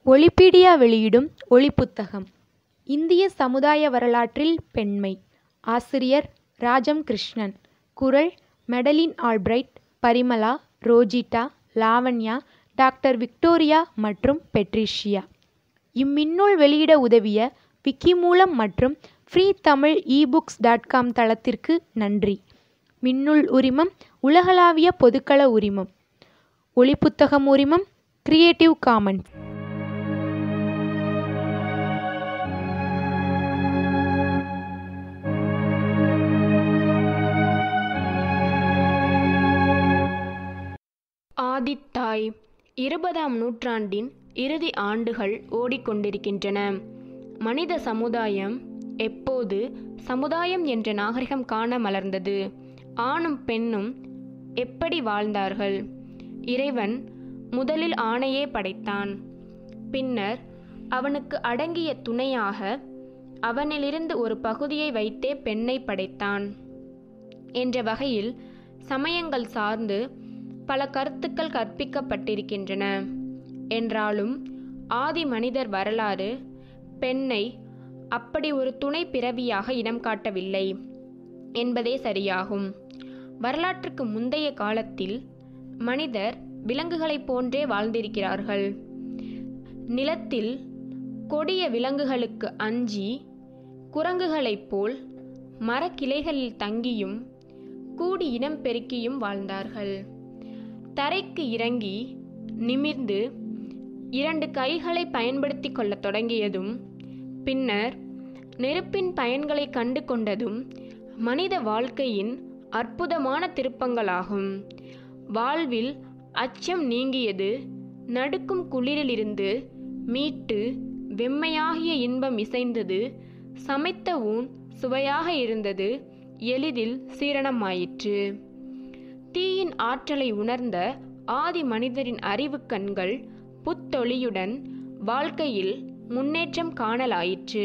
ஒலிப்பீடியா வெளியிடும் ஒலிப்புத்தகம் இந்திய சமுதாய வரலாற்றில் பெண்மை ஆசிரியர் ராஜம் கிருஷ்ணன் குரல் Madeline Albright Parimala Rojita Lavanya doctor Victoria மற்றும் பெட்ரிஷியா இம்மின்னூல் வெளியிட உதவிய விக்கிமூலம் மற்றும் free Tamil ebooks dot com தளத்திற்கு நன்றி மின்னூல் உரிமம் உலகளாவிய பொதுக்கள உரிமம் ஒலிப்புத்தகம் உரிமம் கிரியேட்டிவ் காமன்ஸ் ஆதித்தாய் இருபதாம் நூற்றாண்டின் இறுதி ஆண்டுகள் ஓடிக்கொண்டிருக்கின்றன மனித சமுதாயம் எப்போது சமுதாயம் என்ற நாகரிகம் காண மலர்ந்தது ஆணும் பெண்ணும் எப்படி வாழ்ந்தார்கள் இறைவன் முதலில் ஆணையே படைத்தான் பின்னர் அவனுக்கு அடங்கிய துணையாக அவனிலிருந்து ஒரு பகுதியை வைத்தே பெண்ணை படைத்தான் என்ற வகையில் சமயங்கள் சார்ந்து பல கருத்துக்கள் கற்பிக்கப்பட்டிருக்கின்றன என்றாலும் ஆதி மனிதர் வரலாறு பெண்ணை அப்படி ஒரு துணை பிறவியாக இனம் காட்டவில்லை என்பதே சரியாகும் வரலாற்றுக்கு முந்தைய காலத்தில் மனிதர் விலங்குகளைப் போன்றே வாழ்ந்திருக்கிறார்கள் நிலத்தில் கொடிய விலங்குகளுக்கு அஞ்சி குரங்குகளைப் போல் மரக்கிளைகளில் தங்கியும் கூடி இனம் பெருக்கியும் வாழ்ந்தார்கள் தரைக்கு இறங்கி நிமிர்ந்து இரண்டு கைகளை பயன்படுத்தி கொள்ளத் தொடங்கியதும் பின்னர் நெருப்பின் பயன்களை கண்டு கொண்டதும் மனித வாழ்க்கையின் அற்புதமான திருப்பங்களாகும் வாழ்வில் அச்சம் நீங்கியது நடுக்கும் குளிரிலிருந்து மீட்டு வெம்மையாகிய இன்பம் இசைந்தது சமைத்த ஊன் சுவையாக இருந்தது எளிதில் சீரணமாயிற்று தீயின் ஆற்றலை உணர்ந்த ஆதி மனிதரின் அறிவு கண்கள் புத்தொளியுடன் வாழ்க்கையில் முன்னேற்றம் காணலாயிற்று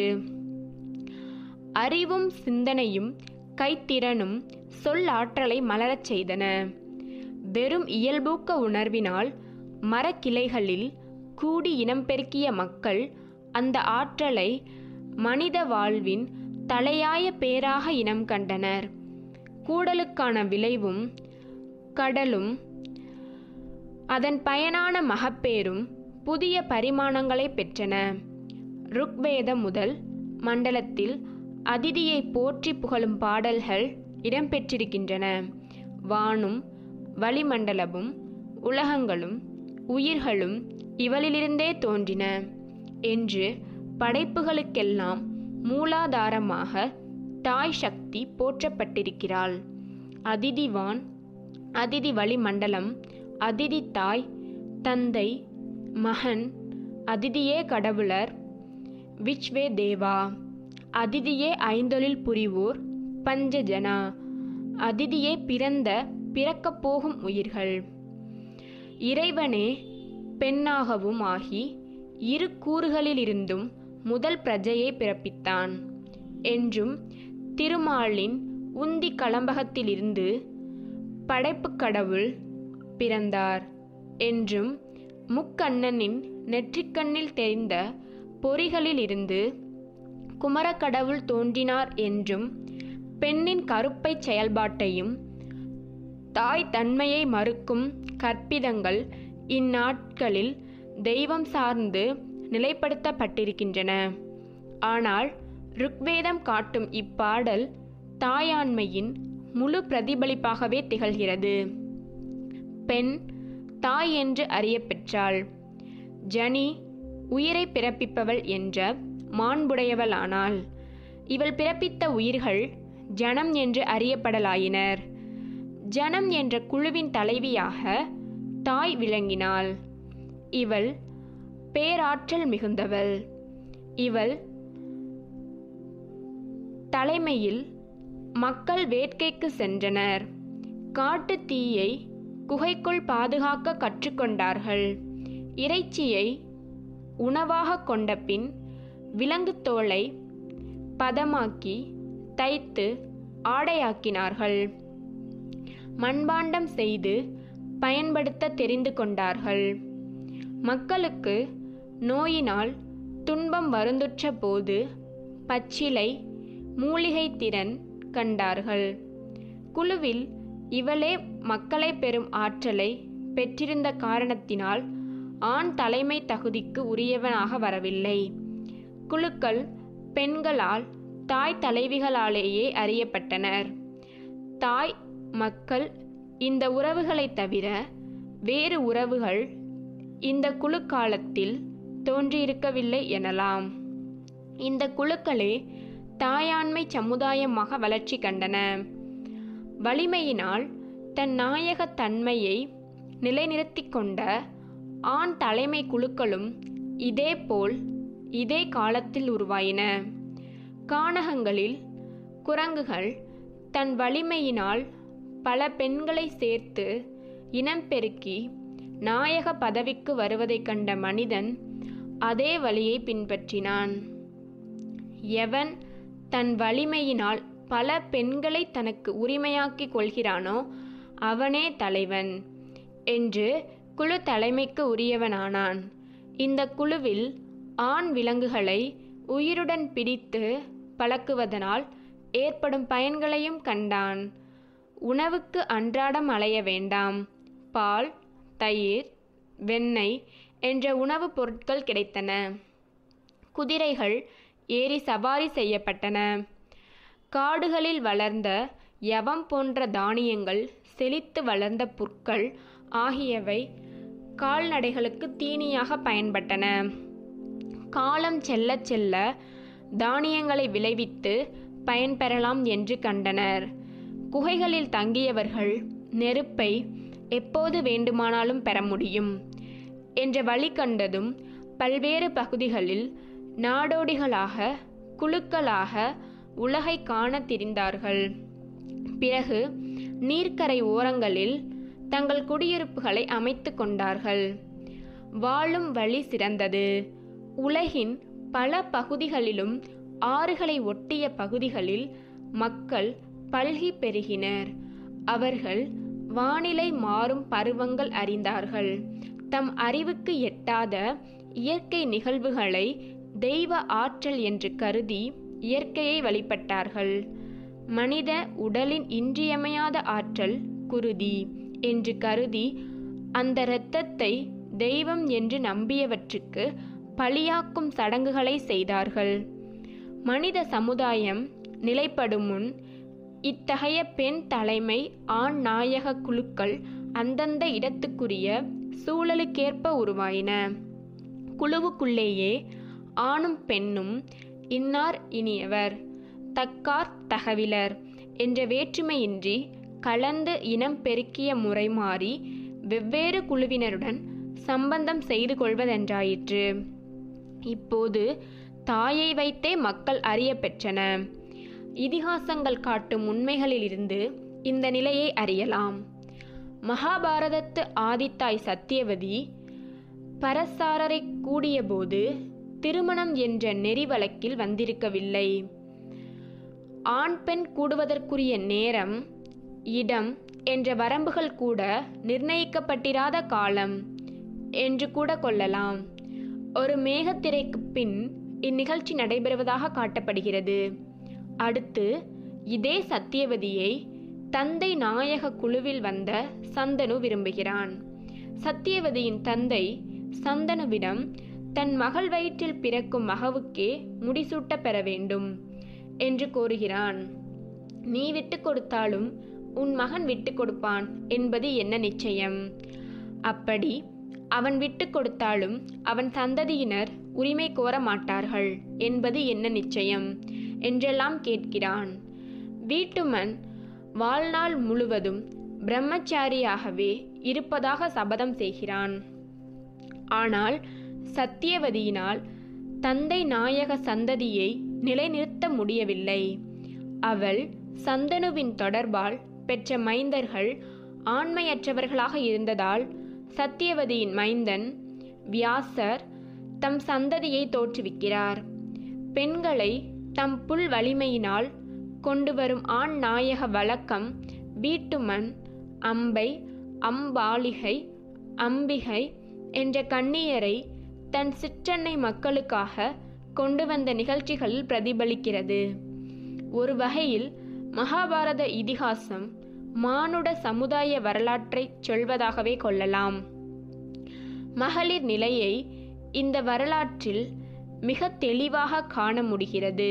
அறிவும் சிந்தனையும் கைத்திறனும் சொல்லாற்றலை மலரச் செய்தன வெறும் இயல்பூக்க உணர்வினால் மரக்கிளைகளில் கூடி இனம் பெருக்கிய மக்கள் அந்த ஆற்றலை மனித வாழ்வின் தலையாய பேராக இனம் கண்டனர் கூடலுக்கான விளைவும் கடலும் அதன் பயனான மகப்பேரும் புதிய பரிமாணங்களை பெற்றன ருக்வேதம் முதல் மண்டலத்தில் அதிதியை போற்றி புகழும் பாடல்கள் இடம்பெற்றிருக்கின்றன வானும் வளிமண்டலமும் உலகங்களும் உயிர்களும் இவளிலிருந்தே தோன்றின என்று படைப்புகளுக்கெல்லாம் மூலாதாரமாக தாய் சக்தி போற்றப்பட்டிருக்கிறாள் அதிதிவான் அதிதி வளிமண்டலம் அதிதி தாய் தந்தை மகன் அதிதியே கடவுளர் விச்வே தேவா அதிதியே ஐந்தொழில் புரிவோர் பஞ்சஜனா அதிதியே பிறந்த பிறக்கப் போகும் உயிர்கள் இறைவனே பெண்ணாகவும் ஆகி இரு கூறுகளிலிருந்தும் முதல் பிரஜையை பிறப்பித்தான் என்றும் திருமாலின் உந்தி கலம்பகத்திலிருந்து படைப்புக் கடவுள் பிறந்தார் என்றும் முக்கண்ணனின் நெற்றிக்கண்ணில் தெரிந்த பொறிகளிலிருந்து குமரக்கடவுள் தோன்றினார் என்றும் பெண்ணின் கருப்பைச் செயல்பாட்டையும் தாய் தன்மையை மறுக்கும் கற்பிதங்கள் இந்நாட்களில் தெய்வம் சார்ந்து நிலைப்படுத்தப்பட்டிருக்கின்றன ஆனால் ருக்வேதம் காட்டும் இப்பாடல் தாயாண்மையின் முழு பிரதிபலிப்பாகவே திகழ்கிறது பெண் தாய் என்று அறியப்பெற்றாள் ஜனி உயிரை பிறப்பிப்பவள் என்ற மாண்புடையவளானாள் இவள் பிறப்பித்த உயிர்கள் ஜனம் என்று அறியப்படலாயினர் ஜனம் என்ற குழுவின் தலைவியாக தாய் விளங்கினாள் இவள் பேராற்றல் மிகுந்தவள் இவள் தலைமையில் மக்கள் வேட்கைக்கு சென்றனர் காட்டு தீயை குகைக்குள் பாதுகாக்க கற்றுக்கொண்டார்கள் இறைச்சியை உணவாக கொண்ட பின் விலங்கு தோலை பதமாக்கி தைத்து ஆடையாக்கினார்கள் மண்பாண்டம் செய்து பயன்படுத்த தெரிந்து கொண்டார்கள் மக்களுக்கு நோயினால் துன்பம் வருந்துற்ற போது பச்சிலை மூலிகை திறன் கண்டார்கள் குழுவில் இவளே மக்களை பெறும் ஆற்றலை பெற்றிருந்த காரணத்தினால் ஆண் தலைமை தகுதிக்கு உரியவனாக வரவில்லை குழுக்கள் பெண்களால் தாய் தலைவிகளாலேயே அறியப்பட்டனர் தாய் மக்கள் இந்த உறவுகளைத் தவிர வேறு உறவுகள் இந்த குழு காலத்தில் தோன்றியிருக்கவில்லை எனலாம் இந்த குழுக்களே தாயாண்மை சமுதாயமாக வளர்ச்சி கண்டன வலிமையினால் தன் நாயகத் தன்மையை நிலைநிறுத்திக் கொண்ட ஆண் தலைமை குழுக்களும் இதேபோல் இதே காலத்தில் உருவாயின கானகங்களில் குரங்குகள் தன் வலிமையினால் பல பெண்களை சேர்த்து இனம் பெருக்கி நாயக பதவிக்கு வருவதைக் கண்ட மனிதன் அதே வழியை பின்பற்றினான் எவன் தன் வலிமையினால் பல பெண்களை தனக்கு உரிமையாக்கிக் கொள்கிறானோ அவனே தலைவன் என்று குழு தலைமைக்கு உரியவனானான் இந்த குழுவில் ஆண் விலங்குகளை உயிருடன் பிடித்து பழக்குவதனால் ஏற்படும் பயன்களையும் கண்டான் உணவுக்கு அன்றாடம் அலைய வேண்டாம் பால் தயிர் வெண்ணெய் என்ற உணவுப் பொருட்கள் கிடைத்தன குதிரைகள் ஏறி சவாரி செய்யப்பட்டன காடுகளில் வளர்ந்த யவம் போன்ற தானியங்கள் செழித்து வளர்ந்த புற்கள் ஆகியவை கால்நடைகளுக்கு தீனியாக பயன்பட்டன காலம் செல்ல செல்ல தானியங்களை விளைவித்து பயன்பெறலாம் என்று கண்டனர் குகைகளில் தங்கியவர்கள் நெருப்பை எப்போது வேண்டுமானாலும் பெற முடியும் என்ற வழி கண்டதும் பல்வேறு பகுதிகளில் நாடோடிகளாக குழுக்களாக உலகை காண திரிந்தார்கள் பிறகு நீர்க்கரை ஓரங்களில் தங்கள் குடியிருப்புகளை அமைத்து கொண்டார்கள் வாழும் வழி சிறந்தது உலகின் பல பகுதிகளிலும் ஆறுகளை ஒட்டிய பகுதிகளில் மக்கள் பல்கி பெருகினர் அவர்கள் வானிலை மாறும் பருவங்கள் அறிந்தார்கள் தம் அறிவுக்கு எட்டாத இயற்கை நிகழ்வுகளை தெய்வ ஆற்றல் என்று கருதி இயற்கையை வழிபட்டார்கள் மனித உடலின் இன்றியமையாத ஆற்றல் குருதி என்று கருதி அந்த இரத்தத்தை தெய்வம் என்று நம்பியவற்றுக்கு பலியாக்கும் சடங்குகளை செய்தார்கள் மனித சமுதாயம் நிலைப்படும் முன் இத்தகைய பெண் தலைமை ஆண் நாயக குழுக்கள் அந்தந்த இடத்துக்குரிய சூழலுக்கேற்ப உருவாயின குழுவுக்குள்ளேயே ஆணும் பெண்ணும் இன்னார் இனியவர் தக்கார் தகவிலர் என்ற வேற்றுமையின்றி கலந்து இனம் பெருக்கிய முறை மாறி வெவ்வேறு குழுவினருடன் சம்பந்தம் செய்து கொள்வதென்றாயிற்று இப்போது தாயை வைத்தே மக்கள் அறிய பெற்றன இதிகாசங்கள் காட்டும் உண்மைகளிலிருந்து இந்த நிலையை அறியலாம் மகாபாரதத்து ஆதித்தாய் சத்தியவதி பரசாரரை கூடியபோது திருமணம் என்ற நெறி வழக்கில் வந்திருக்கவில்லை ஆண் பெண் கூடுவதற்குரிய நேரம் இடம் என்ற வரம்புகள் கூட நிர்ணயிக்கப்பட்டிராத காலம் என்று கூட கொள்ளலாம் ஒரு மேகத்திரைக்கு பின் இந்நிகழ்ச்சி நடைபெறுவதாக காட்டப்படுகிறது அடுத்து இதே சத்தியவதியை தந்தை நாயக குழுவில் வந்த சந்தனு விரும்புகிறான் சத்தியவதியின் தந்தை சந்தனுவிடம் தன் மகள் வயிற்றில் பிறக்கும் மகவுக்கே முடிசூட்ட பெற வேண்டும் என்று கோருகிறான் நீ விட்டு கொடுத்தாலும் உன் மகன் விட்டு கொடுப்பான் என்பது என்ன நிச்சயம் அப்படி அவன் விட்டு கொடுத்தாலும் அவன் சந்ததியினர் உரிமை கோர மாட்டார்கள் என்பது என்ன நிச்சயம் என்றெல்லாம் கேட்கிறான் வீட்டுமன் வாழ்நாள் முழுவதும் பிரம்மச்சாரியாகவே இருப்பதாக சபதம் செய்கிறான் ஆனால் சத்தியவதியினால் தந்தை நாயக சந்ததியை நிலைநிறுத்த முடியவில்லை அவள் சந்தனுவின் தொடர்பால் பெற்ற மைந்தர்கள் ஆண்மையற்றவர்களாக இருந்ததால் சத்தியவதியின் மைந்தன் வியாசர் தம் சந்ததியை தோற்றுவிக்கிறார் பெண்களை தம் புல் வலிமையினால் கொண்டு வரும் ஆண் நாயக வழக்கம் வீட்டுமன் அம்பை அம்பாலிகை அம்பிகை என்ற கன்னியரை தன் சிற்றன்னை மக்களுக்காக கொண்டு வந்த நிகழ்ச்சிகளில் பிரதிபலிக்கிறது ஒரு வகையில் மகாபாரத இதிகாசம் மானுட சமுதாய வரலாற்றைச் சொல்வதாகவே கொள்ளலாம் மகளிர் நிலையை இந்த வரலாற்றில் மிக தெளிவாக காண முடிகிறது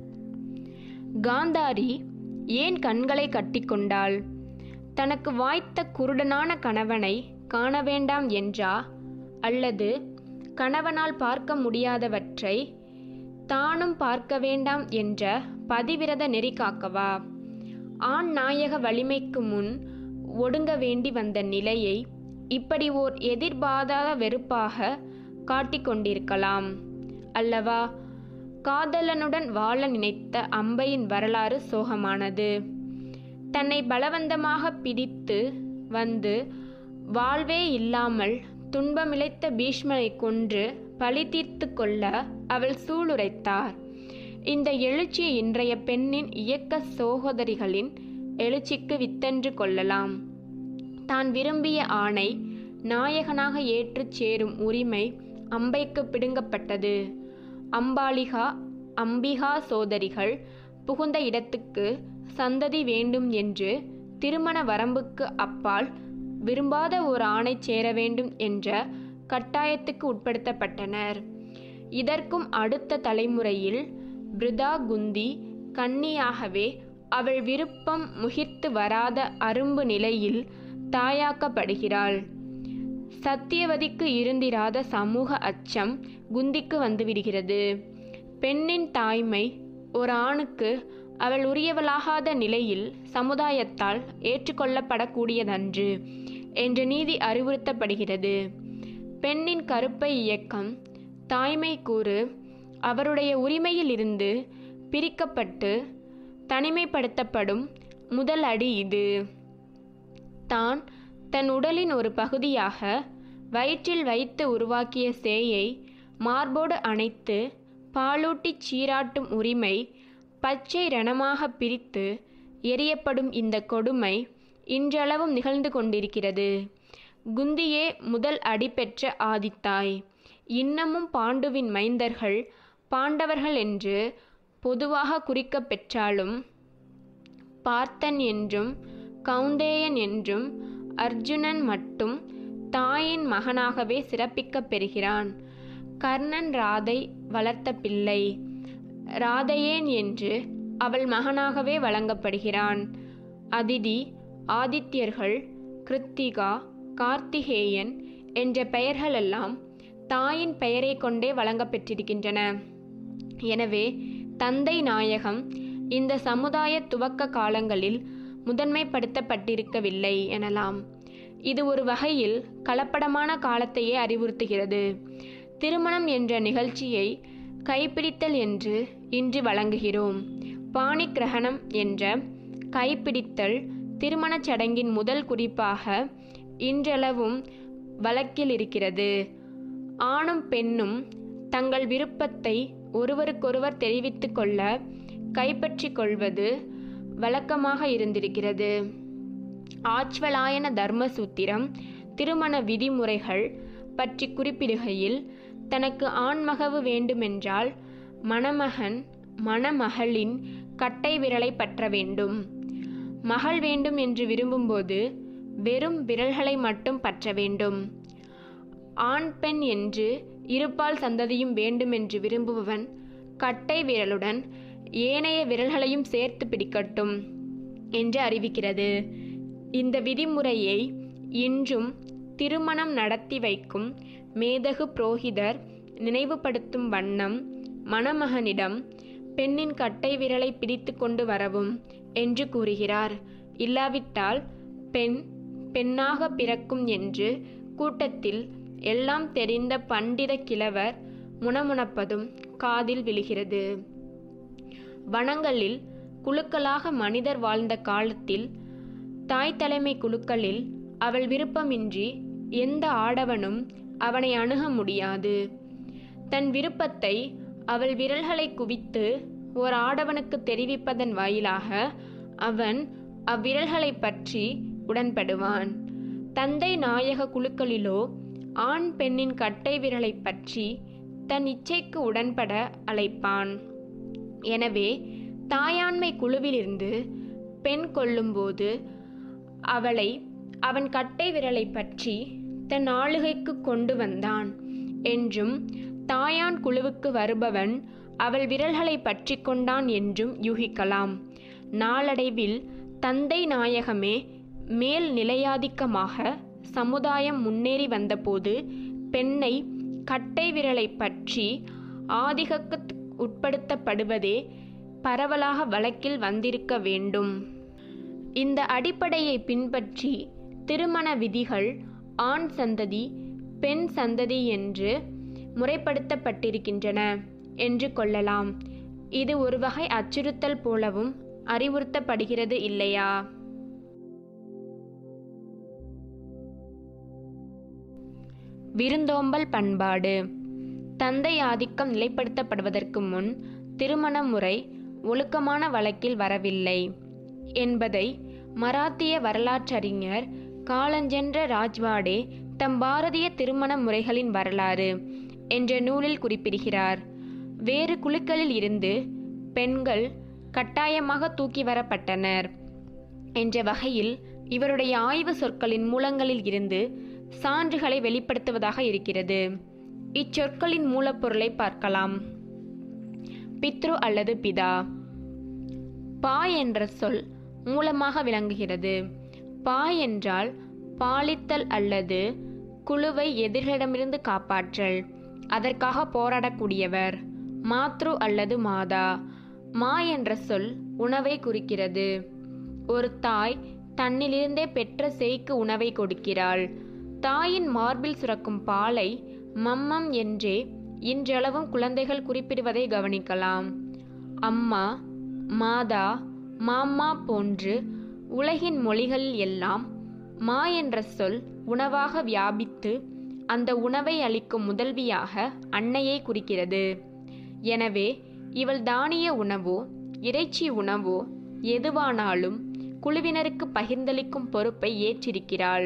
காந்தாரி ஏன் கண்களை கட்டிக்கொண்டாள் தனக்கு வாய்த்த குருடனான கணவனை காண வேண்டாம் என்றா அல்லது கணவனால் பார்க்க முடியாதவற்றை தானும் பார்க்க வேண்டாம் என்ற பதிவிரத நெறி காக்கவா ஆண் நாயக வலிமைக்கு முன் ஒடுங்க வேண்டி வந்த நிலையை இப்படி ஓர் எதிர்பாராத வெறுப்பாக காட்டிக்கொண்டிருக்கலாம் அல்லவா காதலனுடன் வாழ நினைத்த அம்பையின் வரலாறு சோகமானது தன்னை பலவந்தமாக பிடித்து வந்து வாழ்வே இல்லாமல் துன்பமிழைத்த பீஷ்மனை கொன்று பழி தீர்த்து கொள்ள அவள் சூளுரைத்தார் இந்த எழுச்சி இன்றைய பெண்ணின் இயக்க சகோதரிகளின் எழுச்சிக்கு வித்தென்று கொள்ளலாம் தான் விரும்பிய ஆணை நாயகனாக ஏற்றுச் சேரும் உரிமை அம்பைக்கு பிடுங்கப்பட்டது அம்பாலிகா அம்பிகா சோதரிகள் புகுந்த இடத்துக்கு சந்ததி வேண்டும் என்று திருமண வரம்புக்கு அப்பால் விரும்பாத ஒரு ஆணை சேர வேண்டும் என்ற கட்டாயத்துக்கு உட்படுத்தப்பட்டனர் இதற்கும் அடுத்த தலைமுறையில் பிருதா குந்தி கன்னியாகவே அவள் விருப்பம் முகிர்த்து வராத அரும்பு நிலையில் தாயாக்கப்படுகிறாள் சத்தியவதிக்கு இருந்திராத சமூக அச்சம் குந்திக்கு வந்துவிடுகிறது பெண்ணின் தாய்மை ஒரு ஆணுக்கு அவள் உரியவளாகாத நிலையில் சமுதாயத்தால் ஏற்றுக்கொள்ளப்படக்கூடியதன்று என்ற நீதி அறிவுறுத்தப்படுகிறது பெண்ணின் கருப்பை இயக்கம் தாய்மை கூறு அவருடைய உரிமையிலிருந்து பிரிக்கப்பட்டு தனிமைப்படுத்தப்படும் முதல் அடி இது தான் தன் உடலின் ஒரு பகுதியாக வயிற்றில் வைத்து உருவாக்கிய சேயை மார்போடு அணைத்து பாலூட்டிச் சீராட்டும் உரிமை பச்சை ரணமாக பிரித்து எரியப்படும் இந்த கொடுமை இன்றளவும் நிகழ்ந்து கொண்டிருக்கிறது குந்தியே முதல் அடி பெற்ற ஆதித்தாய் இன்னமும் பாண்டுவின் மைந்தர்கள் பாண்டவர்கள் என்று பொதுவாக குறிக்கப் பெற்றாலும் பார்த்தன் என்றும் கவுந்தேயன் என்றும் அர்ஜுனன் மட்டும் தாயின் மகனாகவே சிறப்பிக்கப் பெறுகிறான் கர்ணன் ராதை வளர்த்த பிள்ளை ராதையேன் என்று அவள் மகனாகவே வழங்கப்படுகிறான் அதிதி ஆதித்யர்கள் கிருத்திகா கார்த்திகேயன் என்ற பெயர்களெல்லாம் தாயின் பெயரை கொண்டே வழங்கப்பெற்றிருக்கின்றன எனவே தந்தை நாயகம் இந்த சமுதாய துவக்க காலங்களில் முதன்மைப்படுத்தப்பட்டிருக்கவில்லை எனலாம் இது ஒரு வகையில் கலப்படமான காலத்தையே அறிவுறுத்துகிறது திருமணம் என்ற நிகழ்ச்சியை கைப்பிடித்தல் என்று இன்று வழங்குகிறோம் பாணி கிரகணம் என்ற கைப்பிடித்தல் திருமணச் சடங்கின் முதல் குறிப்பாக இன்றளவும் வழக்கில் இருக்கிறது ஆணும் பெண்ணும் தங்கள் விருப்பத்தை ஒருவருக்கொருவர் தெரிவித்து கொள்ள கைப்பற்றி கொள்வது வழக்கமாக இருந்திருக்கிறது ஆச்வலாயன தர்மசூத்திரம் திருமண விதிமுறைகள் பற்றி குறிப்பிடுகையில் தனக்கு ஆண்மகவு வேண்டுமென்றால் மணமகன் மணமகளின் கட்டை விரலை பற்ற வேண்டும் மகள் வேண்டும் என்று விரும்பும்போது வெறும் விரல்களை மட்டும் பற்ற வேண்டும் ஆண் பெண் என்று இருபால் சந்ததியும் வேண்டுமென்று விரும்புபவன் கட்டை விரலுடன் ஏனைய விரல்களையும் சேர்த்து பிடிக்கட்டும் என்று அறிவிக்கிறது இந்த விதிமுறையை இன்றும் திருமணம் நடத்தி வைக்கும் மேதகு புரோகிதர் நினைவுபடுத்தும் வண்ணம் மணமகனிடம் பெண்ணின் கட்டை விரலை பிடித்து கொண்டு வரவும் என்று கூறுகிறார் இல்லாவிட்டால் பெண் பெண்ணாக பிறக்கும் என்று கூட்டத்தில் எல்லாம் தெரிந்த பண்டித கிழவர் முணமுணப்பதும் காதில் விழுகிறது வனங்களில் குழுக்களாக மனிதர் வாழ்ந்த காலத்தில் தாய் தலைமை குழுக்களில் அவள் விருப்பமின்றி எந்த ஆடவனும் அவனை அணுக முடியாது தன் விருப்பத்தை அவள் விரல்களை குவித்து ஓர் ஆடவனுக்கு தெரிவிப்பதன் வாயிலாக அவன் அவ்விரல்களை பற்றி உடன்படுவான் தந்தை நாயக குழுக்களிலோ ஆண் பெண்ணின் கட்டை விரலை பற்றி தன் இச்சைக்கு உடன்பட அழைப்பான் எனவே தாயாண்மை குழுவிலிருந்து பெண் கொள்ளும்போது அவளை அவன் கட்டை விரலை பற்றி தன் ஆளுகைக்கு கொண்டு வந்தான் என்றும் தாயான் குழுவுக்கு வருபவன் அவள் விரல்களை பற்றி கொண்டான் என்றும் யூகிக்கலாம் நாளடைவில் தந்தை நாயகமே மேல் நிலையாதிக்கமாக சமுதாயம் முன்னேறி வந்தபோது பெண்ணை கட்டை விரலை பற்றி ஆதிக்கக்கு உட்படுத்தப்படுவதே பரவலாக வழக்கில் வந்திருக்க வேண்டும் இந்த அடிப்படையை பின்பற்றி திருமண விதிகள் ஆண் சந்ததி பெண் சந்ததி என்று முறைப்படுத்தப்பட்டிருக்கின்றன என்று கொள்ளலாம் இது ஒரு வகை அச்சுறுத்தல் போலவும் அறிவுறுத்தப்படுகிறது இல்லையா விருந்தோம்பல் பண்பாடு தந்தை ஆதிக்கம் நிலைப்படுத்தப்படுவதற்கு முன் திருமண முறை ஒழுக்கமான வழக்கில் வரவில்லை என்பதை மராத்திய வரலாற்றறிஞர் காலஞ்சென்ற ராஜ்வாடே தம் பாரதிய திருமண முறைகளின் வரலாறு என்ற நூலில் குறிப்பிடுகிறார் வேறு குழுக்களில் இருந்து பெண்கள் கட்டாயமாக தூக்கி வரப்பட்டனர் என்ற வகையில் இவருடைய ஆய்வு சொற்களின் மூலங்களில் இருந்து சான்றுகளை வெளிப்படுத்துவதாக இருக்கிறது இச்சொற்களின் மூலப்பொருளை பார்க்கலாம் பித்ரு அல்லது பிதா பா என்ற சொல் மூலமாக விளங்குகிறது பா என்றால் பாலித்தல் அல்லது குழுவை எதிரிகளிடமிருந்து காப்பாற்றல் அதற்காக போராடக்கூடியவர் மாத்ரு அல்லது மாதா மா என்ற சொல் உணவை குறிக்கிறது ஒரு தாய் தன்னிலிருந்தே பெற்ற சேய்க்கு உணவை கொடுக்கிறாள் தாயின் மார்பில் சுரக்கும் பாலை மம்மம் என்றே இன்றளவும் குழந்தைகள் குறிப்பிடுவதை கவனிக்கலாம் அம்மா மாதா மாமா போன்று உலகின் மொழிகளில் எல்லாம் மா என்ற சொல் உணவாக வியாபித்து அந்த உணவை அளிக்கும் முதல்வியாக அன்னையை குறிக்கிறது எனவே இவள் தானிய உணவோ இறைச்சி உணவோ எதுவானாலும் குழுவினருக்கு பகிர்ந்தளிக்கும் பொறுப்பை ஏற்றிருக்கிறாள்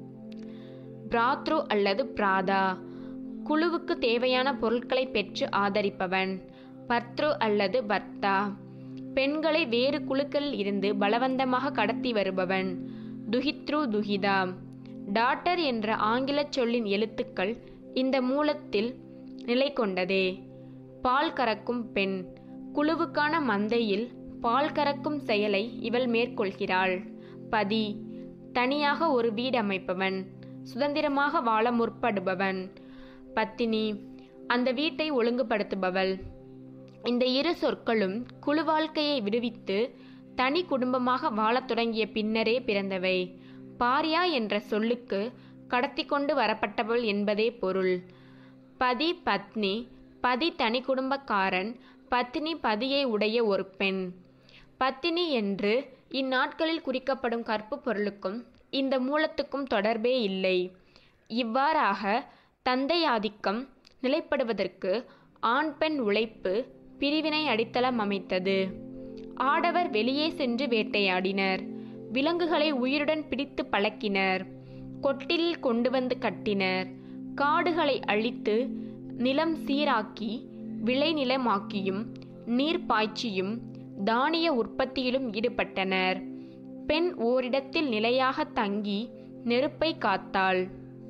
பிராத்ரு அல்லது பிராதா குழுவுக்கு தேவையான பொருட்களை பெற்று ஆதரிப்பவன் பத்ரு அல்லது பர்த்தா பெண்களை வேறு குழுக்களில் இருந்து பலவந்தமாக கடத்தி வருபவன் துஹித்ரு துஹிதா டாட்டர் என்ற ஆங்கிலச் சொல்லின் எழுத்துக்கள் இந்த மூலத்தில் நிலை கொண்டதே பால் கறக்கும் பெண் குழுவுக்கான மந்தையில் பால் கறக்கும் செயலை இவள் மேற்கொள்கிறாள் பதி தனியாக ஒரு வீடு அமைப்பவன் சுதந்திரமாக வாழ முற்படுபவன் பத்தினி அந்த வீட்டை ஒழுங்குபடுத்துபவள் இந்த இரு சொற்களும் குழு வாழ்க்கையை விடுவித்து தனி குடும்பமாக வாழத் தொடங்கிய பின்னரே பிறந்தவை பாரியா என்ற சொல்லுக்கு கடத்தி கொண்டு வரப்பட்டவள் என்பதே பொருள் பதி பத்னி பதி தனி குடும்பக்காரன் பத்தினி பதியை உடைய ஒரு பெண் பத்தினி என்று இந்நாட்களில் குறிக்கப்படும் கற்பு பொருளுக்கும் இந்த மூலத்துக்கும் தொடர்பே இல்லை இவ்வாறாக தந்தை ஆதிக்கம் நிலைப்படுவதற்கு ஆண் பெண் உழைப்பு பிரிவினை அடித்தளம் அமைத்தது ஆடவர் வெளியே சென்று வேட்டையாடினர் விலங்குகளை உயிருடன் பிடித்து பழக்கினர் கொட்டிலில் கொண்டு வந்து கட்டினர் காடுகளை அழித்து நிலம் சீராக்கி விளைநிலமாக்கியும் நீர் பாய்ச்சியும் தானிய உற்பத்தியிலும் ஈடுபட்டனர் பெண் ஓரிடத்தில் நிலையாக தங்கி நெருப்பை காத்தாள்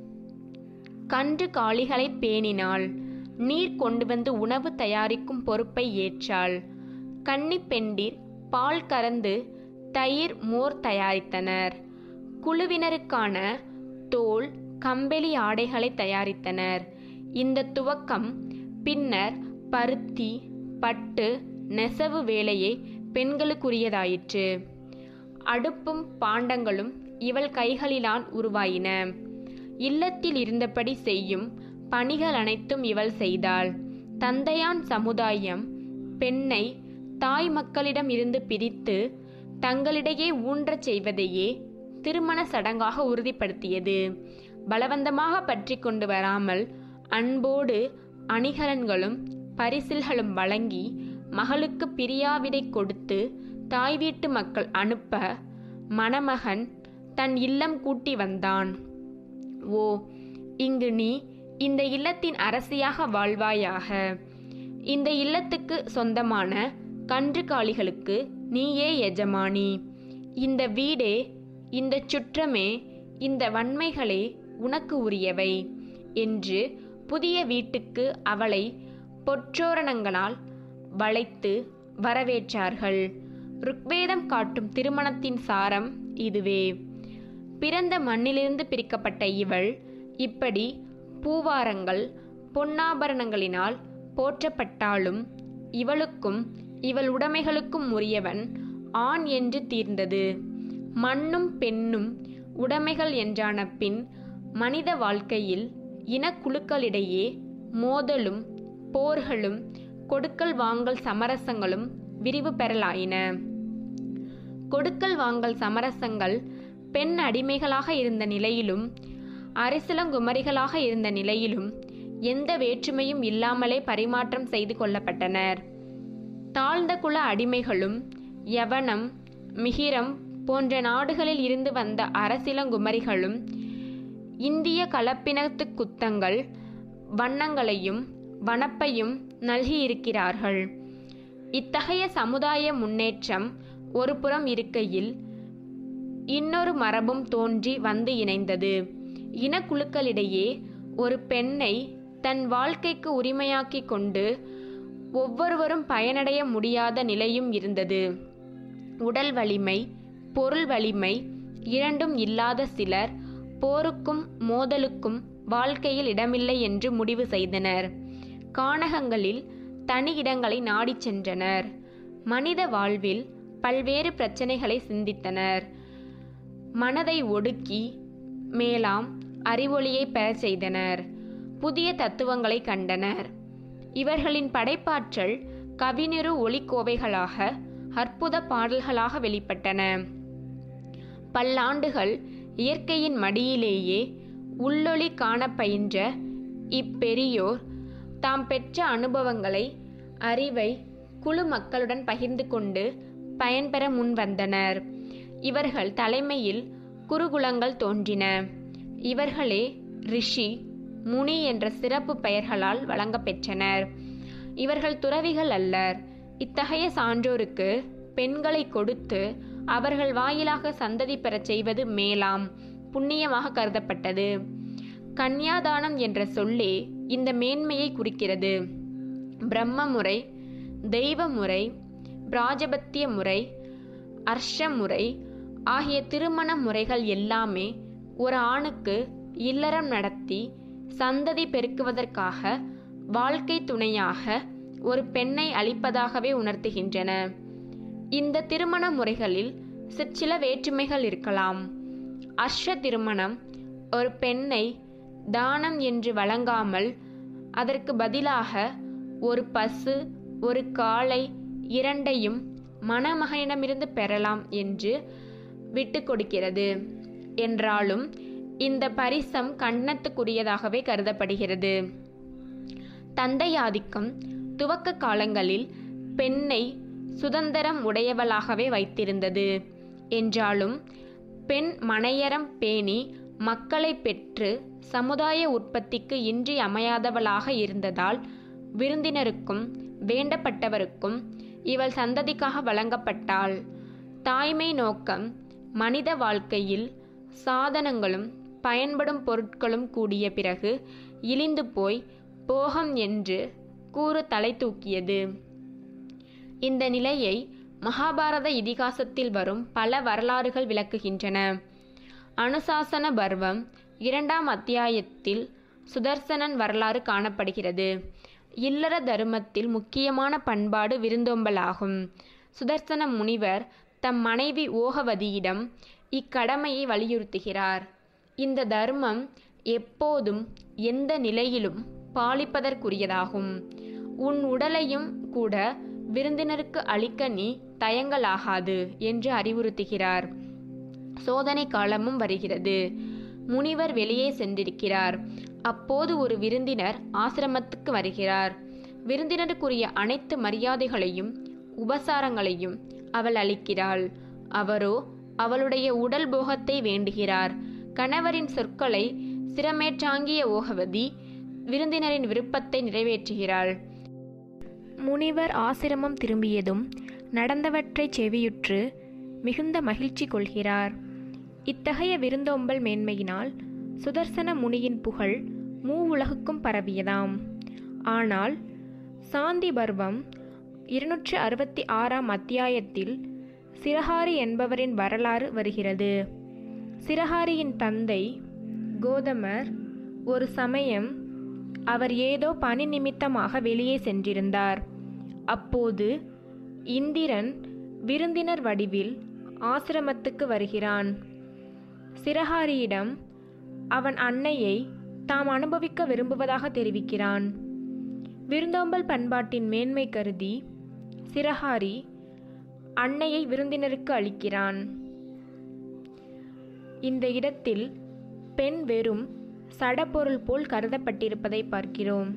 கன்று காளிகளை பேணினாள் நீர் கொண்டு வந்து உணவு தயாரிக்கும் பொறுப்பை ஏற்றாள் கன்னி பெண்டிர் பால் கறந்து தயிர் மோர் தயாரித்தனர் குழுவினருக்கான தோல் கம்பெளி ஆடைகளை தயாரித்தனர் இந்த துவக்கம் பின்னர் பருத்தி பட்டு நெசவு வேலையை பெண்களுக்குரியதாயிற்று அடுப்பும் பாண்டங்களும் இவள் கைகளிலான் உருவாயின இல்லத்தில் இருந்தபடி செய்யும் பணிகள் அனைத்தும் இவள் செய்தாள் தந்தையான் சமுதாயம் பெண்ணை தாய் மக்களிடம் இருந்து பிரித்து தங்களிடையே ஊன்றச் செய்வதையே திருமண சடங்காக உறுதிப்படுத்தியது பலவந்தமாக பற்றி கொண்டு வராமல் அன்போடு அணிகலன்களும் பரிசில்களும் வழங்கி மகளுக்கு பிரியாவிடை கொடுத்து தாய் வீட்டு மக்கள் அனுப்ப மணமகன் தன் இல்லம் கூட்டி வந்தான் ஓ இங்கு நீ இந்த இல்லத்தின் அரசியாக வாழ்வாயாக இந்த இல்லத்துக்கு சொந்தமான கன்றுகாலிகளுக்கு நீயே எஜமானி இந்த வீடே இந்த சுற்றமே இந்த வன்மைகளே உனக்கு உரியவை என்று புதிய வீட்டுக்கு அவளை பொற்றோரணங்களால் வளைத்து வரவேற்றார்கள் ருக்வேதம் காட்டும் திருமணத்தின் சாரம் இதுவே பிறந்த மண்ணிலிருந்து பிரிக்கப்பட்ட இவள் இப்படி பூவாரங்கள் பொன்னாபரணங்களினால் போற்றப்பட்டாலும் இவளுக்கும் இவள் உடைமைகளுக்கும் உரியவன் ஆண் என்று தீர்ந்தது மண்ணும் பெண்ணும் உடைமைகள் என்றான பின் மனித வாழ்க்கையில் இனக்குழுக்களிடையே மோதலும் போர்களும் கொடுக்கல் வாங்கல் சமரசங்களும் விரிவு பெறலாயின கொடுக்கல் வாங்கல் சமரசங்கள் பெண் அடிமைகளாக இருந்த நிலையிலும் அரசிலங்குமரிகளாக இருந்த நிலையிலும் எந்த வேற்றுமையும் இல்லாமலே பரிமாற்றம் செய்து கொள்ளப்பட்டனர் தாழ்ந்த குல அடிமைகளும் யவனம் மிகிரம் போன்ற நாடுகளில் இருந்து வந்த அரசிலங்குமரிகளும் இந்திய கலப்பினத்து குத்தங்கள் வண்ணங்களையும் வனப்பையும் நல்கியிருக்கிறார்கள் இத்தகைய சமுதாய முன்னேற்றம் ஒரு புறம் இருக்கையில் இன்னொரு மரபும் தோன்றி வந்து இணைந்தது இனக்குழுக்களிடையே ஒரு பெண்ணை தன் வாழ்க்கைக்கு உரிமையாக்கிக் கொண்டு ஒவ்வொருவரும் பயனடைய முடியாத நிலையும் இருந்தது உடல் வலிமை பொருள் வலிமை இரண்டும் இல்லாத சிலர் போருக்கும் மோதலுக்கும் வாழ்க்கையில் இடமில்லை என்று முடிவு செய்தனர் கானகங்களில் தனி இடங்களை நாடிச் சென்றனர் மனித வாழ்வில் பல்வேறு பிரச்சனைகளை சிந்தித்தனர் மனதை ஒடுக்கி மேலாம் அறிவொளியை பெறச் செய்தனர் புதிய தத்துவங்களை கண்டனர் இவர்களின் படைப்பாற்றல் கவினிரு ஒளிக்கோவைகளாக அற்புத பாடல்களாக வெளிப்பட்டன பல்லாண்டுகள் இயற்கையின் மடியிலேயே உள்ளொளி காண பயின்ற இப்பெரியோர் தாம் பெற்ற அனுபவங்களை அறிவை குழு மக்களுடன் பகிர்ந்து கொண்டு பயன்பெற முன்வந்தனர் இவர்கள் தலைமையில் குருகுலங்கள் தோன்றின இவர்களே ரிஷி முனி என்ற சிறப்பு பெயர்களால் வழங்கப்பெற்றனர் இவர்கள் துறவிகள் அல்லர் இத்தகைய சான்றோருக்கு பெண்களை கொடுத்து அவர்கள் வாயிலாக சந்ததி பெறச் செய்வது மேலாம் புண்ணியமாக கருதப்பட்டது கன்யாதானம் என்ற சொல்லே இந்த மேன்மையை குறிக்கிறது பிரம்ம முறை தெய்வ முறை பிராஜபத்திய முறை அர்ஷ முறை ஆகிய திருமண முறைகள் எல்லாமே ஒரு ஆணுக்கு இல்லறம் நடத்தி சந்ததி பெருக்குவதற்காக வாழ்க்கை துணையாக ஒரு பெண்ணை அளிப்பதாகவே உணர்த்துகின்றன இந்த திருமண முறைகளில் சிற்சில வேற்றுமைகள் இருக்கலாம் அர்ஷ திருமணம் ஒரு பெண்ணை தானம் என்று வழங்காமல் அதற்கு பதிலாக ஒரு பசு ஒரு காளை இரண்டையும் மணமகனிடமிருந்து பெறலாம் என்று விட்டு கொடுக்கிறது என்றாலும் இந்த பரிசம் கண்டனத்துக்குரியதாகவே கருதப்படுகிறது தந்தையாதிக்கம் துவக்க காலங்களில் பெண்ணை சுதந்திரம் உடையவளாகவே வைத்திருந்தது என்றாலும் பெண் மனையறம் பேணி மக்களை பெற்று சமுதாய உற்பத்திக்கு இன்றி அமையாதவளாக இருந்ததால் விருந்தினருக்கும் வேண்டப்பட்டவருக்கும் இவள் சந்ததிக்காக வழங்கப்பட்டாள் தாய்மை நோக்கம் மனித வாழ்க்கையில் சாதனங்களும் பயன்படும் பொருட்களும் கூடிய பிறகு இழிந்து போய் போகம் என்று கூறு தலை தூக்கியது இந்த நிலையை மகாபாரத இதிகாசத்தில் வரும் பல வரலாறுகள் விளக்குகின்றன அனுசாசன பர்வம் இரண்டாம் அத்தியாயத்தில் சுதர்சனன் வரலாறு காணப்படுகிறது இல்லற தருமத்தில் முக்கியமான பண்பாடு விருந்தோம்பலாகும் சுதர்சன முனிவர் தம் மனைவி ஓகவதியிடம் இக்கடமையை வலியுறுத்துகிறார் இந்த தர்மம் எப்போதும் எந்த நிலையிலும் பாலிப்பதற்குரியதாகும் உன் உடலையும் கூட விருந்தினருக்கு அளிக்க நீ தயங்கலாகாது என்று அறிவுறுத்துகிறார் சோதனை காலமும் வருகிறது முனிவர் வெளியே சென்றிருக்கிறார் அப்போது ஒரு விருந்தினர் ஆசிரமத்துக்கு வருகிறார் விருந்தினருக்குரிய அனைத்து மரியாதைகளையும் உபசாரங்களையும் அவள் அளிக்கிறாள் அவரோ அவளுடைய உடல் போகத்தை வேண்டுகிறார் கணவரின் சொற்களை சிரமேற்றாங்கிய ஓகவதி விருந்தினரின் விருப்பத்தை நிறைவேற்றுகிறாள் முனிவர் ஆசிரமம் திரும்பியதும் நடந்தவற்றைச் செவியுற்று மிகுந்த மகிழ்ச்சி கொள்கிறார் இத்தகைய விருந்தோம்பல் மேன்மையினால் சுதர்சன முனியின் புகழ் மூவுலகுக்கும் பரவியதாம் ஆனால் சாந்தி பர்வம் இருநூற்று அறுபத்தி ஆறாம் அத்தியாயத்தில் சிரஹாரி என்பவரின் வரலாறு வருகிறது சிரஹாரியின் தந்தை கோதமர் ஒரு சமயம் அவர் ஏதோ பணி நிமித்தமாக வெளியே சென்றிருந்தார் அப்போது இந்திரன் விருந்தினர் வடிவில் ஆசிரமத்துக்கு வருகிறான் சிரஹாரியிடம் அவன் அன்னையை தாம் அனுபவிக்க விரும்புவதாக தெரிவிக்கிறான் விருந்தோம்பல் பண்பாட்டின் மேன்மை கருதி சிரஹாரி அன்னையை விருந்தினருக்கு அளிக்கிறான் இந்த இடத்தில் பெண் வெறும் சடப்பொருள் போல் கருதப்பட்டிருப்பதை பார்க்கிறோம்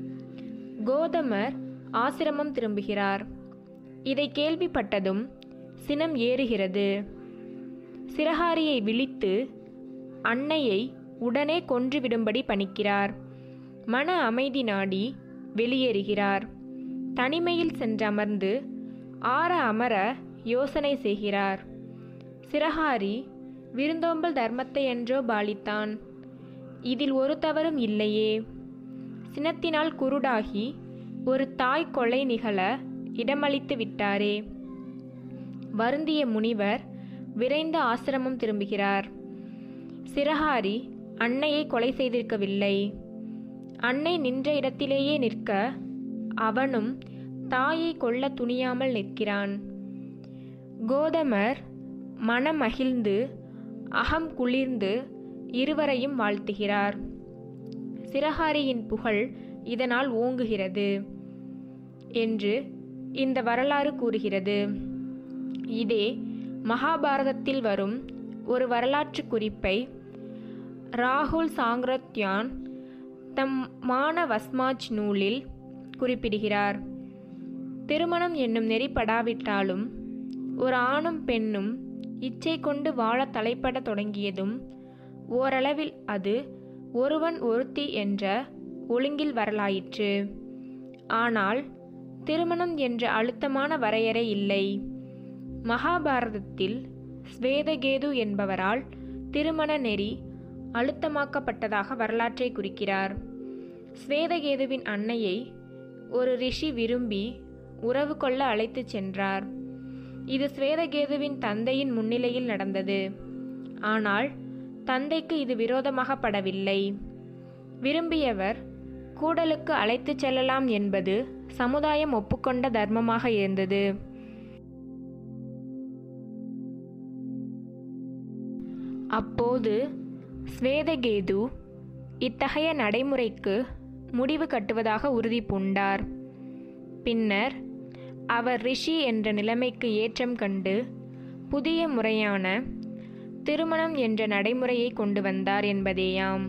கோதமர் ஆசிரமம் திரும்புகிறார் இதை கேள்விப்பட்டதும் சினம் ஏறுகிறது சிரஹாரியை விழித்து அன்னையை உடனே கொன்றுவிடும்படி பணிக்கிறார் மன அமைதி நாடி வெளியேறுகிறார் தனிமையில் சென்றமர்ந்து ஆற அமர யோசனை செய்கிறார் சிரஹாரி விருந்தோம்பல் தர்மத்தை என்றோ பாலித்தான் இதில் ஒரு தவறும் இல்லையே சினத்தினால் குருடாகி ஒரு தாய் கொலை நிகழ இடமளித்து விட்டாரே வருந்திய முனிவர் விரைந்து ஆசிரமம் திரும்புகிறார் சிரஹாரி அன்னையை கொலை செய்திருக்கவில்லை அன்னை நின்ற இடத்திலேயே நிற்க அவனும் தாயை கொல்ல துணியாமல் நிற்கிறான் கோதமர் மனமகிழ்ந்து அகம் குளிர்ந்து இருவரையும் வாழ்த்துகிறார் சிரஹாரியின் புகழ் இதனால் ஓங்குகிறது என்று இந்த வரலாறு கூறுகிறது இதே மகாபாரதத்தில் வரும் ஒரு வரலாற்று குறிப்பை ராகுல் சாங்ரத்யான் தம் மானவஸ்மாஜ் நூலில் குறிப்பிடுகிறார் திருமணம் என்னும் நெறிப்படாவிட்டாலும் ஒரு ஆணும் பெண்ணும் இச்சை கொண்டு வாழ தலைப்பட தொடங்கியதும் ஓரளவில் அது ஒருவன் ஒருத்தி என்ற ஒழுங்கில் வரலாயிற்று ஆனால் திருமணம் என்ற அழுத்தமான வரையறை இல்லை மகாபாரதத்தில் ஸ்வேதகேது என்பவரால் திருமண நெறி அழுத்தமாக்கப்பட்டதாக வரலாற்றை குறிக்கிறார் ஸ்வேதகேதுவின் அன்னையை ஒரு ரிஷி விரும்பி உறவு கொள்ள அழைத்துச் சென்றார் இது ஸ்வேதகேதுவின் தந்தையின் முன்னிலையில் நடந்தது ஆனால் தந்தைக்கு இது விரோதமாகப்படவில்லை விரும்பியவர் கூடலுக்கு அழைத்துச் செல்லலாம் என்பது சமுதாயம் ஒப்புக்கொண்ட தர்மமாக இருந்தது அப்போது ஸ்வேதகேது இத்தகைய நடைமுறைக்கு முடிவு கட்டுவதாக உறுதி பூண்டார் பின்னர் அவர் ரிஷி என்ற நிலைமைக்கு ஏற்றம் கண்டு புதிய முறையான திருமணம் என்ற நடைமுறையை கொண்டு வந்தார் என்பதேயாம்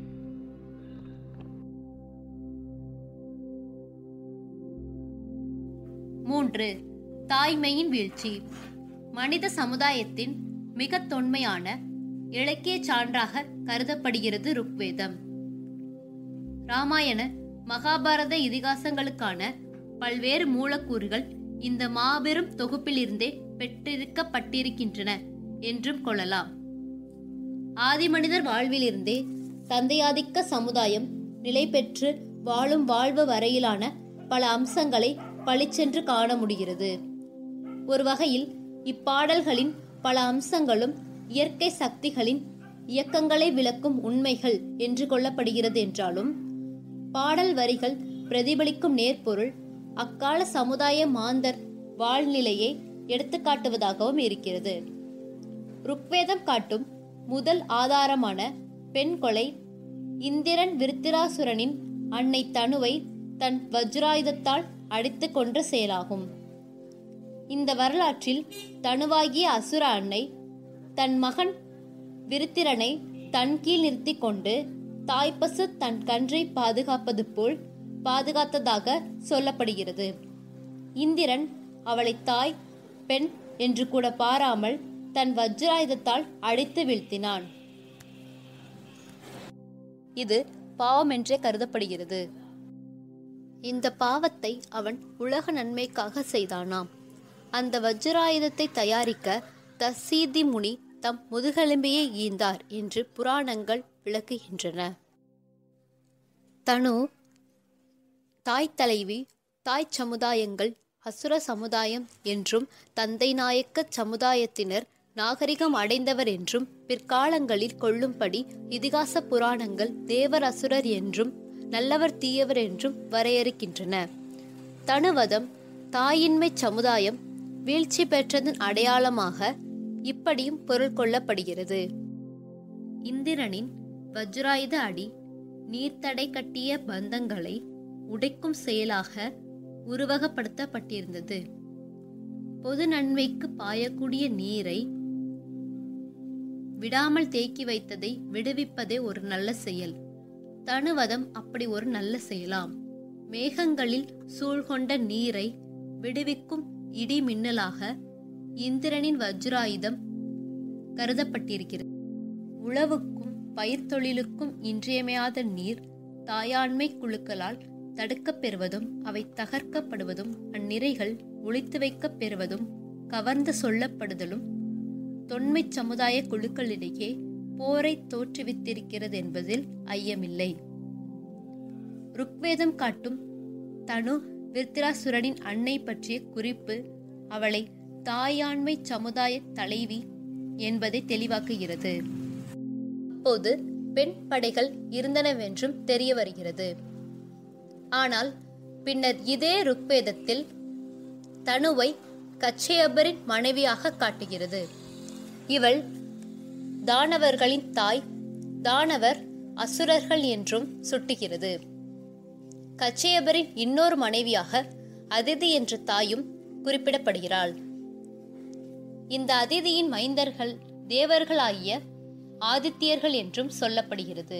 மூன்று தாய்மையின் வீழ்ச்சி மனித சமுதாயத்தின் மிக தொன்மையான இலக்கிய சான்றாக கருதப்படுகிறது ருக்வேதம் ராமாயண மகாபாரத இதிகாசங்களுக்கான பல்வேறு மூலக்கூறுகள் இந்த மாபெரும் தொகுப்பிலிருந்தே பெற்றிருக்கப்பட்டிருக்கின்றன என்றும் கொள்ளலாம் ஆதிமனிதர் வாழ்விலிருந்தே தந்தையாதிக்க சமுதாயம் நிலை பெற்று வாழும் வாழ்வு வரையிலான பல அம்சங்களை பளிச்சென்று காண முடிகிறது ஒரு வகையில் இப்பாடல்களின் பல அம்சங்களும் இயற்கை சக்திகளின் இயக்கங்களை விளக்கும் உண்மைகள் என்று கொள்ளப்படுகிறது என்றாலும் பாடல் வரிகள் பிரதிபலிக்கும் நேர்பொருள் அக்கால சமுதாய மாந்தர் வாழ்நிலையை எடுத்துக்காட்டுவதாகவும் இருக்கிறது ருக்வேதம் காட்டும் முதல் ஆதாரமான பெண் கொலை இந்திரன் விருத்திராசுரனின் அன்னை தனுவை தன் வஜ்ராயுதத்தால் அடித்து கொன்ற செயலாகும் இந்த வரலாற்றில் தனுவாகிய அசுர அன்னை தன் மகன் விருத்திரனை தன் கீழ் நிறுத்தி கொண்டு தாய்ப்பசு தன் கன்றை பாதுகாப்பது போல் பாதுகாத்ததாக சொல்லப்படுகிறது இந்திரன் அவளை தாய் பெண் என்று கூட பாராமல் தன் வஜ்ராயுதத்தால் அடித்து வீழ்த்தினான் இது பாவமென்றே கருதப்படுகிறது இந்த பாவத்தை அவன் உலக நன்மைக்காக செய்தானாம் அந்த வஜ்ராயுதத்தை தயாரிக்க தசீதி முனி தம் முதுகெலும்பையே ஈந்தார் என்று புராணங்கள் விளக்குகின்றன தனு தாய் தலைவி தாய் சமுதாயங்கள் அசுர சமுதாயம் என்றும் தந்தை நாயக்க சமுதாயத்தினர் நாகரிகம் அடைந்தவர் என்றும் பிற்காலங்களில் கொள்ளும்படி இதிகாச புராணங்கள் தேவர் அசுரர் என்றும் நல்லவர் தீயவர் என்றும் வரையறுக்கின்றன தனுவதம் தாயின்மை சமுதாயம் வீழ்ச்சி பெற்றதன் அடையாளமாக இப்படியும் பொருள் கொள்ளப்படுகிறது இந்திரனின் வஜ்ராயுத அடி நீர்த்தடை கட்டிய பந்தங்களை உடைக்கும் செயலாக உருவகப்படுத்தப்பட்டிருந்தது பொது நன்மைக்கு பாயக்கூடிய நீரை விடாமல் தேக்கி வைத்ததை விடுவிப்பதே ஒரு நல்ல செயல் தனுவதம் அப்படி ஒரு நல்ல செயலாம் மேகங்களில் சூழ்கொண்ட நீரை விடுவிக்கும் இடி மின்னலாக இந்திரனின் வஜ்ராயுதம் கருதப்பட்டிருக்கிறது உழவுக்கும் பயிர் தொழிலுக்கும் இன்றியமையாத நீர் தாயாண்மை குழுக்களால் தடுக்கப் பெறுவதும் அவை தகர்க்கப்படுவதும் அந்நிறைகள் ஒளித்து வைக்கப் பெறுவதும் கவர்ந்து சொல்லப்படுதலும் தொன்மைச் சமுதாய குழுக்களிடையே போரை தோற்றுவித்திருக்கிறது என்பதில் ஐயமில்லை ருக்வேதம் காட்டும் தனு விருத்திராசுரனின் அன்னை பற்றிய குறிப்பு அவளை தாயாண்மை சமுதாய தலைவி என்பதை தெளிவாக்குகிறது அப்போது பெண் படைகள் இருந்தனவென்றும் தெரிய வருகிறது ஆனால் பின்னர் இதே ருக்வேதத்தில் தனுவை கச்சையபரின் மனைவியாக காட்டுகிறது இவள் தானவர்களின் தாய் தானவர் அசுரர்கள் என்றும் சுட்டுகிறது கச்சையபரின் இன்னொரு மனைவியாக அதிதி என்ற தாயும் குறிப்பிடப்படுகிறாள் இந்த அதிதியின் மைந்தர்கள் தேவர்களாகிய ஆதித்யர்கள் என்றும் சொல்லப்படுகிறது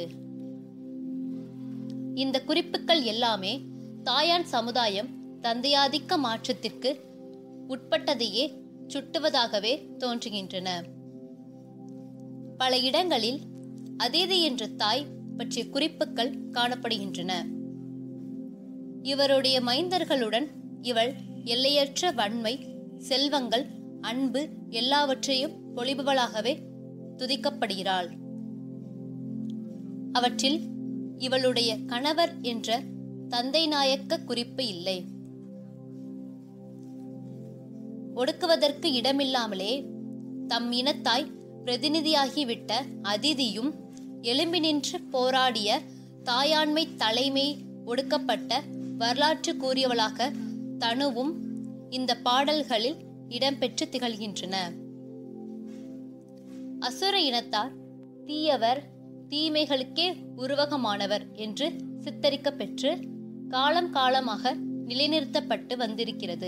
இந்த குறிப்புகள் எல்லாமே தாயான் சமுதாயம் தந்தையாதிக்க மாற்றத்திற்கு உட்பட்டதையே சுட்டுவதாகவே தோன்றுகின்றன பல இடங்களில் அதீதி என்ற தாய் பற்றிய குறிப்புகள் காணப்படுகின்றன இவருடைய மைந்தர்களுடன் இவள் எல்லையற்ற வன்மை செல்வங்கள் அன்பு எல்லாவற்றையும் பொழிபவளாகவே துதிக்கப்படுகிறாள் அவற்றில் இவளுடைய கணவர் என்ற தந்தை நாயக்க குறிப்பு இல்லை ஒடுக்குவதற்கு இடமில்லாமலே தம் இனத்தாய் பிரதிநிதியாகிவிட்ட அதிதியும் எழும்பி நின்று போராடிய தாயாண்மை தலைமை ஒடுக்கப்பட்ட வரலாற்று கூறியவளாக தனுவும் இந்த பாடல்களில் இடம்பெற்று திகழ்கின்றன அசுர இனத்தார் தீயவர் தீமைகளுக்கே உருவகமானவர் என்று சித்தரிக்கப் பெற்று காலம் காலமாக நிலைநிறுத்தப்பட்டு வந்திருக்கிறது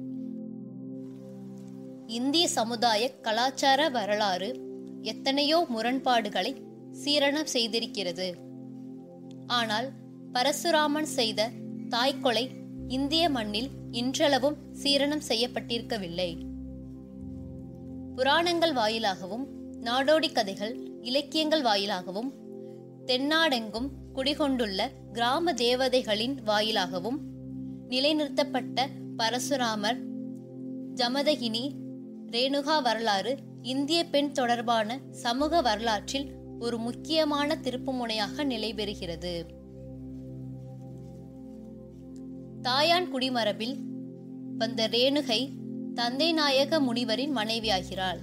இந்திய சமுதாய கலாச்சார வரலாறு எத்தனையோ முரண்பாடுகளை சீரணம் செய்திருக்கிறது ஆனால் பரசுராமன் செய்த தாய்க்கொலை இந்திய மண்ணில் இன்றளவும் சீரணம் செய்யப்பட்டிருக்கவில்லை புராணங்கள் வாயிலாகவும் நாடோடி கதைகள் இலக்கியங்கள் வாயிலாகவும் தென்னாடெங்கும் குடிகொண்டுள்ள கிராம தேவதைகளின் வாயிலாகவும் நிலைநிறுத்தப்பட்ட பரசுராமர் ஜமதகினி ரேணுகா வரலாறு இந்திய பெண் தொடர்பான சமூக வரலாற்றில் ஒரு முக்கியமான திருப்புமுனையாக நிலைபெறுகிறது தாயான் குடிமரபில் வந்த ரேணுகை தந்தை நாயக முனிவரின் மனைவியாகிறாள்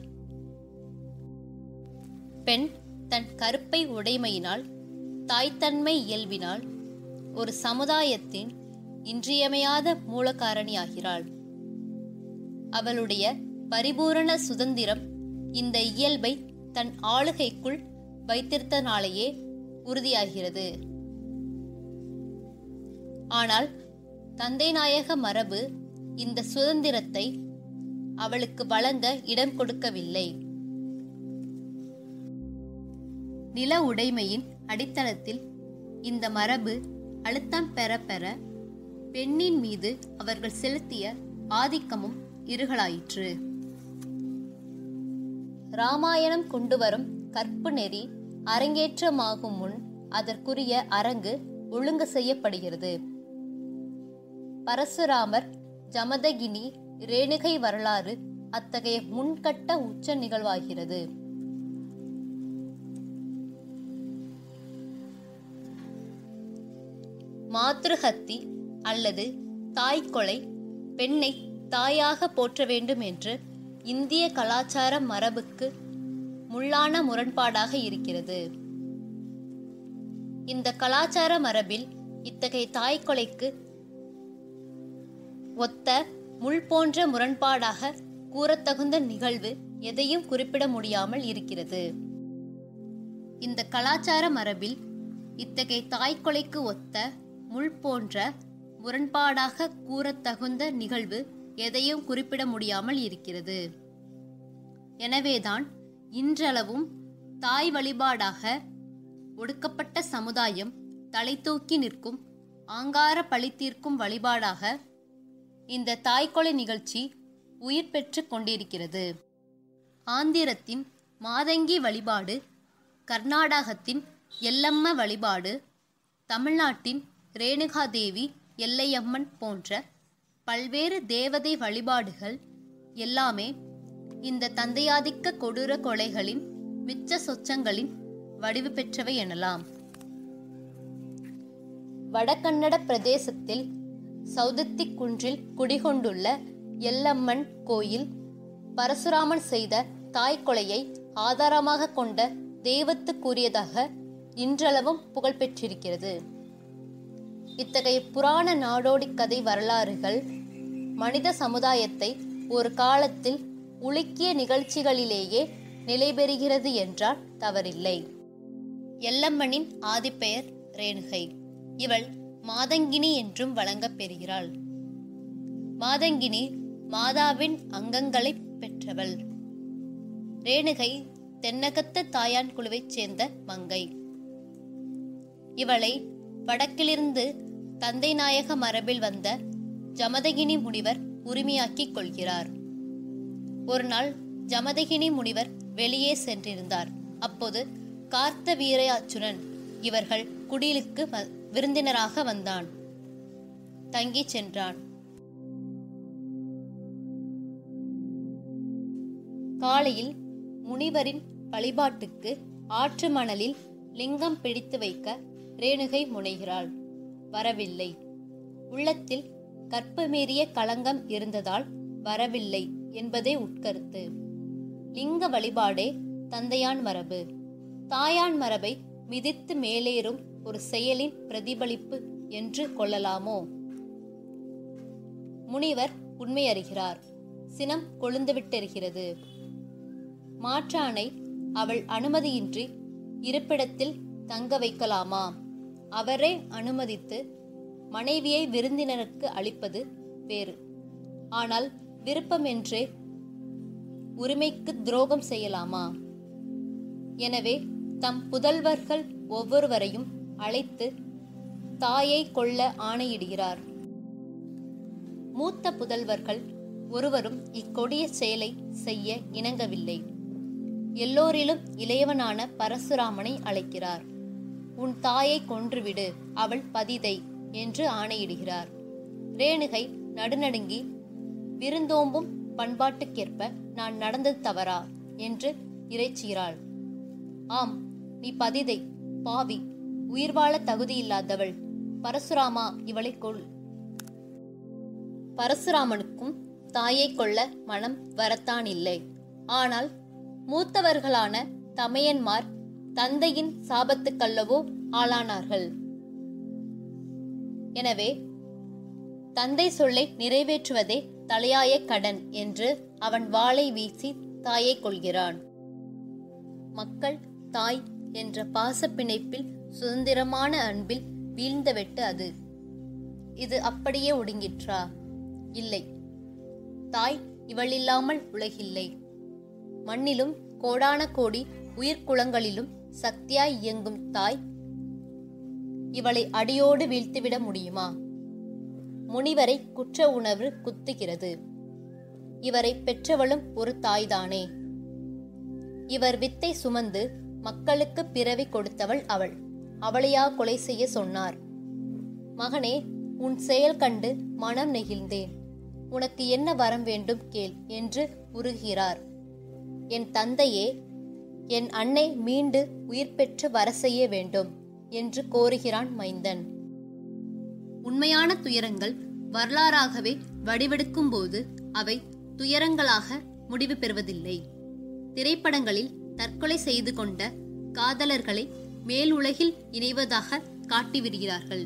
பெண் தன் கருப்பை உடைமையினால் தாய்த்தன்மை இயல்பினால் ஒரு சமுதாயத்தின் இன்றியமையாத மூலகாரணியாகிறாள் அவளுடைய பரிபூரண சுதந்திரம் இந்த இயல்பை தன் ஆளுகைக்குள் வைத்திருத்தனாலேயே உறுதியாகிறது ஆனால் தந்தை நாயக மரபு இந்த சுதந்திரத்தை அவளுக்கு வழங்க இடம் கொடுக்கவில்லை நில உடைமையின் அடித்தளத்தில் இந்த மரபு அழுத்தம் பெற பெற பெண்ணின் மீது அவர்கள் செலுத்திய ஆதிக்கமும் இருகலாயிற்று ராமாயணம் கொண்டு வரும் கற்பு நெறி அரங்கேற்றமாகும் முன் அதற்குரிய அரங்கு ஒழுங்கு செய்யப்படுகிறது பரசுராமர் ஜமதகினி ரேணுகை வரலாறு அத்தகைய முன்கட்ட உச்ச நிகழ்வாகிறது மாத்ருஹத்தி அல்லது தாய்க்கொலை பெண்ணை தாயாக போற்ற வேண்டும் என்று இந்திய கலாச்சார மரபுக்கு முள்ளான முரண்பாடாக இருக்கிறது இந்த கலாச்சார மரபில் இத்தகைய தாய்க்கொலைக்கு ஒத்த முள் போன்ற முரண்பாடாக கூறத்தகுந்த நிகழ்வு எதையும் குறிப்பிட முடியாமல் இருக்கிறது இந்த கலாச்சார மரபில் இத்தகைய தாய்க்கொலைக்கு ஒத்த முள் போன்ற முரண்பாடாக கூறத்தகுந்த நிகழ்வு எதையும் குறிப்பிட முடியாமல் இருக்கிறது எனவேதான் இன்றளவும் தாய் வழிபாடாக ஒடுக்கப்பட்ட சமுதாயம் தலை தூக்கி நிற்கும் ஆங்கார பழி தீர்க்கும் வழிபாடாக இந்த தாய்க்கொலை நிகழ்ச்சி உயிர் பெற்று கொண்டிருக்கிறது ஆந்திரத்தின் மாதங்கி வழிபாடு கர்நாடகத்தின் எல்லம்ம வழிபாடு தமிழ்நாட்டின் ரேணுகாதேவி எல்லையம்மன் போன்ற பல்வேறு தேவதை வழிபாடுகள் எல்லாமே இந்த தந்தையாதிக்க கொடூர கொலைகளின் மிச்ச சொச்சங்களின் வடிவு பெற்றவை எனலாம் வடகன்னட பிரதேசத்தில் சௌதத்தி குன்றில் குடிகொண்டுள்ள எல்லம்மன் கோயில் பரசுராமன் செய்த தாய்க்கொலையை ஆதாரமாக கொண்ட தெய்வத்துக்குரியதாக இன்றளவும் புகழ்பெற்றிருக்கிறது இத்தகைய புராண நாடோடி கதை வரலாறுகள் மனித சமுதாயத்தை ஒரு காலத்தில் உலுக்கிய நிகழ்ச்சிகளிலேயே நிலைபெறுகிறது என்றால் தவறில்லை எல்லம்மனின் ஆதிப்பெயர் ரேணுகை இவள் மாதங்கினி என்றும் வழங்கப் பெறுகிறாள் மாதங்கினி மாதாவின் அங்கங்களை பெற்றவள் ரேணுகை தென்னகத்த தாயான் குழுவைச் சேர்ந்த மங்கை இவளை வடக்கிலிருந்து தந்தை நாயக மரபில் வந்த ஜமதகினி முனிவர் உரிமையாக்கிக் கொள்கிறார் ஒரு நாள் ஜமதகினி முனிவர் வெளியே சென்றிருந்தார் அப்போது கார்த்த வீரயாச்சுரன் இவர்கள் குடிலுக்கு வ- விருந்தினராக வந்தான் தங்கிச் சென்றான் காலையில் முனிவரின் வழிபாட்டுக்கு ஆற்று மணலில் லிங்கம் பிடித்து வைக்க ரேணுகை முனைகிறாள் வரவில்லை உள்ளத்தில் கற்பு மீறிய களங்கம் இருந்ததால் வரவில்லை என்பதே உட்கருத்து லிங்க வழிபாடே தந்தையான் மரபு தாயான் மரபை மிதித்து மேலேறும் ஒரு செயலின் பிரதிபலிப்பு என்று கொள்ளலாமோ முனிவர் உண்மை அறிகிறார் சினம் கொழுந்துவிட்டெரிகிறது மாற்றானை அவள் அனுமதியின்றி இருப்பிடத்தில் தங்க வைக்கலாமா அவரே அனுமதித்து மனைவியை விருந்தினருக்கு அளிப்பது வேறு ஆனால் விருப்பமென்றே உரிமைக்கு துரோகம் செய்யலாமா எனவே தம் புதல்வர்கள் ஒவ்வொருவரையும் அழைத்து தாயை கொல்ல ஆணையிடுகிறார் மூத்த புதல்வர்கள் ஒருவரும் இக்கொடிய செயலை செய்ய இணங்கவில்லை எல்லோரிலும் இளையவனான பரசுராமனை அழைக்கிறார் உன் தாயை கொன்றுவிடு அவள் பதிதை என்று ஆணையிடுகிறார் ரேணுகை நடுநடுங்கி விருந்தோம்பும் பண்பாட்டுக்கேற்ப நான் நடந்தது தவறா என்று இறைச்சுகிறாள் ஆம் நீ பதிதை பாவி உயிர் வாழ தகுதியில்லாதவள் பரசுராமா இவளை கொல் பரசுராமனுக்கும் தாயை கொள்ள மனம் வரத்தான் இல்லை ஆனால் மூத்தவர்களான தமையன்மார் தந்தையின் சாபத்துக்கல்லவோ ஆளானார்கள் எனவே தந்தை சொல்லை நிறைவேற்றுவதே தலையாய கடன் என்று அவன் வாளை வீசி தாயை கொள்கிறான் மக்கள் தாய் என்ற பாசப் பிணைப்பில் சுதந்திரமான அன்பில் வீழ்ந்த வெட்டு அது இது அப்படியே ஒடுங்கிற்றா இல்லை தாய் இவளில்லாமல் உலகில்லை மண்ணிலும் கோடான கோடி உயிர்க்குளங்களிலும் சக்தியாய் இயங்கும் தாய் இவளை அடியோடு வீழ்த்திவிட முடியுமா முனிவரை குற்ற உணர்வு குத்துகிறது இவரை பெற்றவளும் ஒரு தாய்தானே இவர் வித்தை சுமந்து மக்களுக்கு பிறவி கொடுத்தவள் அவள் அவளையா கொலை செய்ய சொன்னார் மகனே உன் செயல் கண்டு மனம் நெகிழ்ந்தேன் உனக்கு என்ன வரம் வேண்டும் கேள் என்று உருகிறார் என் தந்தையே என் அன்னை மீண்டு உயிர் பெற்று வர செய்ய வேண்டும் என்று கோருகிறான் மைந்தன் உண்மையான துயரங்கள் வரலாறாகவே வடிவெடுக்கும் போது அவை துயரங்களாக முடிவு பெறுவதில்லை திரைப்படங்களில் தற்கொலை செய்து கொண்ட காதலர்களை மேலுலகில் இணைவதாக காட்டிவிடுகிறார்கள்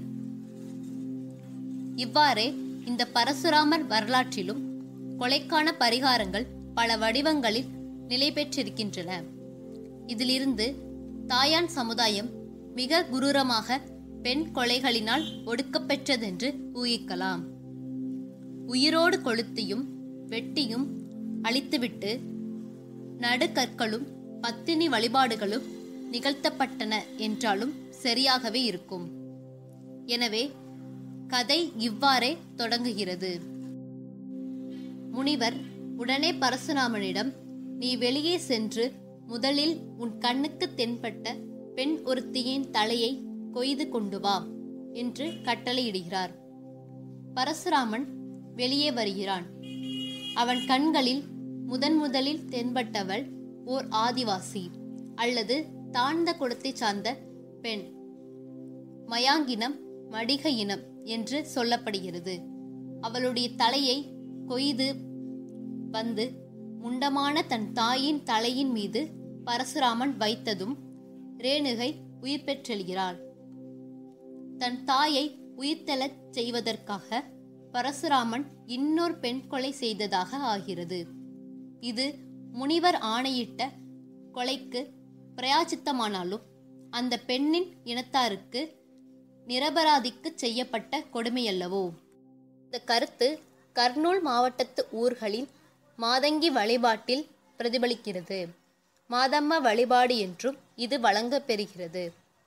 இவ்வாறே இந்த பரசுராமர் வரலாற்றிலும் கொலைக்கான பரிகாரங்கள் பல வடிவங்களில் நிலை பெற்றிருக்கின்றன இதிலிருந்து தாயான் சமுதாயம் மிக குரூரமாக பெண் கொலைகளினால் ஒடுக்கப்பெற்றதென்று ஊகிக்கலாம் உயிரோடு கொளுத்தியும் வெட்டியும் அழித்துவிட்டு நடுகற்களும் பத்தினி வழிபாடுகளும் நிகழ்த்தப்பட்டன என்றாலும் சரியாகவே இருக்கும் எனவே கதை இவ்வாறே தொடங்குகிறது முனிவர் உடனே பரசுராமனிடம் நீ வெளியே சென்று முதலில் உன் கண்ணுக்கு தென்பட்ட பெண் ஒருத்தியின் தலையை கொய்து கொண்டு வா என்று கட்டளையிடுகிறார் பரசுராமன் வெளியே வருகிறான் அவன் கண்களில் முதன் முதலில் தென்பட்டவள் ஓர் ஆதிவாசி அல்லது தாழ்ந்த குலத்தைச் சார்ந்த பெண் மயாங்கினம் மடிக இனம் என்று சொல்லப்படுகிறது அவளுடைய தலையை கொய்து வந்து முண்டமான தன் தாயின் தலையின் மீது பரசுராமன் வைத்ததும் ரேணுகை உயிர் பெற்றெழுகிறாள் தன் தாயை உயிர்த்தெழச் செய்வதற்காக பரசுராமன் இன்னொரு பெண் கொலை செய்ததாக ஆகிறது இது முனிவர் ஆணையிட்ட கொலைக்கு பிரயாச்சித்தமானாலும் அந்த பெண்ணின் இனத்தாருக்கு நிரபராதிக்கு செய்யப்பட்ட கொடுமையல்லவோ இந்த கருத்து கர்னூல் மாவட்டத்து ஊர்களின் மாதங்கி வழிபாட்டில் பிரதிபலிக்கிறது மாதம்ம வழிபாடு என்றும் இது வழங்கப்பெறுகிறது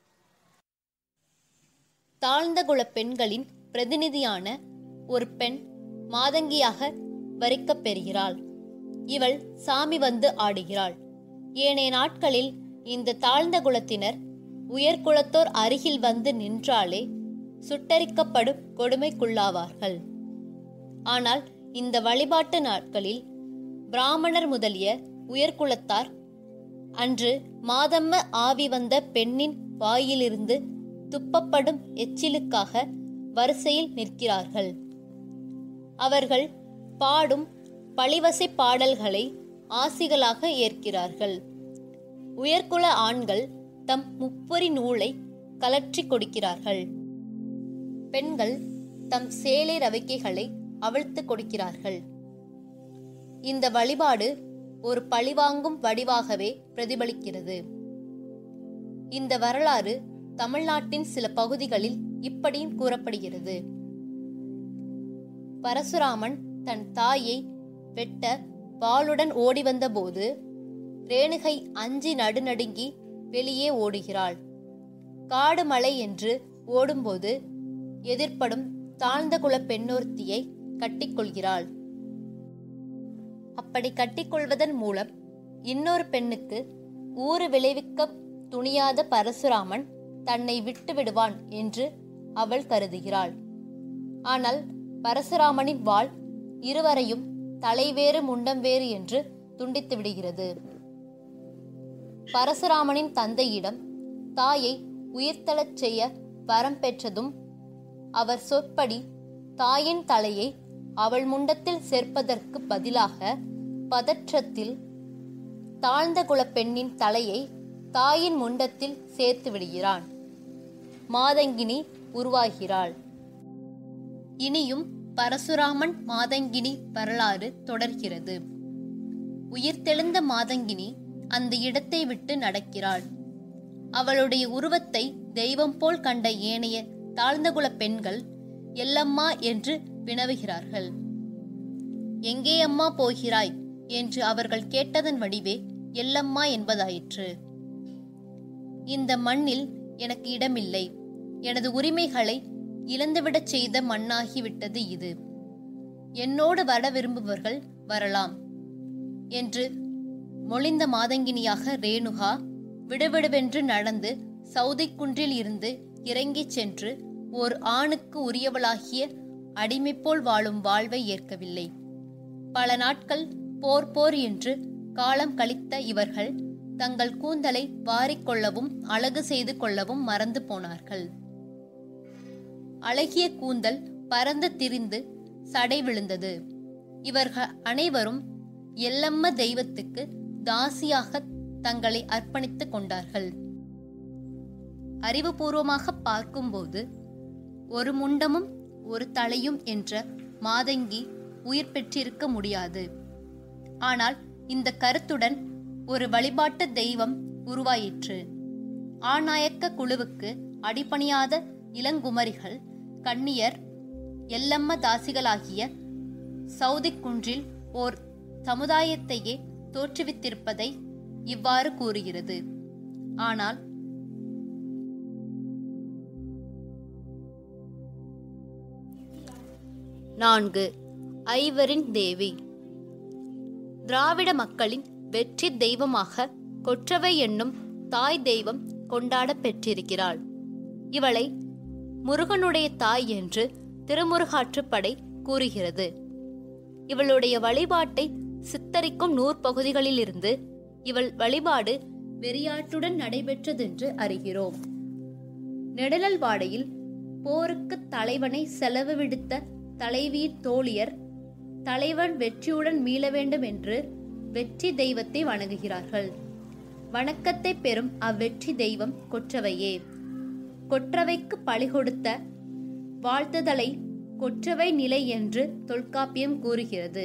தாழ்ந்த குல பெண்களின் பிரதிநிதியான ஒரு பெண் மாதங்கியாக வரிக்கப் பெறுகிறாள் இவள் சாமி வந்து ஆடுகிறாள் ஏனைய நாட்களில் இந்த தாழ்ந்த குலத்தினர் உயர்குலத்தோர் அருகில் வந்து நின்றாலே சுட்டரிக்கப்படும் கொடுமைக்குள்ளாவார்கள் ஆனால் இந்த வழிபாட்டு நாட்களில் பிராமணர் முதலிய உயர்குலத்தார் அன்று மாதம்ம ஆவி வந்த பெண்ணின் வாயிலிருந்து துப்பப்படும் எச்சிலுக்காக வரிசையில் நிற்கிறார்கள் அவர்கள் பாடும் பழிவசை பாடல்களை ஆசிகளாக ஏற்கிறார்கள் உயர்குல ஆண்கள் தம் முப்பொறி நூலை கலற்றி கொடுக்கிறார்கள் பெண்கள் தம் சேலை ரவிக்கைகளை அவிழ்த்து கொடுக்கிறார்கள் இந்த வழிபாடு ஒரு பழிவாங்கும் வடிவாகவே பிரதிபலிக்கிறது இந்த வரலாறு தமிழ்நாட்டின் சில பகுதிகளில் இப்படியும் கூறப்படுகிறது பரசுராமன் தன் தாயை வெட்ட வாளுடன் ஓடி வந்தபோது ரேணுகை அஞ்சி நடுநடுங்கி வெளியே ஓடுகிறாள் காடு மலை என்று ஓடும்போது எதிர்ப்படும் தாழ்ந்த குல பெண்ணொருத்தியை கட்டிக்கொள்கிறாள் அப்படி கட்டிக்கொள்வதன் மூலம் இன்னொரு பெண்ணுக்கு ஊறு விளைவிக்க துணியாத பரசுராமன் தன்னை விட்டு விடுவான் என்று அவள் கருதுகிறாள் ஆனால் பரசுராமனின் வாள் இருவரையும் தலைவேறு முண்டம் வேறு என்று துண்டித்து விடுகிறது பரசுராமனின் தந்தையிடம் தாயை உயிர்த்தெழச் செய்ய வரம் பெற்றதும் அவர் சொற்படி தாயின் தலையை அவள் முண்டத்தில் சேர்ப்பதற்கு பதிலாக பதற்றத்தில் தாழ்ந்த குலப் பெண்ணின் தலையை தாயின் முண்டத்தில் சேர்த்து விடுகிறான் மாதங்கினி உருவாகிறாள் இனியும் பரசுராமன் மாதங்கினி வரலாறு தொடர்கிறது உயிர்த்தெழுந்த மாதங்கினி அந்த இடத்தை விட்டு நடக்கிறாள் அவளுடைய உருவத்தை தெய்வம் போல் கண்ட ஏனைய தாழ்ந்தகுல பெண்கள் எல்லம்மா என்று வினவுகிறார்கள் எங்கே அம்மா போகிறாய் என்று அவர்கள் கேட்டதன் வடிவே எல்லம்மா என்பதாயிற்று இந்த மண்ணில் எனக்கு இடமில்லை எனது உரிமைகளை இழந்துவிடச் செய்த மண்ணாகிவிட்டது இது என்னோடு வர விரும்புபவர்கள் வரலாம் என்று மொழிந்த மாதங்கினியாக ரேணுகா விடுவிடுவென்று நடந்து சவுதிக்குன்றில் இருந்து இறங்கிச் சென்று ஓர் ஆணுக்கு உரியவளாகிய அடிமை போல் வாழும் வாழ்வை ஏற்கவில்லை பல நாட்கள் போர் போர் என்று காலம் கழித்த இவர்கள் தங்கள் கூந்தலை வாரிக்கொள்ளவும் அழகு செய்து கொள்ளவும் மறந்து போனார்கள் அழகிய கூந்தல் பறந்து திரிந்து சடை விழுந்தது இவர்கள் அனைவரும் எல்லம்ம தெய்வத்துக்கு தாசியாக தங்களை அர்ப்பணித்துக் கொண்டார்கள் அறிவுபூர்வமாக பார்க்கும்போது ஒரு முண்டமும் ஒரு தலையும் என்ற மாதங்கி உயிர் பெற்றிருக்க முடியாது ஆனால் இந்த கருத்துடன் ஒரு வழிபாட்டு தெய்வம் உருவாயிற்று ஆநாயக்க குழுவுக்கு அடிபணியாத இளங்குமரிகள் கன்னியர் எல்லம்ம தாசிகளாகிய சவுதிக் குன்றில் ஓர் சமுதாயத்தையே தோற்றுவித்திருப்பதை இவ்வாறு கூறுகிறது ஆனால் நான்கு ஐவரின் தேவி திராவிட மக்களின் வெற்றி தெய்வமாக கொற்றவை என்னும் தாய் தெய்வம் கொண்டாடப் பெற்றிருக்கிறாள் இவளை முருகனுடைய தாய் என்று திருமுருகாற்றுப்படை கூறுகிறது இவளுடைய வழிபாட்டை சித்தரிக்கும் நூற்பகுதிகளிலிருந்து இவள் வழிபாடு வெறியாட்டுடன் நடைபெற்றதென்று அறிகிறோம் நெடலல்வாடையில் போருக்கு தலைவனை செலவு விடுத்த தலைவியின் தோழியர் தலைவன் வெற்றியுடன் மீள வேண்டும் என்று வெற்றி தெய்வத்தை வணங்குகிறார்கள் வணக்கத்தை பெறும் அவ்வெற்றி தெய்வம் கொற்றவையே கொற்றவைக்கு பழி கொடுத்த வாழ்த்துதலை கொற்றவை நிலை என்று தொல்காப்பியம் கூறுகிறது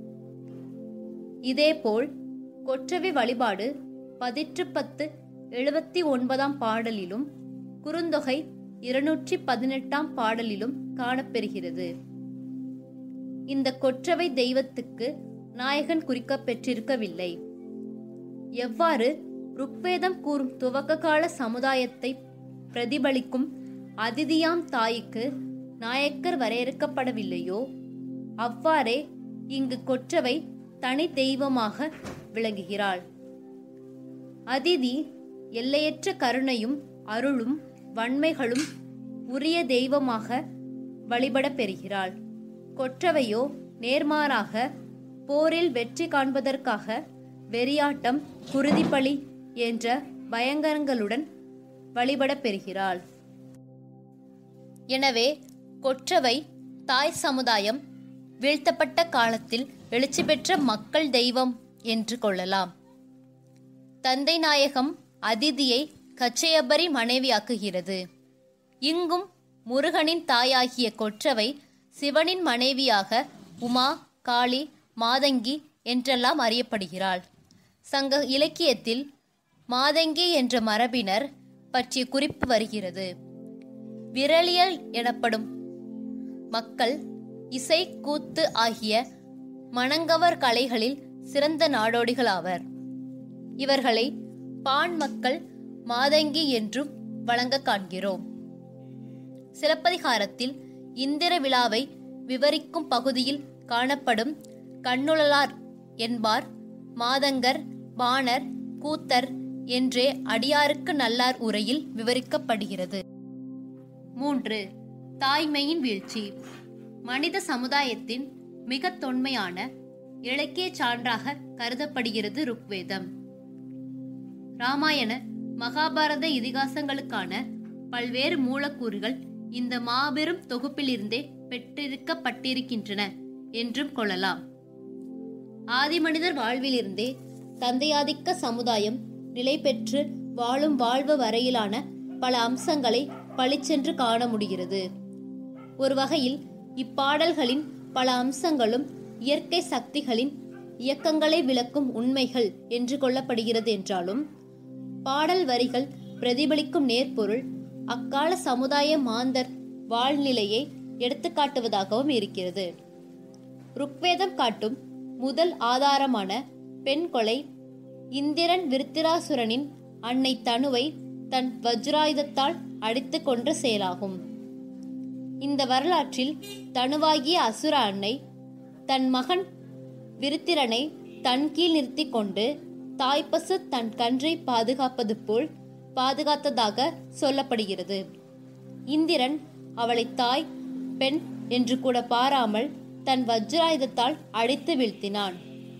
இதேபோல் கொற்றவை வழிபாடு பதிற்று பத்து எழுபத்தி ஒன்பதாம் பாடலிலும் குறுந்தொகை இருநூற்றி பதினெட்டாம் பாடலிலும் காணப்பெறுகிறது இந்த கொற்றவை தெய்வத்துக்கு நாயகன் குறிக்கப் பெற்றிருக்கவில்லை எவ்வாறு ருக்வேதம் கூறும் துவக்க கால சமுதாயத்தை பிரதிபலிக்கும் அதிதியாம் தாய்க்கு நாயக்கர் வரையறுக்கப்படவில்லையோ அவ்வாறே இங்கு கொற்றவை தனி தெய்வமாக விளங்குகிறாள் அதிதி எல்லையற்ற கருணையும் அருளும் வன்மைகளும் உரிய தெய்வமாக வழிபடப் பெறுகிறாள் கொற்றவையோ நேர்மாறாக போரில் வெற்றி காண்பதற்காக வெறியாட்டம் குருதிப்பலி என்ற பயங்கரங்களுடன் வழிபடப் பெறுகிறாள் எனவே கொற்றவை தாய் சமுதாயம் வீழ்த்தப்பட்ட காலத்தில் எழுச்சி பெற்ற மக்கள் தெய்வம் என்று கொள்ளலாம் தந்தை நாயகம் அதிதியை கச்சையபரி மனைவியாக்குகிறது இங்கும் முருகனின் தாயாகிய கொற்றவை சிவனின் மனைவியாக உமா காளி மாதங்கி என்றெல்லாம் அறியப்படுகிறாள் சங்க இலக்கியத்தில் மாதங்கி என்ற மரபினர் பற்றிய குறிப்பு வருகிறது விரலியல் எனப்படும் மக்கள் இசை கூத்து ஆகிய மணங்கவர் கலைகளில் சிறந்த நாடோடிகள் ஆவர் இவர்களை பான் மக்கள் மாதங்கி என்றும் வழங்க காண்கிறோம் சிலப்பதிகாரத்தில் இந்திர விழாவை விவரிக்கும் பகுதியில் காணப்படும் கண்ணுழலார் என்பார் மாதங்கர் பாணர் கூத்தர் என்றே அடியாருக்கு நல்லார் உரையில் விவரிக்கப்படுகிறது மூன்று தாய்மையின் வீழ்ச்சி மனித சமுதாயத்தின் மிக தொன்மையான இலக்கிய சான்றாக கருதப்படுகிறது ருக்வேதம் ராமாயண மகாபாரத இதிகாசங்களுக்கான பல்வேறு மூலக்கூறுகள் இந்த மாபெரும் தொகுப்பிலிருந்தே பெற்றிருக்கப்பட்டிருக்கின்றன என்றும் கொள்ளலாம் ஆதிமனிதர் வாழ்விலிருந்தே தந்தையாதிக்க சமுதாயம் நிலை பெற்று வாழும் வாழ்வு வரையிலான பல அம்சங்களை பளிச்சென்று காண முடிகிறது ஒரு வகையில் இப்பாடல்களின் பல அம்சங்களும் இயற்கை சக்திகளின் இயக்கங்களை விளக்கும் உண்மைகள் என்று கொள்ளப்படுகிறது என்றாலும் பாடல் வரிகள் பிரதிபலிக்கும் நேர்பொருள் அக்கால சமுதாய மாந்தர் வாழ்நிலையை எடுத்துக்காட்டுவதாகவும் இருக்கிறது ருக்வேதம் காட்டும் முதல் ஆதாரமான பெண் கொலை இந்திரன் விருத்திராசுரனின் அன்னை தனுவை தன் வஜ்ராயுதத்தால் அடித்து கொன்ற செயலாகும் இந்த வரலாற்றில் தனுவாகிய அசுர அன்னை தன் மகன் விருத்திரனை தன் கீழ் நிறுத்திக் கொண்டு தாய்ப்பசு தன் கன்றை பாதுகாப்பது போல் பாதுகாத்ததாக சொல்லப்படுகிறது இந்திரன் அவளை தாய் பெண் என்று கூட பாராமல் தன் வஜ்ராயுதத்தால் அடித்து வீழ்த்தினான்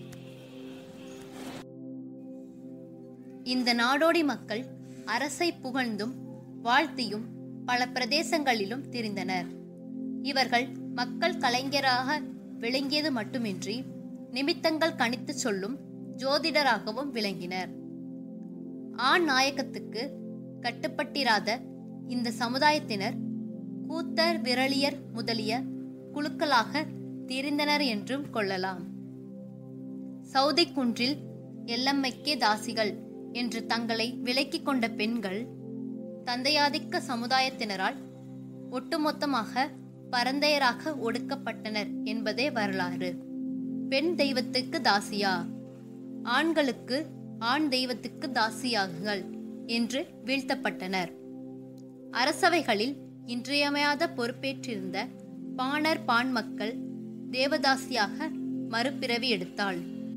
இந்த நாடோடி மக்கள் அரசை புகழ்ந்தும் வாழ்த்தியும் பல பிரதேசங்களிலும் திரிந்தனர் இவர்கள் மக்கள் கலைஞராக விளங்கியது மட்டுமின்றி நிமித்தங்கள் கணித்து சொல்லும் ஜோதிடராகவும் விளங்கினர் ஆண் நாயக்கத்துக்கு கட்டுப்பட்டிராத இந்த சமுதாயத்தினர் கூத்தர் விரலியர் முதலிய குழுக்களாக திரிந்தனர் என்றும் கொள்ளலாம் சவுதி குன்றில் எல்லம்மைக்கே தாசிகள் என்று தங்களை விலக்கிக் கொண்ட பெண்கள் தந்தையாதிக்க சமுதாயத்தினரால் ஒட்டுமொத்தமாக பரந்தையராக ஒடுக்கப்பட்டனர் என்பதே வரலாறு பெண் தெய்வத்துக்கு தாசியா ஆண்களுக்கு ஆண் தெய்வத்துக்கு தாசியாகுங்கள் என்று வீழ்த்தப்பட்டனர் அரசவைகளில் இன்றியமையாத பொறுப்பேற்றிருந்த பாணர் பான் மக்கள் தேவதாசியாக மறுபிறவி எடுத்தாள்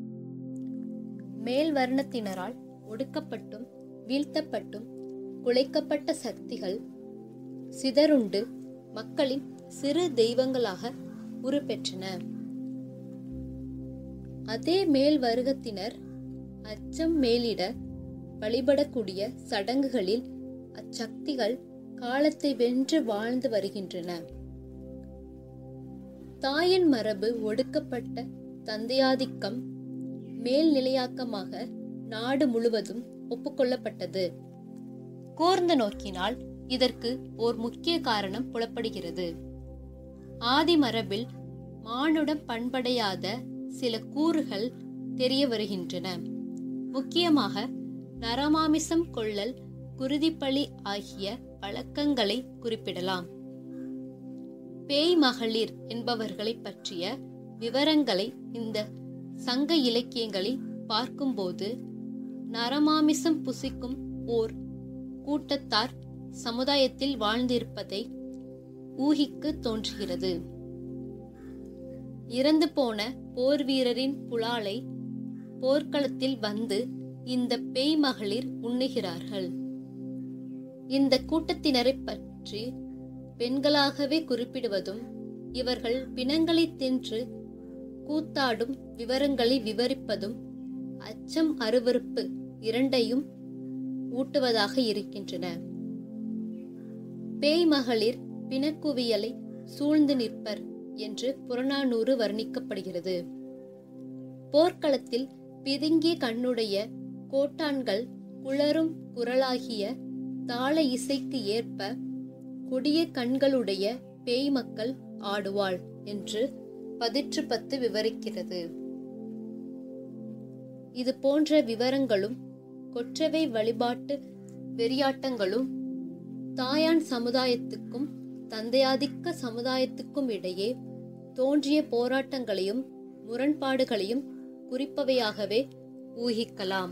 மேல் வர்ணத்தினரால் ஒடுக்கப்பட்டும் வீழ்த்தப்பட்டும் குலைக்கப்பட்ட சக்திகள் சிதறுண்டு மக்களின் சிறு தெய்வங்களாக உருப்பெற்றன அதே மேல் வருகத்தினர் அச்சம் மேலிட வழிபடக்கூடிய சடங்குகளில் அச்சக்திகள் காலத்தை வென்று வாழ்ந்து வருகின்றன தாயின் மரபு ஒடுக்கப்பட்ட தந்தையாதிக்கம் மேல்நிலையாக்கமாக நாடு முழுவதும் ஒப்புக்கொள்ளப்பட்டது கூர்ந்து நோக்கினால் இதற்கு ஓர் முக்கிய காரணம் புலப்படுகிறது ஆதி மரபில் மானுடம் பண்படையாத சில கூறுகள் தெரிய வருகின்றன முக்கியமாக நரமாமிசம் கொள்ளல் குருதிப்பலி ஆகிய பழக்கங்களை குறிப்பிடலாம் பேய் மகளிர் என்பவர்களை பற்றிய விவரங்களை இந்த சங்க இலக்கியங்களில் பார்க்கும்போது நரமாமிசம் புசிக்கும் ஓர் கூட்டத்தார் சமுதாயத்தில் வாழ்ந்திருப்பதை ஊகிக்கு தோன்றுகிறது இறந்து போன போர் வீரரின் புலாலை போர்க்களத்தில் வந்து இந்த பேய் மகளிர் உண்ணுகிறார்கள் இந்த கூட்டத்தினரை பற்றி பெண்களாகவே குறிப்பிடுவதும் இவர்கள் பிணங்களை தின்று கூத்தாடும் விவரங்களை விவரிப்பதும் அச்சம் அருவருப்பு இரண்டையும் ஊட்டுவதாக இருக்கின்றன பேய் மகளிர் பிணக்குவியலை சூழ்ந்து நிற்பர் என்று புறநானூறு வர்ணிக்கப்படுகிறது போர்க்களத்தில் பிதுங்கிய கண்ணுடைய கோட்டான்கள் குளரும் குரலாகிய தாள இசைக்கு ஏற்ப கொடிய கண்களுடைய பேய் மக்கள் ஆடுவாள் என்று பதிற்று பத்து விவரிக்கிறது இது போன்ற விவரங்களும் கொற்றவை வழிபாட்டு வெறியாட்டங்களும் தாயான் சமுதாயத்துக்கும் தந்தையாதிக்க சமுதாயத்துக்கும் இடையே தோன்றிய போராட்டங்களையும் முரண்பாடுகளையும் குறிப்பவையாகவே ஊகிக்கலாம்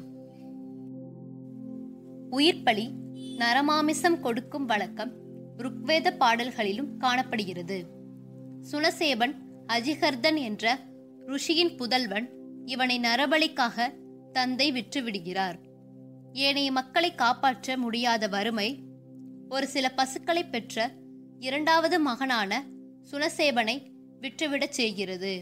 உயிர்ப்பலி நரமாமிசம் கொடுக்கும் வழக்கம் ருக்வேத பாடல்களிலும் காணப்படுகிறது சுனசேபன் அஜிகர்தன் என்ற ருஷியின் புதல்வன் இவனை நரபலிக்காக தந்தை விற்றுவிடுகிறார் ஏனைய மக்களை காப்பாற்ற முடியாத வறுமை ஒரு சில பசுக்களை பெற்ற இரண்டாவது மகனான சுனசேபனை விற்றுவிடச் செய்கிறது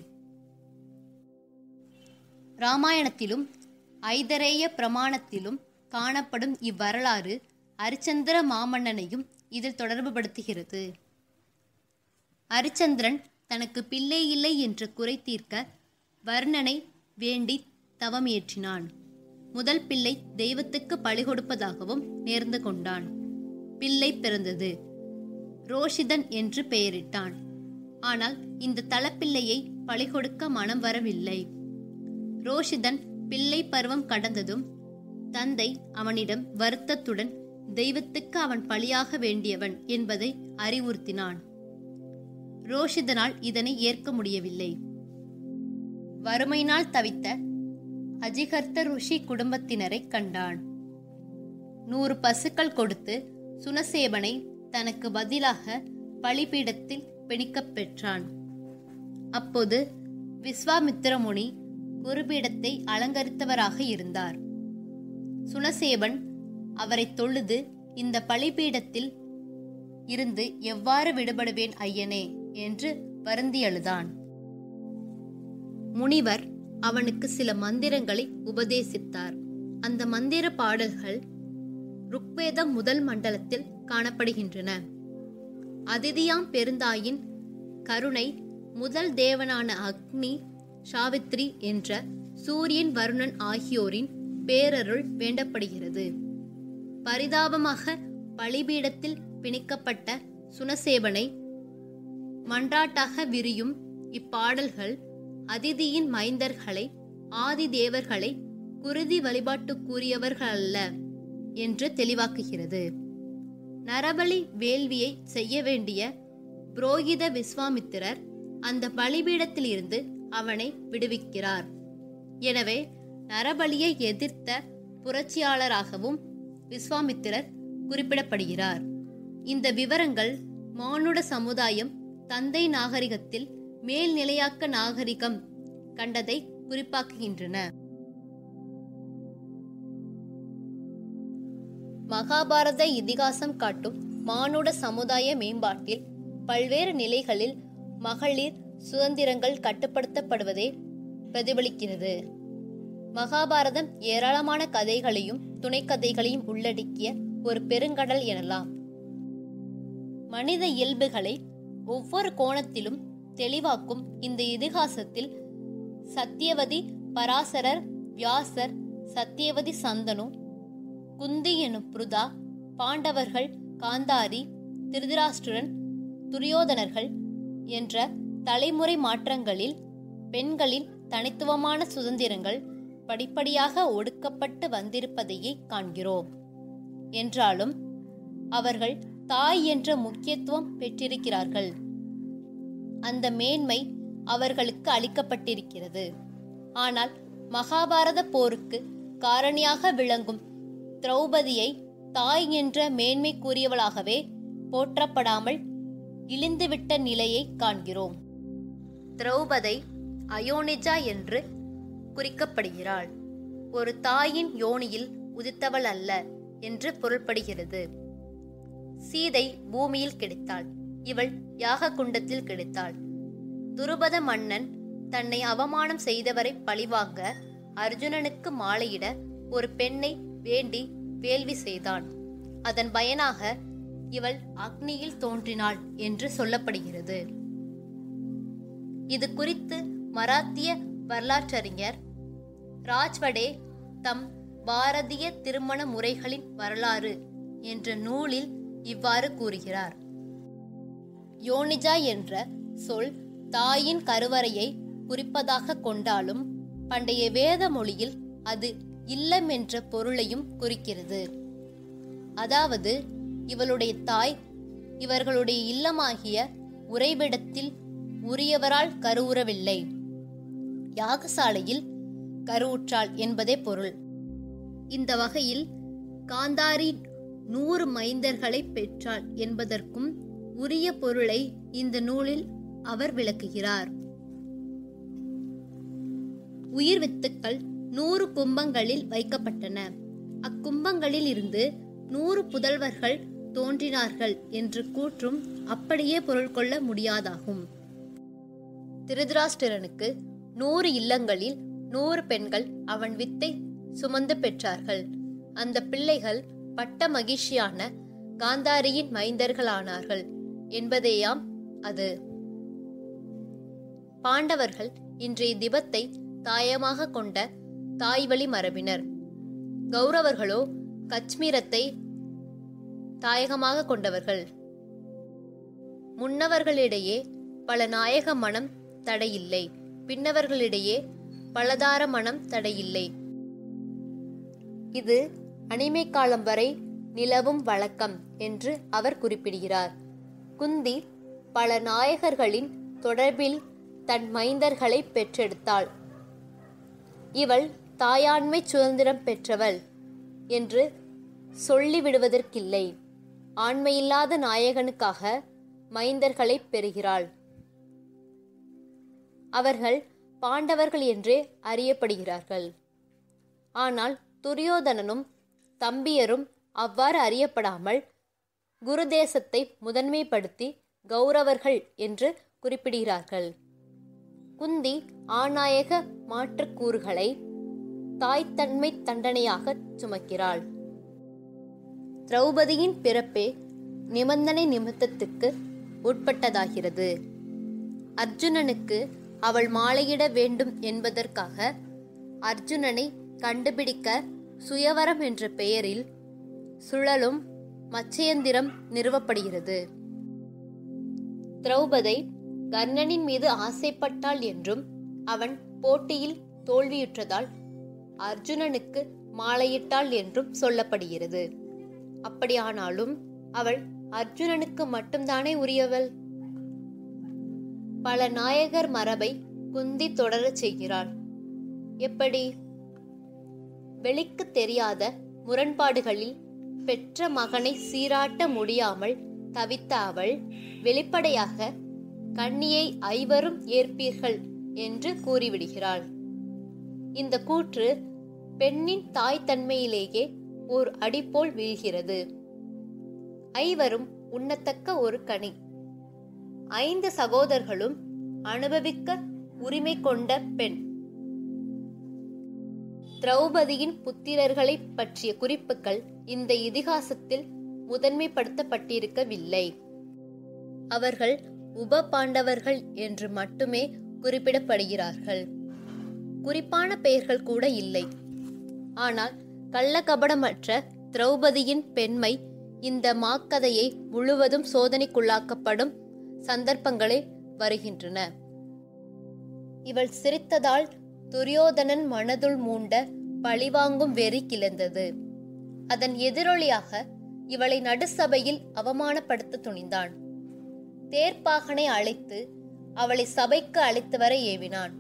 ராமாயணத்திலும் ஐதரேய பிரமாணத்திலும் காணப்படும் இவ்வரலாறு அரிச்சந்திர மாமன்னனையும் இதில் தொடர்புபடுத்துகிறது அரிச்சந்திரன் தனக்கு பிள்ளை இல்லை என்ற குறை தீர்க்க வர்ணனை வேண்டி தவம் இயற்றினான் முதல் பிள்ளை தெய்வத்துக்கு பழி கொடுப்பதாகவும் நேர்ந்து கொண்டான் பிள்ளை பிறந்தது ரோஷிதன் என்று பெயரிட்டான் ஆனால் இந்த தளப்பிள்ளையை பழி கொடுக்க மனம் வரவில்லை ரோஷிதன் பிள்ளை பருவம் கடந்ததும் தந்தை அவனிடம் வருத்தத்துடன் தெய்வத்துக்கு அவன் பழியாக வேண்டியவன் என்பதை அறிவுறுத்தினான் ரோஷிதனால் இதனை ஏற்க முடியவில்லை வறுமையினால் தவித்த அஜிகர்த்த ருஷி குடும்பத்தினரை கண்டான் நூறு பசுக்கள் கொடுத்து சுனசேபனை தனக்கு பதிலாக பலிபீடத்தில் பிணிக்கப் பெற்றான் அப்போது விஸ்வாமித்திர முனி குருபீடத்தை அலங்கரித்தவராக இருந்தார் சுனசேபன் அவரை தொழுது இந்த பலிபீடத்தில் இருந்து எவ்வாறு விடுபடுவேன் ஐயனே என்று வருந்தி அழுதான் முனிவர் அவனுக்கு சில மந்திரங்களை உபதேசித்தார் அந்த மந்திர பாடல்கள் ருக்வேதம் முதல் மண்டலத்தில் காணப்படுகின்றன அதிதியாம் பெருந்தாயின் கருணை முதல் தேவனான அக்னி சாவித்ரி என்ற சூரியன் வருணன் ஆகியோரின் பேரருள் வேண்டப்படுகிறது பரிதாபமாக பலிபீடத்தில் பிணிக்கப்பட்ட சுனசேவனை மன்றாட்டாக விரியும் இப்பாடல்கள் அதிதியின் மைந்தர்களை ஆதி தேவர்களை குருதி வழிபாட்டுக்குரியவர்கள் அல்ல என்று தெளிவாக்குகிறது நரபலி வேள்வியை செய்ய வேண்டிய புரோகித விஸ்வாமித்திரர் அந்த பலிபீடத்தில் இருந்து அவனை விடுவிக்கிறார் எனவே நரபலியை எதிர்த்த புரட்சியாளராகவும் விஸ்வாமித்திரர் குறிப்பிடப்படுகிறார் இந்த விவரங்கள் மானுட சமுதாயம் தந்தை நாகரிகத்தில் மேல்நிலையாக்க நாகரிகம் கண்டதை குறிப்பாக்குகின்றன மகாபாரத இதிகாசம் காட்டும் மானுட சமுதாய மேம்பாட்டில் பல்வேறு நிலைகளில் மகளிர் சுதந்திரங்கள் கட்டுப்படுத்தப்படுவதே பிரதிபலிக்கிறது மகாபாரதம் ஏராளமான கதைகளையும் துணைக்கதைகளையும் உள்ளடக்கிய ஒரு பெருங்கடல் எனலாம் மனித இயல்புகளை ஒவ்வொரு கோணத்திலும் தெளிவாக்கும் இந்த இதிகாசத்தில் சத்தியவதி பராசரர் வியாசர் சத்தியவதி சந்தனு குந்தி எனும் புருதா பாண்டவர்கள் காந்தாரி திருதராஷ்டிரன் துரியோதனர்கள் என்ற தலைமுறை மாற்றங்களில் பெண்களின் தனித்துவமான சுதந்திரங்கள் படிப்படியாக ஒடுக்கப்பட்டு வந்திருப்பதையே காண்கிறோம் என்றாலும் அவர்கள் தாய் என்ற முக்கியத்துவம் பெற்றிருக்கிறார்கள் அந்த மேன்மை அவர்களுக்கு அளிக்கப்பட்டிருக்கிறது ஆனால் மகாபாரத போருக்கு காரணியாக விளங்கும் திரௌபதியை தாய் என்ற மேன்மைக்குரியவளாகவே போற்றப்படாமல் இழிந்துவிட்ட நிலையை காண்கிறோம் திரௌபதை அயோனிஜா என்று குறிக்கப்படுகிறாள் ஒரு தாயின் யோனியில் உதித்தவள் அல்ல என்று பொருள்படுகிறது சீதை பூமியில் கிடைத்தாள் இவள் யாக குண்டத்தில் கிடைத்தாள் துருபத மன்னன் தன்னை அவமானம் செய்தவரை பழிவாங்க அர்ஜுனனுக்கு மாலையிட ஒரு பெண்ணை வேண்டி வேள்வி செய்தான் அதன் பயனாக இவள் அக்னியில் தோன்றினாள் என்று சொல்லப்படுகிறது இது குறித்து மராத்திய வரலாற்றறிஞர் ராஜ்வடே தம் பாரதிய திருமண முறைகளின் வரலாறு என்ற நூலில் இவ்வாறு கூறுகிறார் யோனிஜா என்ற சொல் தாயின் கருவறையை குறிப்பதாக கொண்டாலும் பண்டைய வேத மொழியில் அது இல்லம் என்ற பொருளையும் குறிக்கிறது அதாவது இவளுடைய தாய் இவர்களுடைய இல்லமாகிய உறைவிடத்தில் உரியவரால் கருவுறவில்லை யாகசாலையில் கருவுற்றாள் என்பதே பொருள் இந்த வகையில் காந்தாரி நூறு மைந்தர்களை பெற்றாள் என்பதற்கும் உரிய பொருளை இந்த நூலில் அவர் விளக்குகிறார் உயிர் வித்துக்கள் நூறு கும்பங்களில் வைக்கப்பட்டன அக்கும்பங்களில் இருந்து நூறு புதல்வர்கள் தோன்றினார்கள் என்று கூற்றும் அப்படியே பொருள் கொள்ள முடியாதாகும் திருதராஷ்டிரனுக்கு நூறு இல்லங்களில் நூறு பெண்கள் அவன் வித்தை சுமந்து பெற்றார்கள் அந்த பிள்ளைகள் பட்ட மகிழ்ச்சியான காந்தாரியின் மைந்தர்களானார்கள் என்பதேயாம் அது பாண்டவர்கள் இன்றைய திபத்தை தாயமாக கொண்ட தாய்வழி மரபினர் கௌரவர்களோ கச்மீரத்தை தாயகமாக கொண்டவர்கள் முன்னவர்களிடையே பல நாயக மனம் தடையில்லை பின்னவர்களிடையே பலதார மனம் தடையில்லை இது அனிமை காலம் வரை நிலவும் வழக்கம் என்று அவர் குறிப்பிடுகிறார் குந்தி பல நாயகர்களின் தொடர்பில் தன் மைந்தர்களை பெற்றெடுத்தாள் இவள் தாயாண்மை சுதந்திரம் பெற்றவள் என்று சொல்லிவிடுவதற்கில்லை ஆண்மையில்லாத நாயகனுக்காக மைந்தர்களை பெறுகிறாள் அவர்கள் பாண்டவர்கள் என்றே அறியப்படுகிறார்கள் ஆனால் துரியோதனனும் தம்பியரும் அவ்வாறு அறியப்படாமல் குரு தேசத்தை முதன்மைப்படுத்தி கௌரவர்கள் என்று குறிப்பிடுகிறார்கள் குந்தி ஆநாயக மாற்றுக்கூறுகளை தாய்த்தன்மை தண்டனையாக சுமக்கிறாள் திரௌபதியின் பிறப்பே நிபந்தனை நிமித்தத்துக்கு உட்பட்டதாகிறது அர்ஜுனனுக்கு அவள் மாலையிட வேண்டும் என்பதற்காக அர்ஜுனனை கண்டுபிடிக்க சுயவரம் என்ற பெயரில் சுழலும் மச்சயந்திரம் நிறுவப்படுகிறது திரௌபதை கர்ணனின் மீது ஆசைப்பட்டாள் என்றும் அவன் போட்டியில் தோல்வியுற்றதால் அர்ஜுனனுக்கு மாலையிட்டாள் என்றும் சொல்லப்படுகிறது அப்படியானாலும் அவள் அர்ஜுனனுக்கு மட்டும்தானே உரியவள் பல நாயகர் மரபை குந்தி தொடரச் செய்கிறாள் எப்படி வெளிக்கு தெரியாத முரண்பாடுகளில் பெற்ற மகனை சீராட்ட முடியாமல் தவித்த அவள் வெளிப்படையாக கண்ணியை ஐவரும் ஏற்பீர்கள் என்று கூறிவிடுகிறாள் இந்த கூற்று பெண்ணின் தாய் தன்மையிலேயே ஓர் அடிப்போல் வீழ்கிறது ஐவரும் உண்ணத்தக்க ஒரு கனி ஐந்து சகோதரர்களும் அனுபவிக்க உரிமை கொண்ட பெண் திரௌபதியின் புத்திரர்களை பற்றிய குறிப்புகள் இந்த இதிகாசத்தில் முதன்மைப்படுத்தப்பட்டிருக்கவில்லை அவர்கள் உப பாண்டவர்கள் என்று மட்டுமே குறிப்பிடப்படுகிறார்கள் குறிப்பான பெயர்கள் கூட இல்லை ஆனால் கள்ளக்கபடமற்ற திரௌபதியின் பெண்மை இந்த மாக்கதையை முழுவதும் சோதனைக்குள்ளாக்கப்படும் சந்தர்ப்பங்களே வருகின்றன இவள் சிரித்ததால் துரியோதனன் மனதுள் மூண்ட பழிவாங்கும் வெறி கிளந்தது அதன் எதிரொலியாக இவளை நடுசபையில் அவமானப்படுத்த துணிந்தான் தேர்ப்பாகனை அழைத்து அவளை சபைக்கு அழைத்து வர ஏவினான்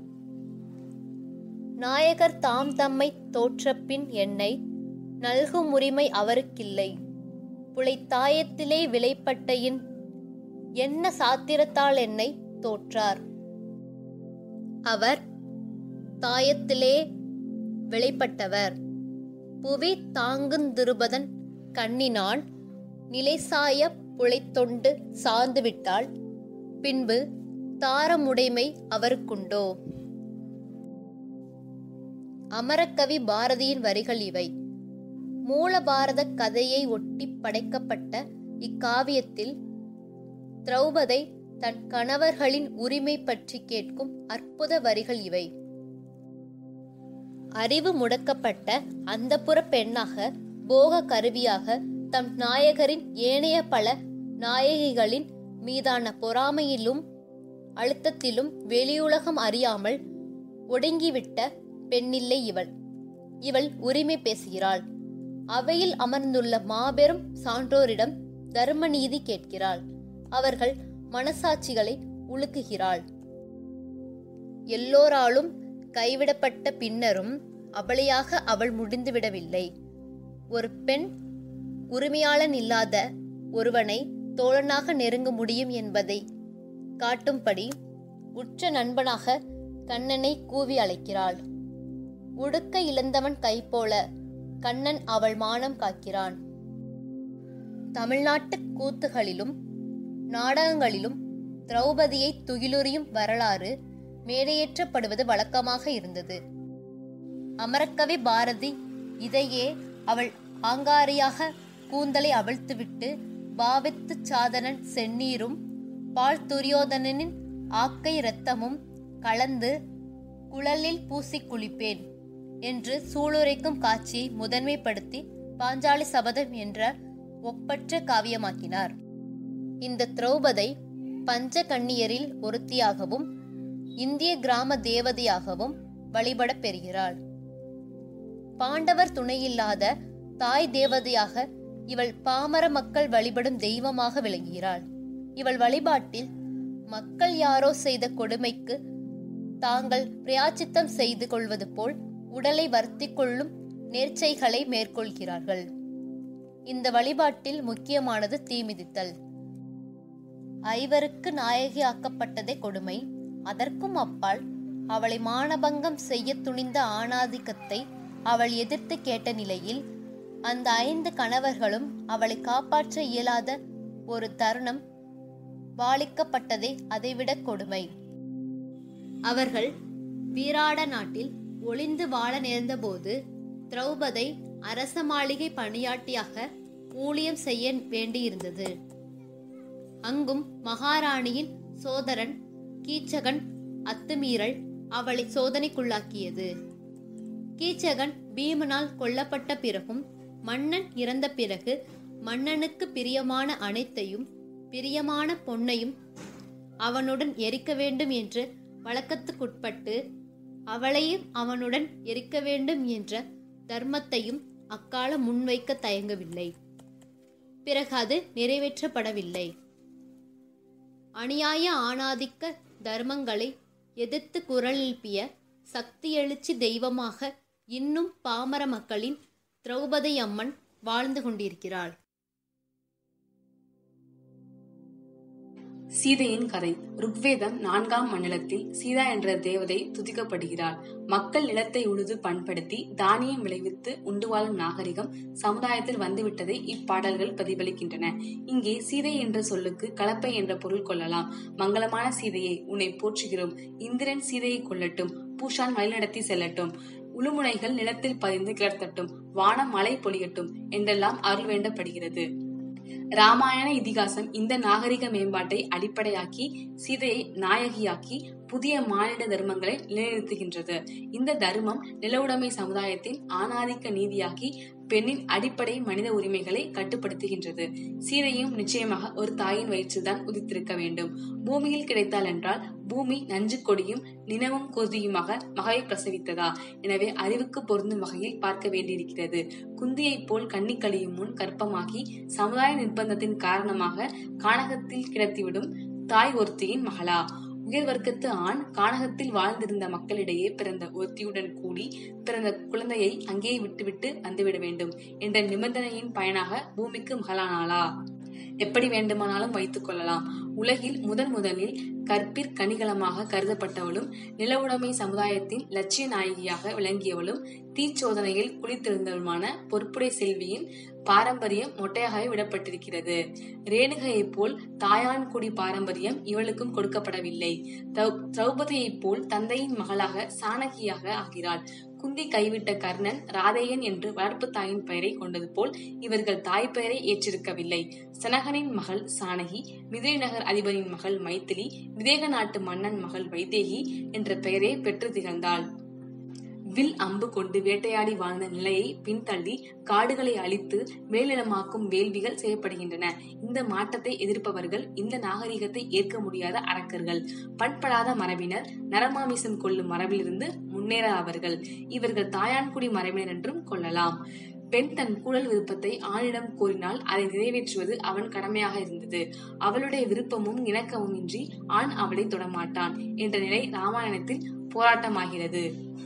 நாயகர் தாம் தம்மை தோற்றப்பின் என்னை நல்கும் உரிமை அவருக்கில்லை புலைத்தாயத்திலே விலைப்பட்டையின் என்ன சாத்திரத்தால் என்னை தோற்றார் அவர் தாயத்திலே விளைப்பட்டவர் புவி தாங்குந்திருபதன் கண்ணினான் நிலைசாய புழைத்தொண்டு சார்ந்துவிட்டால் பின்பு தாரமுடைமை அவருக்குண்டோ அமரக்கவி பாரதியின் வரிகள் இவை மூல பாரத கதையை ஒட்டி படைக்கப்பட்ட இக்காவியத்தில் திரௌபதை தன் கணவர்களின் உரிமை பற்றி கேட்கும் அற்புத வரிகள் இவை அறிவு முடக்கப்பட்ட அந்தப்புற பெண்ணாக போக கருவியாக தம் நாயகரின் ஏனைய பல நாயகிகளின் மீதான பொறாமையிலும் அழுத்தத்திலும் வெளியுலகம் அறியாமல் ஒடுங்கிவிட்ட பெண்ணில்லை இவள் இவள் உரிமை பேசுகிறாள் அவையில் அமர்ந்துள்ள மாபெரும் சான்றோரிடம் தர்ம நீதி கேட்கிறாள் அவர்கள் மனசாட்சிகளை உலுக்குகிறாள் எல்லோராலும் கைவிடப்பட்ட பின்னரும் அபலையாக அவள் முடிந்துவிடவில்லை ஒரு பெண் உரிமையாளன் இல்லாத ஒருவனை தோழனாக நெருங்க முடியும் என்பதை காட்டும்படி உற்ற நண்பனாக கண்ணனை கூவி அழைக்கிறாள் உடுக்க இழந்தவன் கை போல கண்ணன் அவள் மானம் காக்கிறான் தமிழ்நாட்டு கூத்துகளிலும் நாடகங்களிலும் திரௌபதியை துகிலுரியும் வரலாறு மேடையேற்றப்படுவது வழக்கமாக இருந்தது அமரக்கவி பாரதி இதையே அவள் ஆங்காரியாக கூந்தலை அவிழ்த்துவிட்டு பாவித்து சாதனன் செந்நீரும் பால் துரியோதனனின் ஆக்கை இரத்தமும் கலந்து குழலில் பூசிக் குளிப்பேன் என்று சூளுரைக்கும் காட்சியை முதன்மைப்படுத்தி பாஞ்சாலி சபதம் என்ற ஒப்பற்ற காவியமாக்கினார் இந்த திரௌபதை பஞ்ச கன்னியரில் ஒருத்தியாகவும் இந்திய கிராம தேவதையாகவும் வழிபடப் பெறுகிறாள் பாண்டவர் துணையில்லாத தாய் தேவதையாக இவள் பாமர மக்கள் வழிபடும் தெய்வமாக விளங்குகிறாள் இவள் வழிபாட்டில் மக்கள் யாரோ செய்த கொடுமைக்கு தாங்கள் பிராச்சித்தம் செய்து கொள்வது போல் உடலை வருத்திக் கொள்ளும் நேர்ச்சைகளை மேற்கொள்கிறார்கள் இந்த வழிபாட்டில் முக்கியமானது தீமிதித்தல் ஐவருக்கு நாயகியாக்கப்பட்டதே கொடுமை அதற்கும் அப்பால் அவளை மானபங்கம் செய்ய துணிந்த ஆணாதிக்கத்தை அவள் எதிர்த்து கேட்ட நிலையில் அந்த ஐந்து கணவர்களும் அவளை காப்பாற்ற இயலாத ஒரு தருணம் வாளிக்கப்பட்டதே அதைவிட கொடுமை அவர்கள் வீராட நாட்டில் ஒளிந்து வாழ நேர்ந்தபோது திரௌபதை அரச மாளிகை பணியாட்டியாக ஊழியம் செய்ய வேண்டியிருந்தது அங்கும் மகாராணியின் சோதரன் கீச்சகன் அத்துமீறல் அவளை சோதனைக்குள்ளாக்கியது கீச்சகன் பீமனால் கொல்லப்பட்ட பிறகும் மன்னன் இறந்த பிறகு மன்னனுக்கு பிரியமான அனைத்தையும் பிரியமான பொன்னையும் அவனுடன் எரிக்க வேண்டும் என்று வழக்கத்துக்குட்பட்டு அவளையும் அவனுடன் எரிக்க வேண்டும் என்ற தர்மத்தையும் அக்கால முன்வைக்க தயங்கவில்லை பிறகு அது நிறைவேற்றப்படவில்லை அநியாய ஆணாதிக்க தர்மங்களை எதிர்த்து குரல் எழுப்பிய சக்தி எழுச்சி தெய்வமாக இன்னும் பாமர மக்களின் திரௌபதி அம்மன் வாழ்ந்து கொண்டிருக்கிறாள் சீதையின் கதை ருக்வேதம் நான்காம் மண்டலத்தில் சீதா என்ற தேவதை துதிக்கப்படுகிறாள் மக்கள் நிலத்தை உழுது பண்படுத்தி தானியம் விளைவித்து உண்டு வாழும் நாகரிகம் சமுதாயத்தில் வந்துவிட்டதை இப்பாடல்கள் பிரதிபலிக்கின்றன இங்கே சீதை என்ற சொல்லுக்கு கலப்பை என்ற பொருள் கொள்ளலாம் மங்களமான சீதையை உன்னை போற்றுகிறோம் இந்திரன் சீதையை கொள்ளட்டும் பூஷான் வழிநடத்தி செல்லட்டும் உளுமுனைகள் நிலத்தில் பதிந்து கிளர்த்தட்டும் வானம் மழை பொழியட்டும் என்றெல்லாம் அருள் வேண்டப்படுகிறது ராமாயண இதிகாசம் இந்த நாகரிக மேம்பாட்டை அடிப்படையாக்கி சீதையை நாயகியாக்கி புதிய மானிட தர்மங்களை நிலைநிறுத்துகின்றது இந்த தர்மம் நிலவுடைமை சமுதாயத்தின் ஆணாதிக்க நீதியாக்கி பெண்ணின் அடிப்படை மனித உரிமைகளை கட்டுப்படுத்துகின்றது சீதையும் நிச்சயமாக ஒரு தாயின் வயிற்றுதான் உதித்திருக்க வேண்டும் பூமியில் கிடைத்தால் என்றால் பூமி நஞ்சு கொடியும் நினவும் கொதியுமாக மகளை பிரசவித்ததா எனவே அறிவுக்கு பொருந்தும் வகையில் பார்க்க வேண்டியிருக்கிறது குந்தியைப் போல் கண்ணி கழியும் முன் கற்பமாகி சமுதாய நிர்பந்தத்தின் காரணமாக கானகத்தில் கிடத்திவிடும் தாய் ஒருத்தியின் மகளா உயர் வர்க்கத்து ஆண் கானகத்தில் வாழ்ந்திருந்த மக்களிடையே பிறந்த ஒருத்தியுடன் கூடி பிறந்த குழந்தையை அங்கேயே விட்டுவிட்டு வந்துவிட வேண்டும் என்ற நிபந்தனையின் பயனாக பூமிக்கு மகளானாளா எப்படி வேண்டுமானாலும் வைத்துக் கொள்ளலாம் உலகில் முதன் முதலில் கற்பிற் கனிகளமாக கருதப்பட்டவளும் நிலவுடைமை சமுதாயத்தின் லட்சிய நாயகியாக விளங்கியவளும் தீச்சோதனையில் குளித்திருந்தவளுமான பொறுப்புடை செல்வியின் பாரம்பரியம் மொட்டையாகவே விடப்பட்டிருக்கிறது ரேணுகையைப் போல் தாயான் குடி பாரம்பரியம் இவளுக்கும் கொடுக்கப்படவில்லை திரௌபதியைப் போல் தந்தையின் மகளாக சாணகியாக ஆகிறாள் குந்தி கைவிட்ட கர்ணன் ராதையன் என்று வளர்ப்பு தாயின் பெயரை கொண்டது போல் இவர்கள் தாய் பெயரை ஏற்றிருக்கவில்லை சனகனின் மகள் சானகி மிதிரை நகர் அதிபரின் மகள் மைத்திலி விதேக நாட்டு மன்னன் மகள் வைதேகி என்ற பெயரை பெற்று திகழ்ந்தாள் வில் அம்பு கொண்டு வேட்டையாடி வாழ்ந்த நிலையை பின்தள்ளி காடுகளை அழித்து மேலிடமாக்கும் வேள்விகள் செய்யப்படுகின்றன இந்த மாற்றத்தை எதிர்ப்பவர்கள் இந்த நாகரிகத்தை ஏற்க முடியாத அரக்கர்கள் பண்படாத மரபினர் நரமாமிசம் கொள்ளும் மரபிலிருந்து முன்னேற அவர்கள் இவர்கள் தாயான்குடி மரபினர் என்றும் கொள்ளலாம் பெண் தன் கூடல் விருப்பத்தை ஆணிடம் கூறினால் அதை நிறைவேற்றுவது அவன் கடமையாக இருந்தது அவளுடைய விருப்பமும் இணக்கமும் இன்றி ஆண் அவளை தொடமாட்டான் என்ற நிலை ராமாயணத்தில் போராட்டமாகிறது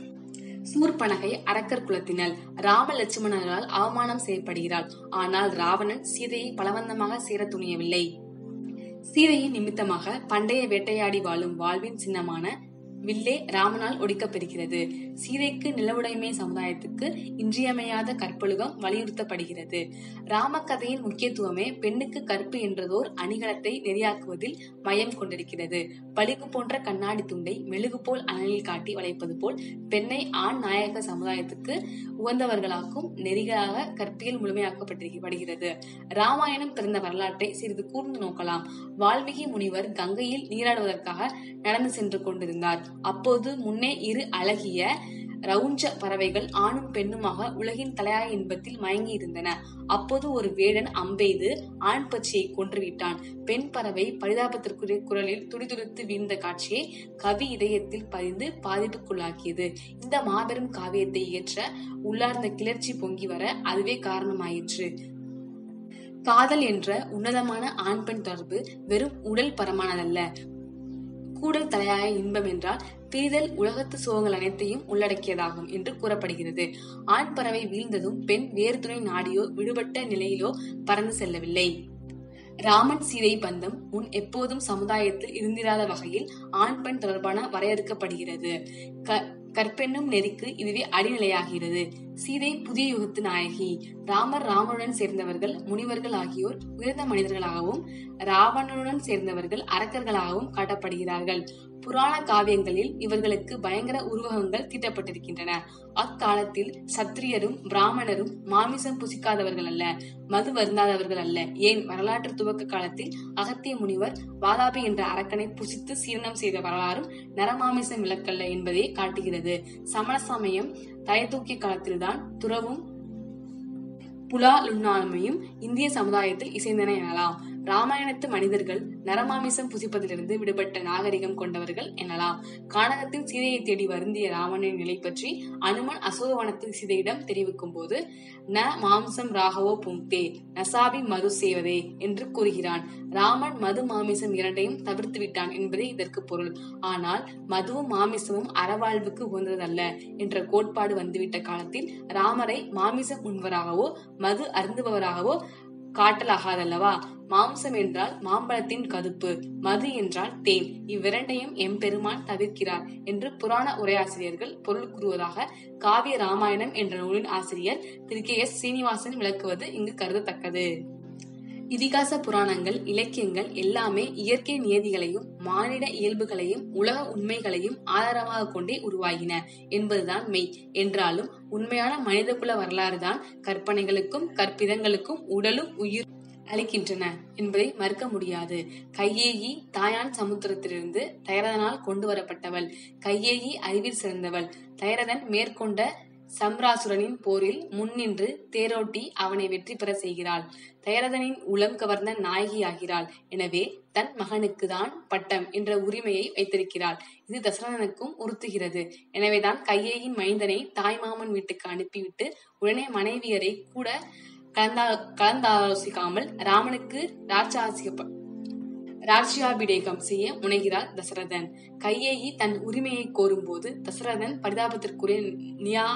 சூர்பனகை அரக்கர் குலத்தினல் ராம லட்சுமணர்களால் அவமானம் செய்யப்படுகிறாள் ஆனால் ராவணன் சீதையை பலவந்தமாக சேர துணியவில்லை சீதையின் நிமித்தமாக பண்டைய வேட்டையாடி வாழும் வாழ்வின் சின்னமான வில்லே ராமனால் ஒடிக்கப்பெறுகிறது சீதைக்கு நிலவுடைமை சமுதாயத்துக்கு இன்றியமையாத கற்பொழுகம் வலியுறுத்தப்படுகிறது ராமகதையின் முக்கியத்துவமே பெண்ணுக்கு கற்பு என்றதோர் அணிகலத்தை நெறியாக்குவதில் மையம் கொண்டிருக்கிறது பளிங்கு போன்ற கண்ணாடி துண்டை மெழுகு போல் அனலில் காட்டி வளைப்பது போல் பெண்ணை ஆண் நாயக சமுதாயத்துக்கு உகந்தவர்களாக்கும் நெறிகளாக கற்பியல் முழுமையாக்கப்படுகிறது ராமாயணம் பிறந்த வரலாற்றை சிறிது கூர்ந்து நோக்கலாம் வால்மீகி முனிவர் கங்கையில் நீராடுவதற்காக நடந்து சென்று கொண்டிருந்தார் அப்போது முன்னே இரு அழகிய ரவுஞ்ச பறவைகள் ஆணும் பெண்ணுமாக உலகின் தலையாய இன்பத்தில் மயங்கி இருந்தன அப்போது ஒரு வேடன் அம்பெய்து ஆண் பச்சியை கொன்றுவிட்டான் பெண் பறவை பரிதாபத்திற்குரிய குரலில் துடிதுடித்து வீழ்ந்த காட்சியை கவி இதயத்தில் பதிந்து பாதிப்புக்குள்ளாக்கியது இந்த மாபெரும் காவியத்தை இயற்ற உள்ளார்ந்த கிளர்ச்சி பொங்கி வர அதுவே காரணமாயிற்று காதல் என்ற உன்னதமான ஆண் பெண் தொடர்பு வெறும் உடல் பரமானதல்ல கூடல் தலையாய இன்பம் என்றால் பிரிதல் உலகத்து சுகங்கள் அனைத்தையும் உள்ளடக்கியதாகும் என்று கூறப்படுகிறது ஆண் பறவை வீழ்ந்ததும் பெண் வேறு துணை நாடியோ விடுபட்ட நிலையிலோ பறந்து செல்லவில்லை ராமன் சீதை பந்தம் முன் எப்போதும் சமுதாயத்தில் இருந்திராத வகையில் ஆண் பெண் தொடர்பான வரையறுக்கப்படுகிறது கற்பென்னும் நெறிக்கு இதுவே அடிநிலையாகிறது சீதை புதிய யுகத்து நாயகி ராமர் ராமனுடன் சேர்ந்தவர்கள் முனிவர்கள் ஆகியோர் உயர்ந்த மனிதர்களாகவும் ராவணனுடன் சேர்ந்தவர்கள் அரக்கர்களாகவும் காட்டப்படுகிறார்கள் புராண காவியங்களில் இவர்களுக்கு பயங்கர உருவகங்கள் தீட்டப்பட்டிருக்கின்றன அக்காலத்தில் சத்திரியரும் பிராமணரும் மாமிசம் புசிக்காதவர்கள் அல்ல மது வருந்தாதவர்கள் அல்ல ஏன் வரலாற்று துவக்க காலத்தில் அகத்திய முனிவர் வாதாபி என்ற அரக்கனை புசித்து சீரணம் செய்த வரலாறும் நரமாமிசம் விளக்கல்ல என்பதை காட்டுகிறது சமண சமயம் தயத்தூக்கிய காலத்தில்தான் துறவும் புலாலுண்ணாமையும் இந்திய சமுதாயத்தில் இசைந்தன எனலாம் ராமாயணத்து மனிதர்கள் நரமாமிசம் புசிப்பதிலிருந்து விடுபட்ட நாகரிகம் கொண்டவர்கள் எனலாம் கானகத்தில் சீதையை தேடி வருந்திய ராவணனின் நிலை பற்றி அனுமன் அசோகவனத்தில் சீதையிடம் தெரிவிக்கும் போது ந மாம்சம் ராகவோ புங்தே நசாபி மது சேவதே என்று கூறுகிறான் ராமன் மது மாமிசம் இரண்டையும் தவிர்த்து விட்டான் என்பதே இதற்கு பொருள் ஆனால் மதுவும் மாமிசமும் அறவாழ்வுக்கு உகந்ததல்ல என்ற கோட்பாடு வந்துவிட்ட காலத்தில் ராமரை மாமிசம் உண்பவராகவோ மது அருந்துபவராகவோ காட்டலாகாதல்லவா மாம்சம் என்றால் மாம்பழத்தின் கதுப்பு மது என்றால் தேன் இவ்விரண்டையும் எம்பெருமான் தவிர்க்கிறார் என்று புராண உரையாசிரியர்கள் பொருள் கூறுவதாக காவிய ராமாயணம் என்ற நூலின் ஆசிரியர் திரு கே எஸ் சீனிவாசன் விளக்குவது இங்கு கருதத்தக்கது இதிகாச புராணங்கள் இலக்கியங்கள் எல்லாமே இயற்கை நியதிகளையும் மானிட இயல்புகளையும் உலக உண்மைகளையும் ஆதாரமாக கொண்டே உருவாகின என்பதுதான் மெய் என்றாலும் உண்மையான மனிதகுல வரலாறு தான் கற்பனைகளுக்கும் கற்பிதங்களுக்கும் உடலும் உயிர் அளிக்கின்றன என்பதை மறுக்க முடியாது கையேயி தாயான் சமுத்திரத்திலிருந்து தயரதனால் கொண்டு வரப்பட்டவள் கையேயி அறிவில் சிறந்தவள் தயரதன் மேற்கொண்ட சம்ராசுரனின் போரில் முன்னின்று தேரோட்டி அவனை வெற்றி பெற செய்கிறாள் தயரதனின் உளம் கவர்ந்த நாயகியாகிறாள் எனவே தன் மகனுக்கு தான் பட்டம் என்ற உரிமையை வைத்திருக்கிறாள் இது தசரதனுக்கும் உறுத்துகிறது எனவேதான் கையேயின் மைந்தனை தாய்மாமன் வீட்டுக்கு அனுப்பிவிட்டு உடனே மனைவியரை கூட கலந்தா கலந்தாலோசிக்காமல் ராமனுக்கு ராட்சாசிக்க ராட்சியாபிடேகம் செய்ய முனைகிறார் தசரதன் கையேயி தன் உரிமையை கோரும்போது தசரதன் பரிதாபத்திற்குரிய நியா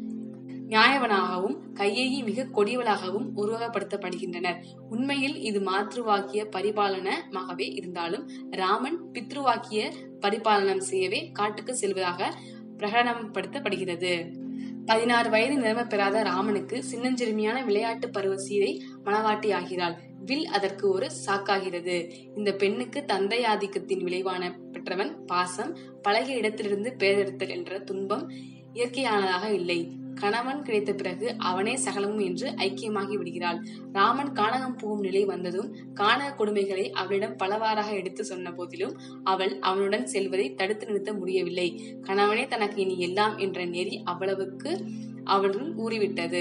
நியாயவனாகவும் கையேயி மிக கொடியவளாகவும் உருவகப்படுத்தப்படுகின்றனர் உண்மையில் இது மாற்றுவாக்கிய பரிபாலனமாகவே இருந்தாலும் ராமன் பித்ருவாக்கிய பரிபாலனம் செய்யவே காட்டுக்கு செல்வதாக பிரகடனப்படுத்தப்படுகிறது பதினாறு வயது நிரம்ப பெறாத ராமனுக்கு சின்னஞ்சிறுமியான விளையாட்டு பருவ சீதை மணவாட்டி ஆகிறாள் வில் அதற்கு ஒரு சாக்காகிறது இந்த பெண்ணுக்கு தந்தை ஆதிக்கத்தின் விளைவான பெற்றவன் பாசம் பழகிய இடத்திலிருந்து பேரெடுத்தல் என்ற துன்பம் இயற்கையானதாக இல்லை கணவன் கிடைத்த பிறகு அவனே சகலமும் என்று ஐக்கியமாகி விடுகிறாள் ராமன் கானகம் போகும் நிலை வந்ததும் கானக கொடுமைகளை அவளிடம் பலவாறாக எடுத்து சொன்ன போதிலும் அவள் அவனுடன் செல்வதை தடுத்து நிறுத்த முடியவில்லை கணவனே தனக்கு இனி எல்லாம் என்ற நெறி அவ்வளவுக்கு அவளுள் ஊறிவிட்டது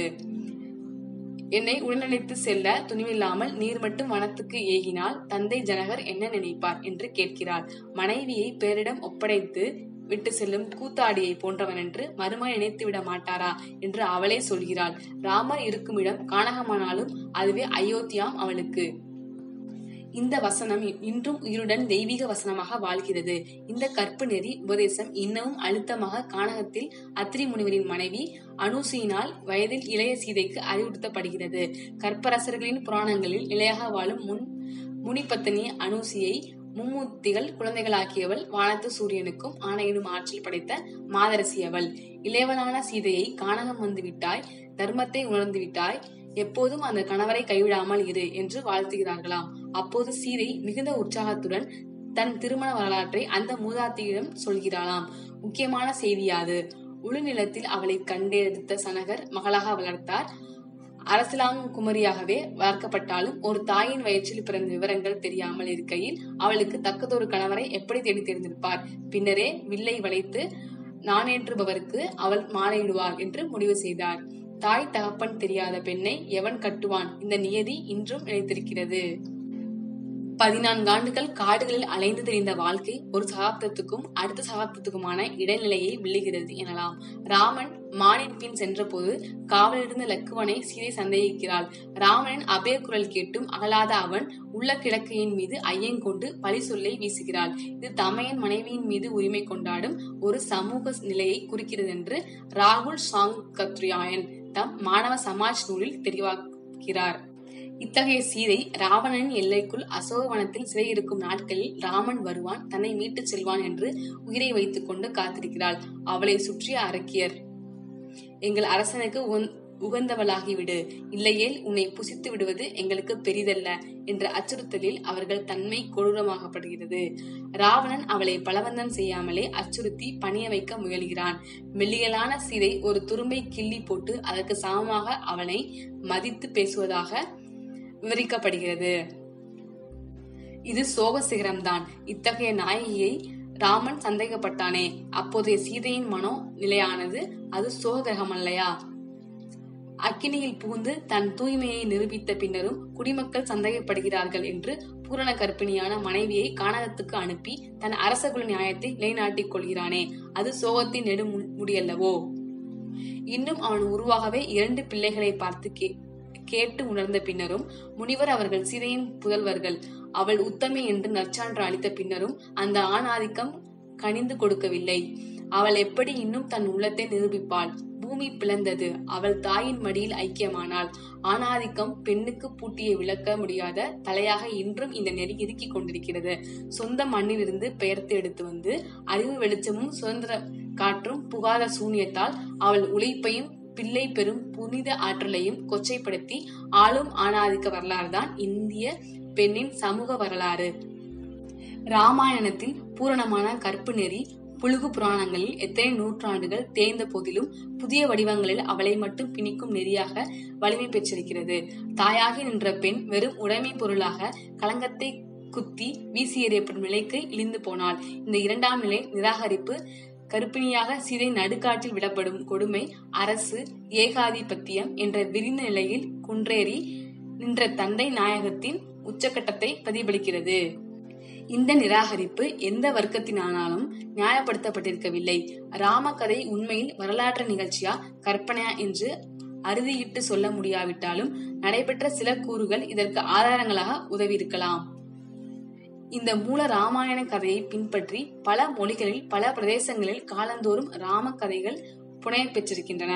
என்னை உடனழைத்து செல்ல துணிவில்லாமல் நீர் மட்டும் வனத்துக்கு ஏகினால் தந்தை ஜனகர் என்ன நினைப்பார் என்று கேட்கிறாள் மனைவியை பேரிடம் ஒப்படைத்து விட்டு செல்லும் கூத்தாடியை போன்றவன் என்று மருமகன் நினைத்து விட மாட்டாரா என்று அவளே சொல்கிறாள் ராமர் இருக்கும் இடம் கானகமானாலும் அதுவே அயோத்தியாம் அவளுக்கு இந்த வசனம் இன்றும் உயிருடன் தெய்வீக வசனமாக வாழ்கிறது இந்த கற்பு நெறி உபதேசம் இன்னமும் அழுத்தமாக கானகத்தில் அத்திரி முனிவரின் மனைவி அனுசியினால் வயதில் இளைய சீதைக்கு அறிவுறுத்தப்படுகிறது கற்பரசர்களின் புராணங்களில் இளையாக வாழும் முன் முனிபத்தினி அனுசியை மும்மூர்த்திகள் குழந்தைகளாக்கியவள் வானத்து சூரியனுக்கும் ஆணையிடும் ஆற்றல் படைத்த மாதரசி அவள் இளையவனான சீதையை கானகம் வந்து விட்டாய் தர்மத்தை உணர்ந்து விட்டாய் எப்போதும் அந்த கணவரை கைவிடாமல் இரு என்று வாழ்த்துகிறார்களாம் அப்போது சீதை மிகுந்த உற்சாகத்துடன் தன் திருமண வரலாற்றை அந்த மூதாத்தியிடம் சொல்கிறாளாம் முக்கியமான செய்தியாது உளுநிலத்தில் அவளை கண்டெடுத்த சனகர் மகளாக வளர்த்தார் அரசிலாங்குமரியாகவே வளர்க்கப்பட்டாலும் ஒரு தாயின் வயிற்றில் பிறந்த விவரங்கள் தெரியாமல் இருக்கையில் அவளுக்கு தக்கதொரு கணவரை எப்படி தேடி தெரிந்திருப்பார் பின்னரே வில்லை வளைத்து நாணேற்றுபவருக்கு அவள் மாலையிடுவார் என்று முடிவு செய்தார் தாய் தகப்பன் தெரியாத பெண்ணை எவன் கட்டுவான் இந்த நியதி இன்றும் நினைத்திருக்கிறது பதினான்கு ஆண்டுகள் காடுகளில் அலைந்து திரிந்த வாழ்க்கை ஒரு சகாப்தத்துக்கும் அடுத்த சகாப்தத்துக்குமான இடைநிலையை விழுகிறது எனலாம் ராமன் மானின் பின் சென்றபோது காவலிருந்த லக்குவனை சீதை சந்தேகிக்கிறாள் ராமனின் அபய குரல் கேட்டும் அகலாத அவன் உள்ள கிழக்கையின் மீது ஐயங்கொண்டு பழி சொல்லை வீசுகிறாள் இது தமையன் மனைவியின் மீது உரிமை கொண்டாடும் ஒரு சமூக நிலையை குறிக்கிறது என்று ராகுல் சாங் கத்ரியாயன் தம் மாணவ சமாஜ் நூலில் தெரிவாக்கிறார் இத்தகைய சீதை ராவணனின் எல்லைக்குள் அசோகவனத்தில் சிறையிருக்கும் நாட்களில் ராமன் வருவான் தன்னை மீட்டுச் செல்வான் என்று உயிரை வைத்துக் கொண்டு காத்திருக்கிறாள் அவளை சுற்றிய அரக்கியர் எங்கள் அரசனுக்கு உகந்- உகந்தவளாகிவிடு இல்லையேல் உன்னை புசித்து விடுவது எங்களுக்கு பெரிதல்ல என்ற அச்சுறுத்தலில் அவர்கள் தன்மை கொடூரமாகப்படுகிறது ராவணன் அவளை பலவந்தம் செய்யாமலே அச்சுறுத்தி பணிய வைக்க முயல்கிறான் மெல்லியலான சீதை ஒரு துரும்பை கிள்ளி போட்டு அதற்கு சமமாக அவனை மதித்து பேசுவதாக விவரிக்கப்படுகிறது இது சோக சிகரம்தான் இத்தகைய நாயகியை ராமன் சந்தேகப்பட்டானே அப்போதைய சீதையின் மனோ நிலையானது அது சோககிரகமல்லையா அக்கினியில் புகுந்து தன் தூய்மையை நிரூபித்த பின்னரும் குடிமக்கள் சந்தேகப்படுகிறார்கள் என்று பூரண கர்ப்பிணியான மனைவியை கானகத்துக்கு அனுப்பி தன் அரசகுல நியாயத்தை நிலைநாட்டிக் கொள்கிறானே அது சோகத்தின் நெடு முடியல்லவோ இன்னும் அவன் உருவாகவே இரண்டு பிள்ளைகளை பார்த்து கே கேட்டு உணர்ந்த பின்னரும் முனிவர் அவர்கள் சீதையின் புதல்வர்கள் அவள் உத்தமி என்று நற்சான்று அளித்த பின்னரும் அந்த ஆணாதிக்கம் கனிந்து கொடுக்கவில்லை அவள் எப்படி இன்னும் தன் உள்ளத்தை நிரூபிப்பாள் பூமி பிளந்தது அவள் தாயின் மடியில் ஐக்கியமானாள் ஆணாதிக்கம் பெண்ணுக்கு பூட்டிய விளக்க முடியாத தலையாக இன்றும் இந்த நெறி இறுக்கிக் கொண்டிருக்கிறது சொந்த மண்ணிலிருந்து பெயர்த்து எடுத்து வந்து அறிவு வெளிச்சமும் சுதந்திர காற்றும் புகாத சூனியத்தால் அவள் உழைப்பையும் பிள்ளை பெறும் புனித ஆற்றலையும் கொச்சைப்படுத்தி ஆளும் ஆணாதிக்க வரலாறுதான் இந்திய பெண்ணின் சமூக வரலாறு ராமாயணத்தில் பூரணமான கற்பு நெறி புழுகு புராணங்களில் எத்தனை நூற்றாண்டுகள் தேய்ந்த போதிலும் புதிய வடிவங்களில் அவளை மட்டும் பிணிக்கும் நெறியாக வலிமை பெற்றிருக்கிறது தாயாகி நின்ற பெண் வெறும் உடைமை பொருளாக களங்கத்தை குத்தி வீசி எறியப்படும் நிலைக்கு இழிந்து போனாள் இந்த இரண்டாம் நிலை நிராகரிப்பு கருப்பிணியாக சீதை நடுக்காட்டில் விடப்படும் கொடுமை அரசு ஏகாதிபத்தியம் என்ற விரிந்த நிலையில் குன்றேறி நின்ற தந்தை நாயகத்தின் உச்சக்கட்டத்தை பிரதிபலிக்கிறது இந்த நிராகரிப்பு எந்த வர்க்கத்தினாலும் நியாயப்படுத்தப்பட்டிருக்கவில்லை ராமகதை உண்மையில் வரலாற்று நிகழ்ச்சியா கற்பனையா என்று அறுதியிட்டு சொல்ல முடியாவிட்டாலும் நடைபெற்ற சில கூறுகள் இதற்கு ஆதாரங்களாக உதவியிருக்கலாம் இந்த மூல ராமாயண கதையை பின்பற்றி பல மொழிகளில் பல பிரதேசங்களில் காலந்தோறும் ராம கதைகள் புனைய பெற்றிருக்கின்றன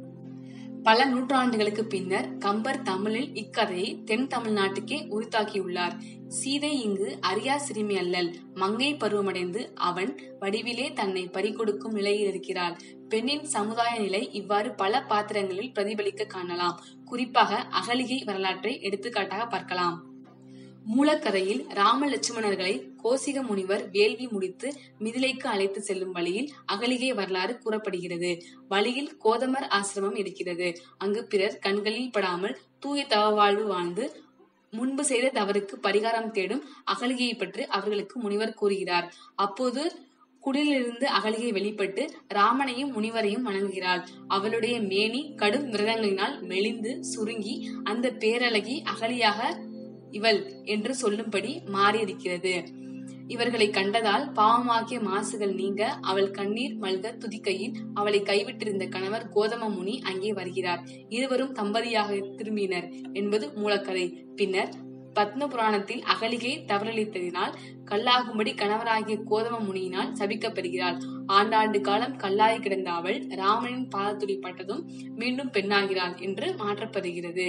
பல நூற்றாண்டுகளுக்கு பின்னர் கம்பர் தமிழில் இக்கதையை தென் தமிழ்நாட்டுக்கே உரித்தாக்கியுள்ளார் சீதை இங்கு அரியா சிறுமி அல்லல் மங்கை பருவமடைந்து அவன் வடிவிலே தன்னை பறிகொடுக்கும் நிலையில் இருக்கிறாள் பெண்ணின் சமுதாய நிலை இவ்வாறு பல பாத்திரங்களில் பிரதிபலிக்க காணலாம் குறிப்பாக அகலிகை வரலாற்றை எடுத்துக்காட்டாக பார்க்கலாம் மூலக்கதையில் ராம லட்சுமணர்களை கோசிக முனிவர் வேள்வி முடித்து மிதிலைக்கு அழைத்து செல்லும் வழியில் அகலிகை வரலாறு கூறப்படுகிறது வழியில் கோதமர் ஆசிரமம் இருக்கிறது அங்கு பிறர் கண்களில் படாமல் தூய தவ வாழ்வு வாழ்ந்து முன்பு செய்த தவறுக்கு பரிகாரம் தேடும் அகலிகையை பற்றி அவர்களுக்கு முனிவர் கூறுகிறார் அப்போது குடிலிருந்து அகலிகை வெளிப்பட்டு ராமனையும் முனிவரையும் வணங்குகிறாள் அவளுடைய மேனி கடும் விரதங்களினால் மெலிந்து சுருங்கி அந்த பேரழகி அகலியாக இவள் என்று சொல்லும்படி மாறியிருக்கிறது இவர்களை கண்டதால் பாவமாக்கிய மாசுகள் நீங்க அவள் கண்ணீர் மல்க துதிக்கையில் அவளை கைவிட்டிருந்த கணவர் கோதம முனி அங்கே வருகிறார் இருவரும் தம்பதியாக திரும்பினர் என்பது மூலக்கதை பின்னர் பத்ம புராணத்தில் அகலிகை தவறளித்ததினால் கல்லாகும்படி கணவராகிய கோதம முனியினால் சபிக்கப்படுகிறாள் ஆண்டாண்டு காலம் கல்லாய் கிடந்த அவள் ராமனின் பாதத்துடி பட்டதும் மீண்டும் பெண்ணாகிறாள் என்று மாற்றப்படுகிறது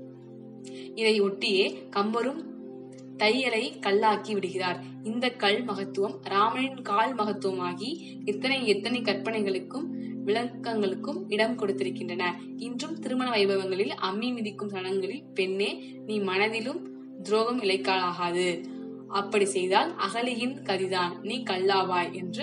இதை ஒட்டியே கம்பரும் தையலை கல்லாக்கி விடுகிறார் இந்த கல் மகத்துவம் ராமனின் கால் மகத்துவமாகி எத்தனை எத்தனை கற்பனைகளுக்கும் விளக்கங்களுக்கும் இடம் கொடுத்திருக்கின்றன இன்றும் திருமண வைபவங்களில் அம்மி மிதிக்கும் சடங்குகளில் பெண்ணே நீ மனதிலும் துரோகம் இழைக்காலாகாது அப்படி செய்தால் அகலியின் கதிதான் நீ கல்லாவாய் என்று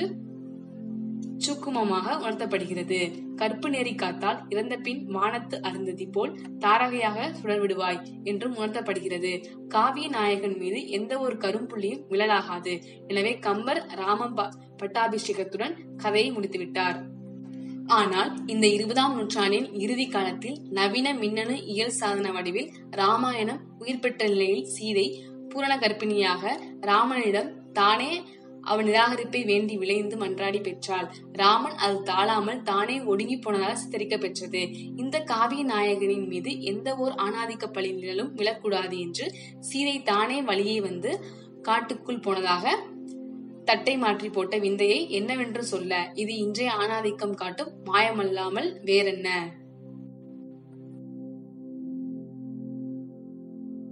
சூக்குமமாக உணர்த்தப்படுகிறது கற்பு நெறி காத்தால் இறந்த பின் வானத்து அருந்ததி போல் தாரகையாக சுடர்விடுவாய் என்றும் உணர்த்தப்படுகிறது காவிய நாயகன் மீது எந்த ஒரு கரும்புள்ளியும் விழலாகாது எனவே கம்பர் ராமம் ப- பட்டாபிஷேகத்துடன் கதையை முடித்துவிட்டார் ஆனால் இந்த இருபதாம் நூற்றாண்டின் இறுதி காலத்தில் நவீன மின்னணு இயல் சாதன வடிவில் ராமாயணம் உயிர் பெற்ற நிலையில் சீதை பூரண கர்ப்பிணியாக ராமனிடம் தானே அவன் நிராகரிப்பை வேண்டி விளைந்து மன்றாடி பெற்றாள் ராமன் அது தாழாமல் தானே ஒடுங்கி போனதாக சித்தரிக்க பெற்றது இந்த காவிய நாயகனின் மீது எந்த ஓர் ஆணாதிக்க பழி நிழலும் விழக்கூடாது என்று சீதை தானே வழியே வந்து காட்டுக்குள் போனதாக தட்டை மாற்றி போட்ட விந்தையை என்னவென்று சொல்ல இது இன்றைய ஆணாதிக்கம் காட்டும் மாயமல்லாமல் வேறென்ன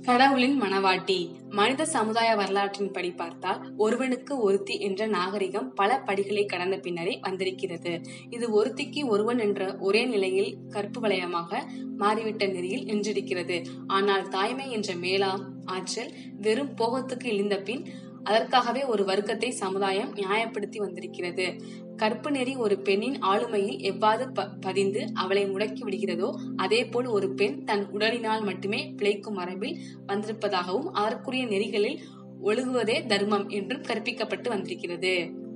கடவுளின் மனவாட்டி மனித சமுதாய வரலாற்றின்படி பார்த்தால் ஒருவனுக்கு ஒருத்தி என்ற நாகரிகம் பல படிகளை கடந்த பின்னரே வந்திருக்கிறது இது ஒருத்திக்கு ஒருவன் என்ற ஒரே நிலையில் கற்பு வலயமாக மாறிவிட்ட நெறியில் நின்றிருக்கிறது ஆனால் தாய்மை என்ற மேலாம் ஆற்றல் வெறும் போகத்துக்கு இழிந்த பின் அதற்காகவே ஒரு வர்க்கத்தை சமுதாயம் நியாயப்படுத்தி வந்திருக்கிறது கற்பு நெறி ஒரு பெண்ணின் ஆளுமையில் எவ்வாறு ப- பதிந்து அவளை முடக்கி விடுகிறதோ அதேபோல் ஒரு பெண் தன் உடலினால் மட்டுமே பிழைக்கும் மரபில் வந்திருப்பதாகவும் அதற்குரிய நெறிகளில் ஒழுகுவதே தர்மம் என்றும் கற்பிக்கப்பட்டு வந்திருக்கிறது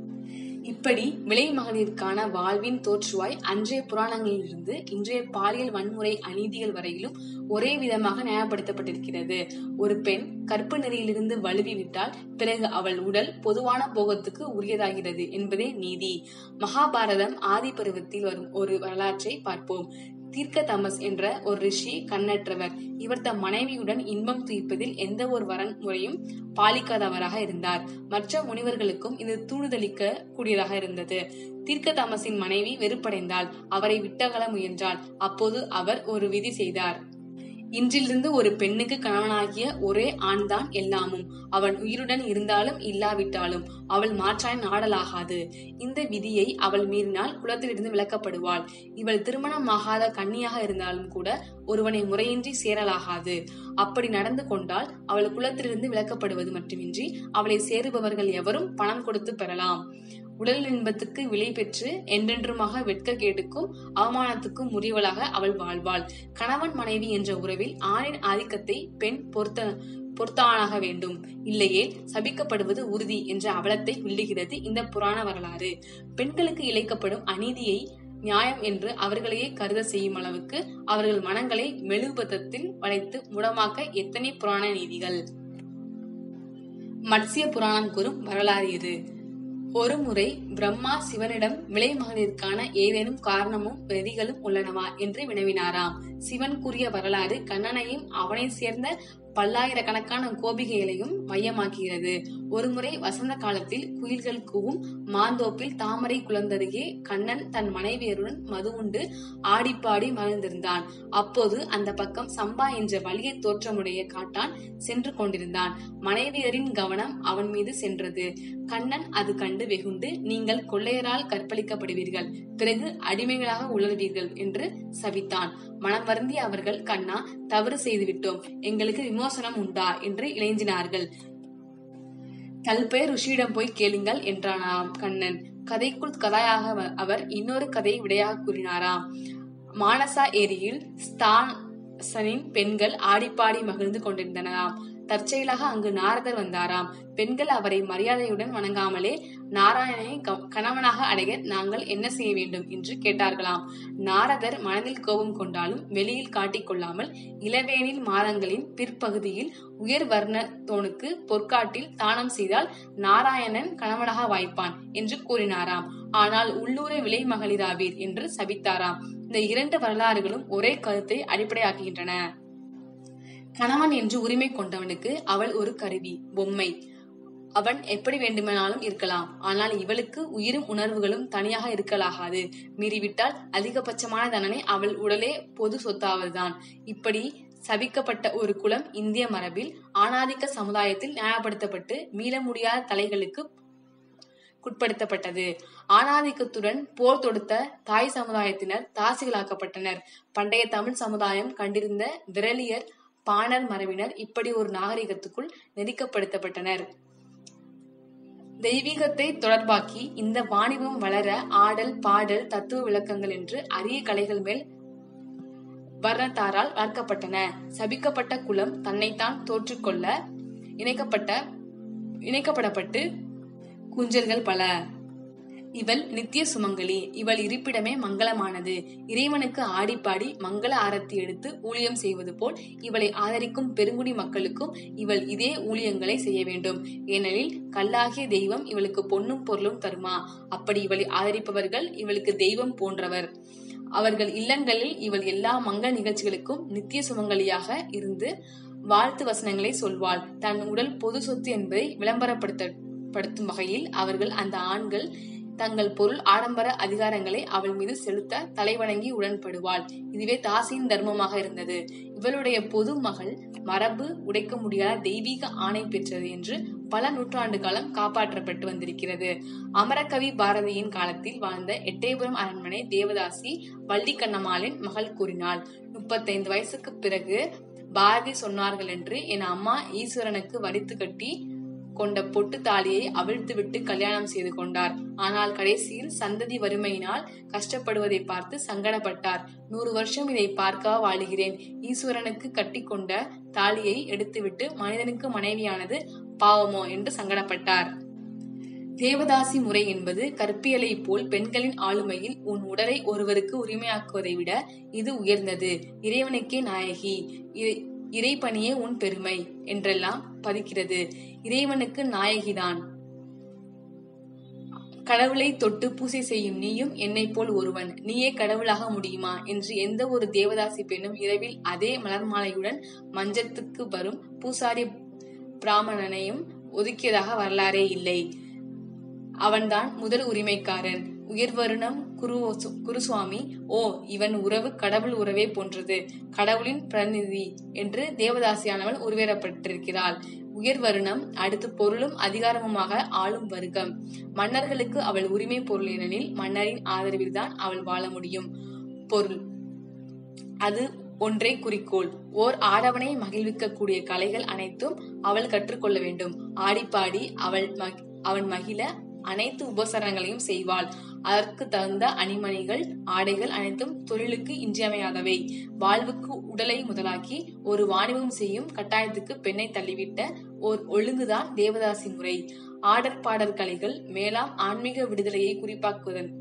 இப்படி விலை மகளிருக்கான வாழ்வின் தோற்றுவாய் அன்றைய புராணங்களிலிருந்து இன்றைய பாலியல் வன்முறை அநீதிகள் வரையிலும் ஒரே விதமாக நியாயப்படுத்தப்பட்டிருக்கிறது ஒரு பெண் கற்பு நெறியிலிருந்து வலுவி விட்டால் பிறகு அவள் உடல் பொதுவான போகத்துக்கு உரியதாகிறது என்பதே நீதி மகாபாரதம் ஆதி பருவத்தில் வரும் ஒரு வரலாற்றை பார்ப்போம் தீர்க்க தமஸ் என்ற ஒரு ரிஷி கண்ணற்றவர் இவர் தம் மனைவியுடன் இன்பம் துய்ப்பதில் எந்த ஒரு வரன்முறையும் பாலிக்காதவராக இருந்தார் மற்ற முனிவர்களுக்கும் இது தூண்டுதலிக்க கூடியதாக இருந்தது தீர்க்க தமசின் மனைவி வெறுப்படைந்தால் அவரை விட்டகல முயன்றாள் அப்போது அவர் ஒரு விதி செய்தார் இன்றிலிருந்து ஒரு பெண்ணுக்கு கணவனாகிய ஒரே ஆண்தான் எல்லாமும் அவன் உயிருடன் இருந்தாலும் இல்லாவிட்டாலும் அவள் மாற்றாய் நாடலாகாது இந்த விதியை அவள் மீறினால் குலத்திலிருந்து விலக்கப்படுவாள் இவள் திருமணமாகாத கன்னியாக இருந்தாலும் கூட ஒருவனை முறையின்றி சேரலாகாது அப்படி நடந்து கொண்டால் அவள் குலத்திலிருந்து விலக்கப்படுவது மட்டுமின்றி அவளை சேருபவர்கள் எவரும் பணம் கொடுத்து பெறலாம் உடல் இன்பத்துக்கு விலை பெற்று என்றென்றுமாக வெட்கக்கேடுக்கும் அவமானத்துக்கும் முறிவளாக அவள் வாழ்வாள் கணவன் மனைவி என்ற உறவில் ஆணின் ஆதிக்கத்தை பெண் பொருத்த பொறுத்தானாக வேண்டும் இல்லையே சபிக்கப்படுவது உறுதி என்ற அவலத்தை வில்லுகிறது இந்த புராண வரலாறு பெண்களுக்கு இழைக்கப்படும் அநீதியை நியாயம் என்று அவர்களையே கருத செய்யும் அளவுக்கு அவர்கள் மனங்களை மெழுகுபத்தத்தில் வளைத்து முடமாக்க எத்தனை புராண நீதிகள் மத்ஸ்ய புராணம் கூறும் வரலாறு இது ஒருமுறை பிரம்மா சிவனிடம் விலை மகளிருக்கான ஏதேனும் காரணமும் விதிகளும் உள்ளனவா என்று வினவினாராம் சிவன் கூறிய வரலாறு கண்ணனையும் அவனை சேர்ந்த பல்லாயிரக்கணக்கான கோபிகைகளையும் மையமாக்குகிறது ஒருமுறை வசந்த காலத்தில் குயில்கள் கூவும் மாந்தோப்பில் தாமரை குளந்தருகே கண்ணன் தன் மனைவியருடன் மது உண்டு ஆடிப்பாடி மகிழ்ந்திருந்தான் அப்போது அந்த பக்கம் சம்பா என்ற வலிய தோற்றமுடைய காட்டான் சென்று கொண்டிருந்தான் மனைவியரின் கவனம் அவன் மீது சென்றது கண்ணன் அது கண்டு வெகுண்டு நீங்கள் கொள்ளையரால் கற்பழிக்கப்படுவீர்கள் பிறகு அடிமைகளாக உழல்வீர்கள் என்று சபித்தான் மனம் வருந்திய அவர்கள் கண்ணா தவறு செய்துவிட்டோம் எங்களுக்கு விமோசனம் உண்டா என்று இளைஞ்சினார்கள் கல்பெயர் ருஷியிடம் போய் கேளுங்கள் என்றானாம் கண்ணன் கதைக்குள் கதையாக அவ- அவர் இன்னொரு கதையை விடையாக கூறினாராம் மானசா ஏரியில் ஸ்தாசனின் பெண்கள் ஆடிப்பாடி மகிழ்ந்து கொண்டிருந்தனராம் தற்செயலாக அங்கு நாரதர் வந்தாராம் பெண்கள் அவரை மரியாதையுடன் வணங்காமலே நாராயணனை க- கணவனாக அடைய நாங்கள் என்ன செய்ய வேண்டும் என்று கேட்டார்களாம் நாரதர் மனதில் கோபம் கொண்டாலும் வெளியில் காட்டிக்கொள்ளாமல் இளவேனில் மாதங்களின் பிற்பகுதியில் உயர் வர்ணத்தோனுக்கு பொற்காட்டில் தானம் செய்தால் நாராயணன் கணவனாக வாய்ப்பான் என்று கூறினாராம் ஆனால் உள்ளூரை விலை மகளிராவீர் என்று சபித்தாராம் இந்த இரண்டு வரலாறுகளும் ஒரே கருத்தை அடிப்படையாக்குகின்றன கணவன் என்று உரிமை கொண்டவனுக்கு அவள் ஒரு கருவி பொம்மை அவன் எப்படி வேண்டுமானாலும் இருக்கலாம் ஆனால் இவளுக்கு உயிரும் உணர்வுகளும் தனியாக இருக்கலாகாது மீறிவிட்டால் அதிகபட்சமான தண்டனை அவள் உடலே பொது சொத்தாவதுதான் இப்படி சபிக்கப்பட்ட ஒரு குலம் இந்திய மரபில் ஆணாதிக்க சமுதாயத்தில் நியாயப்படுத்தப்பட்டு மீள முடியாத தலைகளுக்கு குட்படுத்தப்பட்டது ஆணாதிக்கத்துடன் போர் தொடுத்த தாய் சமுதாயத்தினர் தாசிகளாக்கப்பட்டனர் பண்டைய தமிழ் சமுதாயம் கண்டிருந்த விரலியர் பாணர் மரபினர் இப்படி ஒரு நாகரிகத்துக்குள் நெருக்கப்படுத்தப்பட்டனர் தெய்வீகத்தை தொடர்பாக்கி இந்த வாணிபம் வளர ஆடல் பாடல் தத்துவ விளக்கங்கள் என்று அரிய கலைகள் மேல் வர்ணத்தாரால் வளர்க்கப்பட்டன சபிக்கப்பட்ட குலம் தன்னைத்தான் தோற்றுக்கொள்ள இணைக்கப்பட்ட இணைக்கப்படப்பட்டு குஞ்சல்கள் பல இவள் நித்திய சுமங்கலி இவள் இருப்பிடமே மங்களமானது இறைவனுக்கு ஆடிப்பாடி மங்கள ஆரத்தி எடுத்து ஊழியம் செய்வது போல் இவளை ஆதரிக்கும் பெருங்குடி மக்களுக்கும் இவள் இதே ஊழியங்களை செய்ய வேண்டும் ஏனெனில் கல்லாகிய தெய்வம் இவளுக்கு பொன்னும் பொருளும் தருமா அப்படி இவளை ஆதரிப்பவர்கள் இவளுக்கு தெய்வம் போன்றவர் அவர்கள் இல்லங்களில் இவள் எல்லா மங்கள நிகழ்ச்சிகளுக்கும் நித்திய சுமங்கலியாக இருந்து வாழ்த்து வசனங்களை சொல்வாள் தன் உடல் பொது சொத்து என்பதை விளம்பரப்படுத்த படுத்தும் வகையில் அவர்கள் அந்த ஆண்கள் தங்கள் பொருள் ஆடம்பர அதிகாரங்களை அவள் மீது செலுத்த தலைவணங்கி உடன்படுவாள் இதுவே தாசியின் தர்மமாக இருந்தது இவளுடைய பொது மகள் மரபு உடைக்க முடியாத தெய்வீக ஆணை பெற்றது என்று பல நூற்றாண்டு காலம் காப்பாற்றப்பட்டு வந்திருக்கிறது அமரகவி பாரதியின் காலத்தில் வாழ்ந்த எட்டயபுரம் அரண்மனை தேவதாசி வள்ளி கண்ணம்மாளின் மகள் கூறினாள் முப்பத்தைந்து வயசுக்கு பிறகு பாரதி சொன்னார்கள் என்று என் அம்மா ஈஸ்வரனுக்கு வரித்து கட்டி கொண்ட பொட்டு தாலியை அவிழ்த்துவிட்டு கல்யாணம் செய்து கொண்டார் ஆனால் கடைசியில் சந்ததி வறுமையினால் கஷ்டப்படுவதை பார்த்து சங்கடப்பட்டார் நூறு வருஷம் இதை பார்க்க வாழுகிறேன் ஈஸ்வரனுக்கு கட்டி கொண்ட தாலியை எடுத்துவிட்டு மனிதனுக்கு மனைவியானது பாவமோ என்று சங்கடப்பட்டார் தேவதாசி முறை என்பது கற்பியலை போல் பெண்களின் ஆளுமையில் உன் உடலை ஒருவருக்கு உரிமையாக்குவதை விட இது உயர்ந்தது இறைவனுக்கே நாயகி இறை- இறைப்பணியே உன் பெருமை என்றெல்லாம் பதிக்கிறது இறைவனுக்கு நாயகிதான் கடவுளை தொட்டு பூசை செய்யும் நீயும் என்னை போல் ஒருவன் நீயே கடவுளாக முடியுமா என்று எந்த ஒரு தேவதாசி பெண்ணும் இரவில் அதே மலர் மாலையுடன் மஞ்சத்துக்கு வரும் பூசாரி பிராமணனையும் ஒதுக்கியதாக வரலாறே இல்லை அவன்தான் முதல் உரிமைக்காரன் உயர்வருணம் குரு குருசுவாமி ஓ இவன் உறவு கடவுள் உறவே போன்றது கடவுளின் பிரதிநிதி என்று தேவதாசியானவள் உருவேறப்பட்டிருக்கிறாள் உயர்வருணம் அடுத்து பொருளும் அதிகாரமுமாக ஆளும் வர்க்கம் மன்னர்களுக்கு அவள் உரிமை பொருள் ஏனெனில் மன்னரின் ஆதரவில்தான் அவள் வாழ முடியும் பொருள் அது ஒன்றே குறிக்கோள் ஓர் ஆடவனை மகிழ்விக்கக்கூடிய கலைகள் அனைத்தும் அவள் கற்றுக்கொள்ள வேண்டும் ஆடிப்பாடி அவள் மகி- அவன் மகிழ அனைத்து உபசரணங்களையும் செய்வாள் அதற்கு தகுந்த அணிமணிகள் ஆடைகள் அனைத்தும் தொழிலுக்கு இன்றியமையாதவை வாழ்வுக்கு உடலை முதலாக்கி ஒரு வாணிபம் செய்யும் கட்டாயத்துக்கு பெண்ணை தள்ளிவிட்ட ஓர் ஒழுங்குதான் தேவதாசி முறை ஆடற் பாடற் கலைகள் மேலாம் ஆன்மீக விடுதலையை குறிப்பாக்குவதன்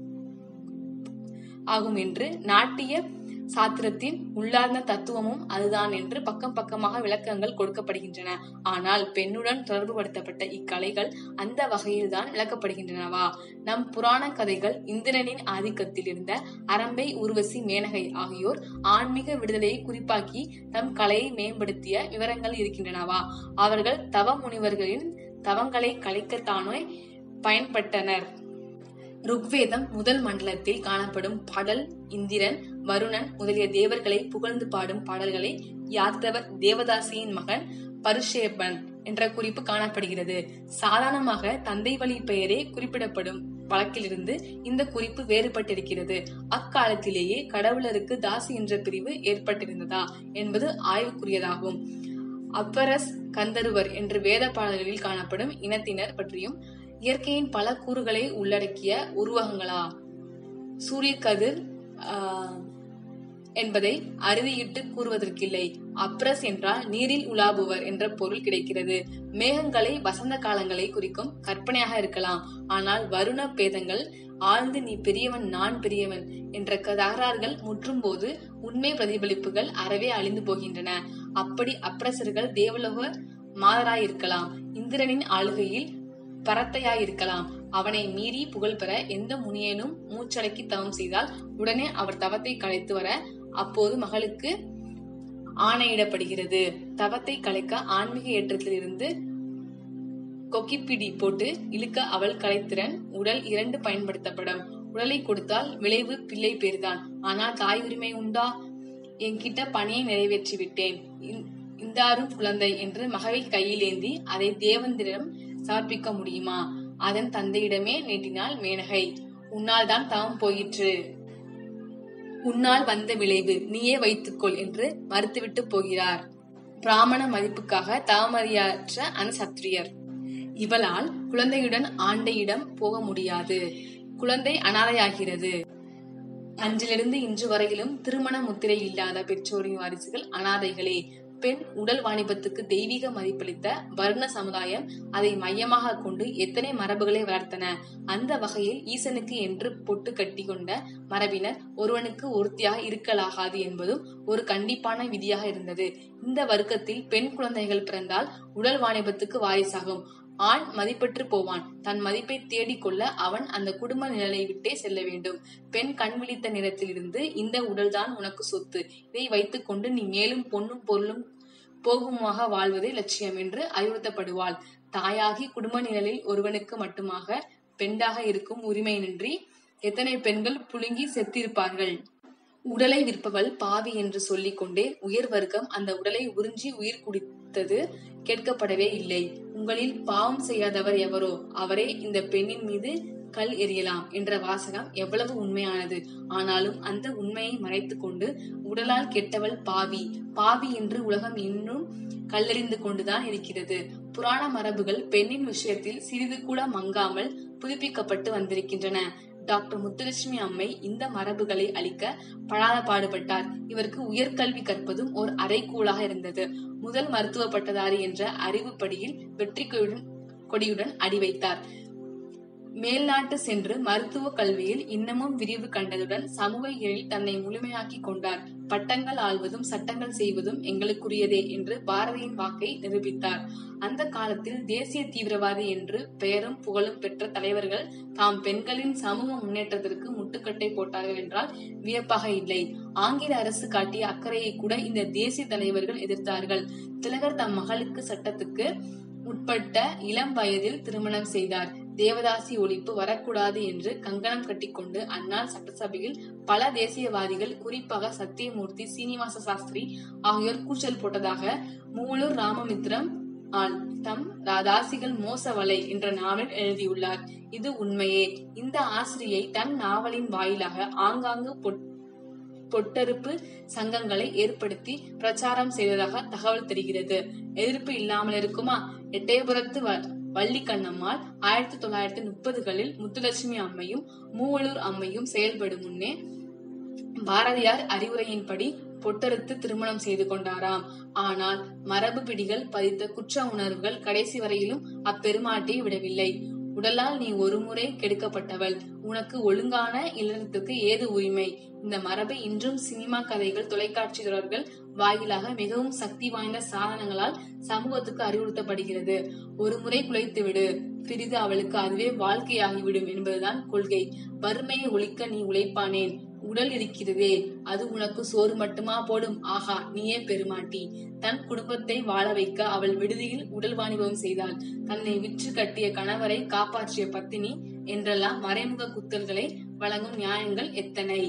ஆகும் என்று நாட்டிய சாத்திரத்தின் உள்ளார்ந்த தத்துவமும் அதுதான் என்று பக்கம் பக்கமாக விளக்கங்கள் கொடுக்கப்படுகின்றன ஆனால் பெண்ணுடன் தொடர்புபடுத்தப்பட்ட இக்கலைகள் அந்த வகையில்தான் விளக்கப்படுகின்றனவா நம் புராண கதைகள் இந்திரனின் ஆதிக்கத்தில் இருந்த அரம்பை ஊர்வசி மேனகை ஆகியோர் ஆன்மீக விடுதலையை குறிப்பாக்கி தம் கலையை மேம்படுத்திய விவரங்கள் இருக்கின்றனவா அவர்கள் தவ முனிவர்களின் தவங்களை கலைக்கத்தானே பயன்பட்டனர் ருக்வேதம் முதல் மண்டலத்தில் காணப்படும் பாடல் இந்திரன் வருணன் முதலிய தேவர்களை புகழ்ந்து பாடும் பாடல்களை யாத்தவர் தேவதாசியின் மகன் பருஷேபன் என்ற குறிப்பு காணப்படுகிறது சாதாரணமாக தந்தை வழி பெயரே குறிப்பிடப்படும் வழக்கிலிருந்து இந்த குறிப்பு வேறுபட்டிருக்கிறது அக்காலத்திலேயே கடவுளருக்கு தாசி என்ற பிரிவு ஏற்பட்டிருந்ததா என்பது ஆய்வுக்குரியதாகும் அப்பரஸ் கந்தருவர் என்று வேத பாடல்களில் காணப்படும் இனத்தினர் பற்றியும் இயற்கையின் பல கூறுகளை உள்ளடக்கிய உருவகங்களா சூரிய கதிர் ஆஹ், என்பதை அறுதியிட்டு கூறுவதற்கில்லை அப்ரஸ் என்றால் நீரில் உலாவுவர் என்ற பொருள் கிடைக்கிறது மேகங்களை வசந்த காலங்களை குறிக்கும் கற்பனையாக இருக்கலாம் ஆனால் வருண பேதங்கள் ஆழ்ந்து நீ பெரியவன் நான் பெரியவன் என்ற தகராறுகள் முற்றும் போது உண்மை பிரதிபலிப்புகள் அறவே அழிந்து போகின்றன அப்படி அப்ரசர்கள் தேவலோக மாதராயிருக்கலாம் இந்திரனின் ஆளுகையில் பரத்தையாயிருக்கலாம் அவனை மீறி புகழ் பெற எந்த முனியனும் மூச்சடக்கி தவம் செய்தால் உடனே அவர் தவத்தை கலைத்து வர அப்போது மகளுக்கு ஆணையிடப்படுகிறது தவத்தை கலைக்க ஆன்மீக ஏற்றத்திலிருந்து கொக்கிப்பிடி போட்டு இழுக்க அவள் கலைத்திறன் உடல் இரண்டு பயன்படுத்தப்படும் உடலை கொடுத்தால் விளைவு பிள்ளை பேர்தான் ஆனால் தாய் உரிமை உண்டா என்கிட்ட பணியை நிறைவேற்றி விட்டேன் இந்- இந்தாரும் குழந்தை என்று மகவை கையில் ஏந்தி அதை தேவந்திரம் சமர்ப்பிக்க முடியுமா அதன் தந்தையிடமே நீட்டினாள் மேனகை உன்னால் தான் தவம் போயிற்று உன்னால் வந்த விளைவு நீயே வைத்துக்கொள் என்று மறுத்துவிட்டு போகிறார் பிராமண மதிப்புக்காக தவமறியாற்ற அந்த சத்திரியர் இவளால் குழந்தையுடன் ஆண்டையிடம் போக முடியாது குழந்தை அனாதையாகிறது அன்றிலிருந்து இன்று வரையிலும் திருமண முத்திரை இல்லாத பெற்றோரின் வாரிசுகள் அனாதைகளே பெண் உடல் வாணிபத்துக்கு தெய்வீக மதிப்பளித்த வர்ண சமுதாயம் அதை மையமாக கொண்டு எத்தனை மரபுகளை வளர்த்தன அந்த வகையில் ஈசனுக்கு என்று பொட்டு கட்டி கொண்ட மரபினர் ஒருவனுக்கு ஒருத்தியாக இருக்கலாகாது என்பதும் ஒரு கண்டிப்பான விதியாக இருந்தது இந்த வர்க்கத்தில் பெண் குழந்தைகள் பிறந்தால் உடல் வாணிபத்துக்கு வாரிசாகும் ஆண் மதிப்பற்று போவான் தன் மதிப்பை தேடிக்கொள்ள அவன் அந்த குடும்ப நிழலை விட்டே செல்ல வேண்டும் பெண் கண் விழித்த நிறத்திலிருந்து இந்த உடல்தான் உனக்கு சொத்து இதை வைத்துக்கொண்டு நீ மேலும் பொன்னும் பொருளும் போகுமாக வாழ்வதே லட்சியம் என்று அறிவுறுத்தப்படுவாள் தாயாகி குடும்ப நிழலில் ஒருவனுக்கு மட்டுமாக பெண்டாக இருக்கும் உரிமையின்றி எத்தனை பெண்கள் புழுங்கி செத்திருப்பார்கள் உடலை விற்பவள் பாவி என்று சொல்லிக் கொண்டே உயர் வர்க்கம் அந்த உடலை உறிஞ்சி உயிர் குடித்தது கேட்கப்படவே இல்லை உங்களில் பாவம் செய்யாதவர் எவரோ அவரே இந்த பெண்ணின் மீது கல் எறியலாம் என்ற வாசகம் எவ்வளவு உண்மையானது ஆனாலும் அந்த உண்மையை மறைத்துக் கொண்டு உடலால் கெட்டவள் பாவி பாவி என்று உலகம் இன்னும் கல்லெறிந்து கொண்டுதான் இருக்கிறது புராண மரபுகள் பெண்ணின் விஷயத்தில் சிறிது கூட மங்காமல் புதுப்பிக்கப்பட்டு வந்திருக்கின்றன டாக்டர் முத்துலட்சுமி அம்மை இந்த மரபுகளை அளிக்க படாத பாடுபட்டார் இவருக்கு உயர்கல்வி கற்பதும் ஒரு அரைக்கூலாக இருந்தது முதல் மருத்துவ பட்டதாரி என்ற அறிவுப்படியில் வெற்றி கொடியுடன் கொடியுடன் அடி வைத்தார் மேல்நாட்டு சென்று மருத்துவ கல்வியில் இன்னமும் விரிவு கண்டதுடன் சமூக இயலில் தன்னை முழுமையாக்கிக் கொண்டார் பட்டங்கள் ஆள்வதும் சட்டங்கள் செய்வதும் எங்களுக்குரியதே என்று பாரதியின் வாக்கை நிரூபித்தார் அந்த காலத்தில் தேசிய தீவிரவாதி என்று பெயரும் புகழும் பெற்ற தலைவர்கள் தாம் பெண்களின் சமூக முன்னேற்றத்திற்கு முட்டுக்கட்டை போட்டார்கள் என்றால் வியப்பாக இல்லை ஆங்கில அரசு காட்டிய அக்கறையை கூட இந்த தேசிய தலைவர்கள் எதிர்த்தார்கள் திலகர் தம் மகளுக்கு சட்டத்துக்கு உட்பட்ட இளம் வயதில் திருமணம் செய்தார் தேவதாசி ஒழிப்பு வரக்கூடாது என்று கங்கணம் கட்டிக்கொண்டு அந்நாள் சட்டசபையில் பல தேசியவாதிகள் குறிப்பாக சத்தியமூர்த்தி சீனிவாச சாஸ்திரி ஆகியோர் கூச்சல் போட்டதாக மூவலூர் ராமமித்ரம் ஆள் தம் தாசிகள் மோசவலை என்ற நாவல் எழுதியுள்ளார் இது உண்மையே இந்த ஆசிரியை தன் நாவலின் வாயிலாக ஆங்காங்கு பொட்டறுப்பு சங்கங்களை ஏற்படுத்தி பிரச்சாரம் செய்ததாக தகவல் தெரிகிறது எதிர்ப்பு இல்லாமல் இருக்குமா எட்டயபுரத்து வள்ளி கண்ணம்மாள் ஆயிரத்தி தொள்ளாயிரத்தி முப்பதுகளில் முத்துலட்சுமி அம்மையும் மூவலூர் அம்மையும் செயல்படும் முன்னே பாரதியார் அறிவுரையின்படி பொட்டறுத்து திருமணம் செய்து கொண்டாராம் ஆனால் மரபு பிடிகள் பதித்த குற்ற உணர்வுகள் கடைசி வரையிலும் அப்பெருமாட்டை விடவில்லை உடலால் நீ ஒருமுறை கெடுக்கப்பட்டவள் உனக்கு ஒழுங்கான இல்லறத்துக்கு ஏது உரிமை இந்த மரபை இன்றும் சினிமா கதைகள் தொலைக்காட்சி தொடர்கள் வாயிலாக மிகவும் சக்தி வாய்ந்த சாதனங்களால் சமூகத்துக்கு அறிவுறுத்தப்படுகிறது ஒரு முறை குலைத்து விடு பிரிது அவளுக்கு அதுவே வாழ்க்கையாகிவிடும் என்பதுதான் கொள்கை வறுமையை ஒழிக்க நீ உழைப்பானேன் உடல் இருக்கிறதே அது உனக்கு சோறு மட்டுமா போடும் ஆகா நீயே பெருமாட்டி தன் குடும்பத்தை வாழ வைக்க அவள் விடுதியில் உடல் வாணிபம் செய்தாள் தன்னை விற்று கட்டிய கணவரை காப்பாற்றிய பத்தினி என்றெல்லாம் மறைமுக குத்தல்களை வழங்கும் நியாயங்கள் எத்தனை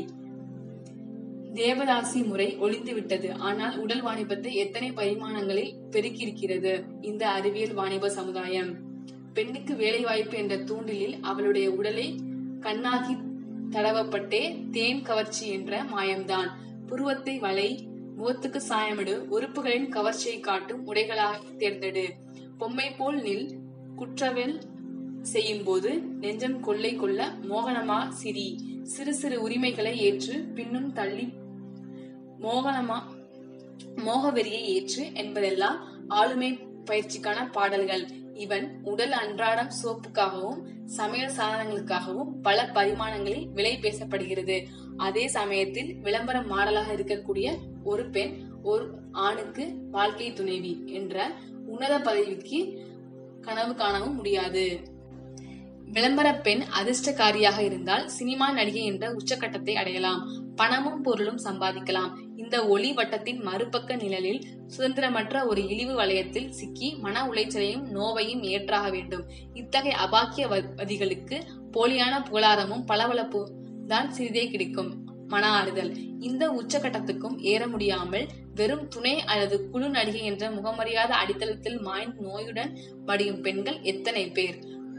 தேவதாசி முறை ஒளிந்து விட்டது ஆனால் உடல் வாணிபத்தை எத்தனை பரிமாணங்களில் பெருக்கியிருக்கிறது இந்த அறிவியல் வாணிப சமுதாயம் பெண்ணுக்கு வேலை வாய்ப்பு என்ற தூண்டிலில் அவளுடைய உடலை கண்ணாகி தடவப்பட்டே தேன் கவர்ச்சி என்ற மாயம்தான் புருவத்தை வளை முகத்துக்கு சாயமிடு உறுப்புகளின் கவர்ச்சியை காட்டும் உடைகளாக தேர்ந்தெடு பொம்மை போல் நில் குற்றவெல் செய்யும் போது நெஞ்சம் கொள்ளை கொள்ள மோகனமா சிரி சிறு சிறு உரிமைகளை ஏற்று பின்னும் தள்ளி மோகனமா மோகவெறியை ஏற்று என்பதெல்லாம் ஆளுமை பயிற்சிக்கான பாடல்கள் இவன் உடல் அன்றாடம் சோப்புக்காகவும் சமையல் சாதனங்களுக்காகவும் பல பரிமாணங்களில் விலை பேசப்படுகிறது அதே சமயத்தில் விளம்பர மாடலாக இருக்கக்கூடிய ஒரு பெண் ஒரு ஆணுக்கு வாழ்க்கை துணைவி என்ற உன்னத பதவிக்கு கனவு காணவும் முடியாது விளம்பர பெண் அதிர்ஷ்டக்காரியாக இருந்தால் சினிமா நடிகை என்ற உச்சக்கட்டத்தை அடையலாம் பணமும் பொருளும் சம்பாதிக்கலாம் இந்த ஒளி வட்டத்தின் மறுபக்க நிழலில் சுதந்திரமற்ற ஒரு இழிவு வளையத்தில் சிக்கி மன உளைச்சலையும் நோவையும் ஏற்றாக வேண்டும் இத்தகைய அபாக்கியவதிகளுக்கு போலியான புகழாரமும் பளபளப்பு தான் சிறிதே கிடைக்கும் மன ஆறுதல் இந்த உச்சகட்டத்துக்கும் ஏற முடியாமல் வெறும் துணை அல்லது குழு நடிகை என்ற முகமறியாத அடித்தளத்தில் மாய்ந்து நோயுடன் மடியும் பெண்கள் எத்தனை பேர்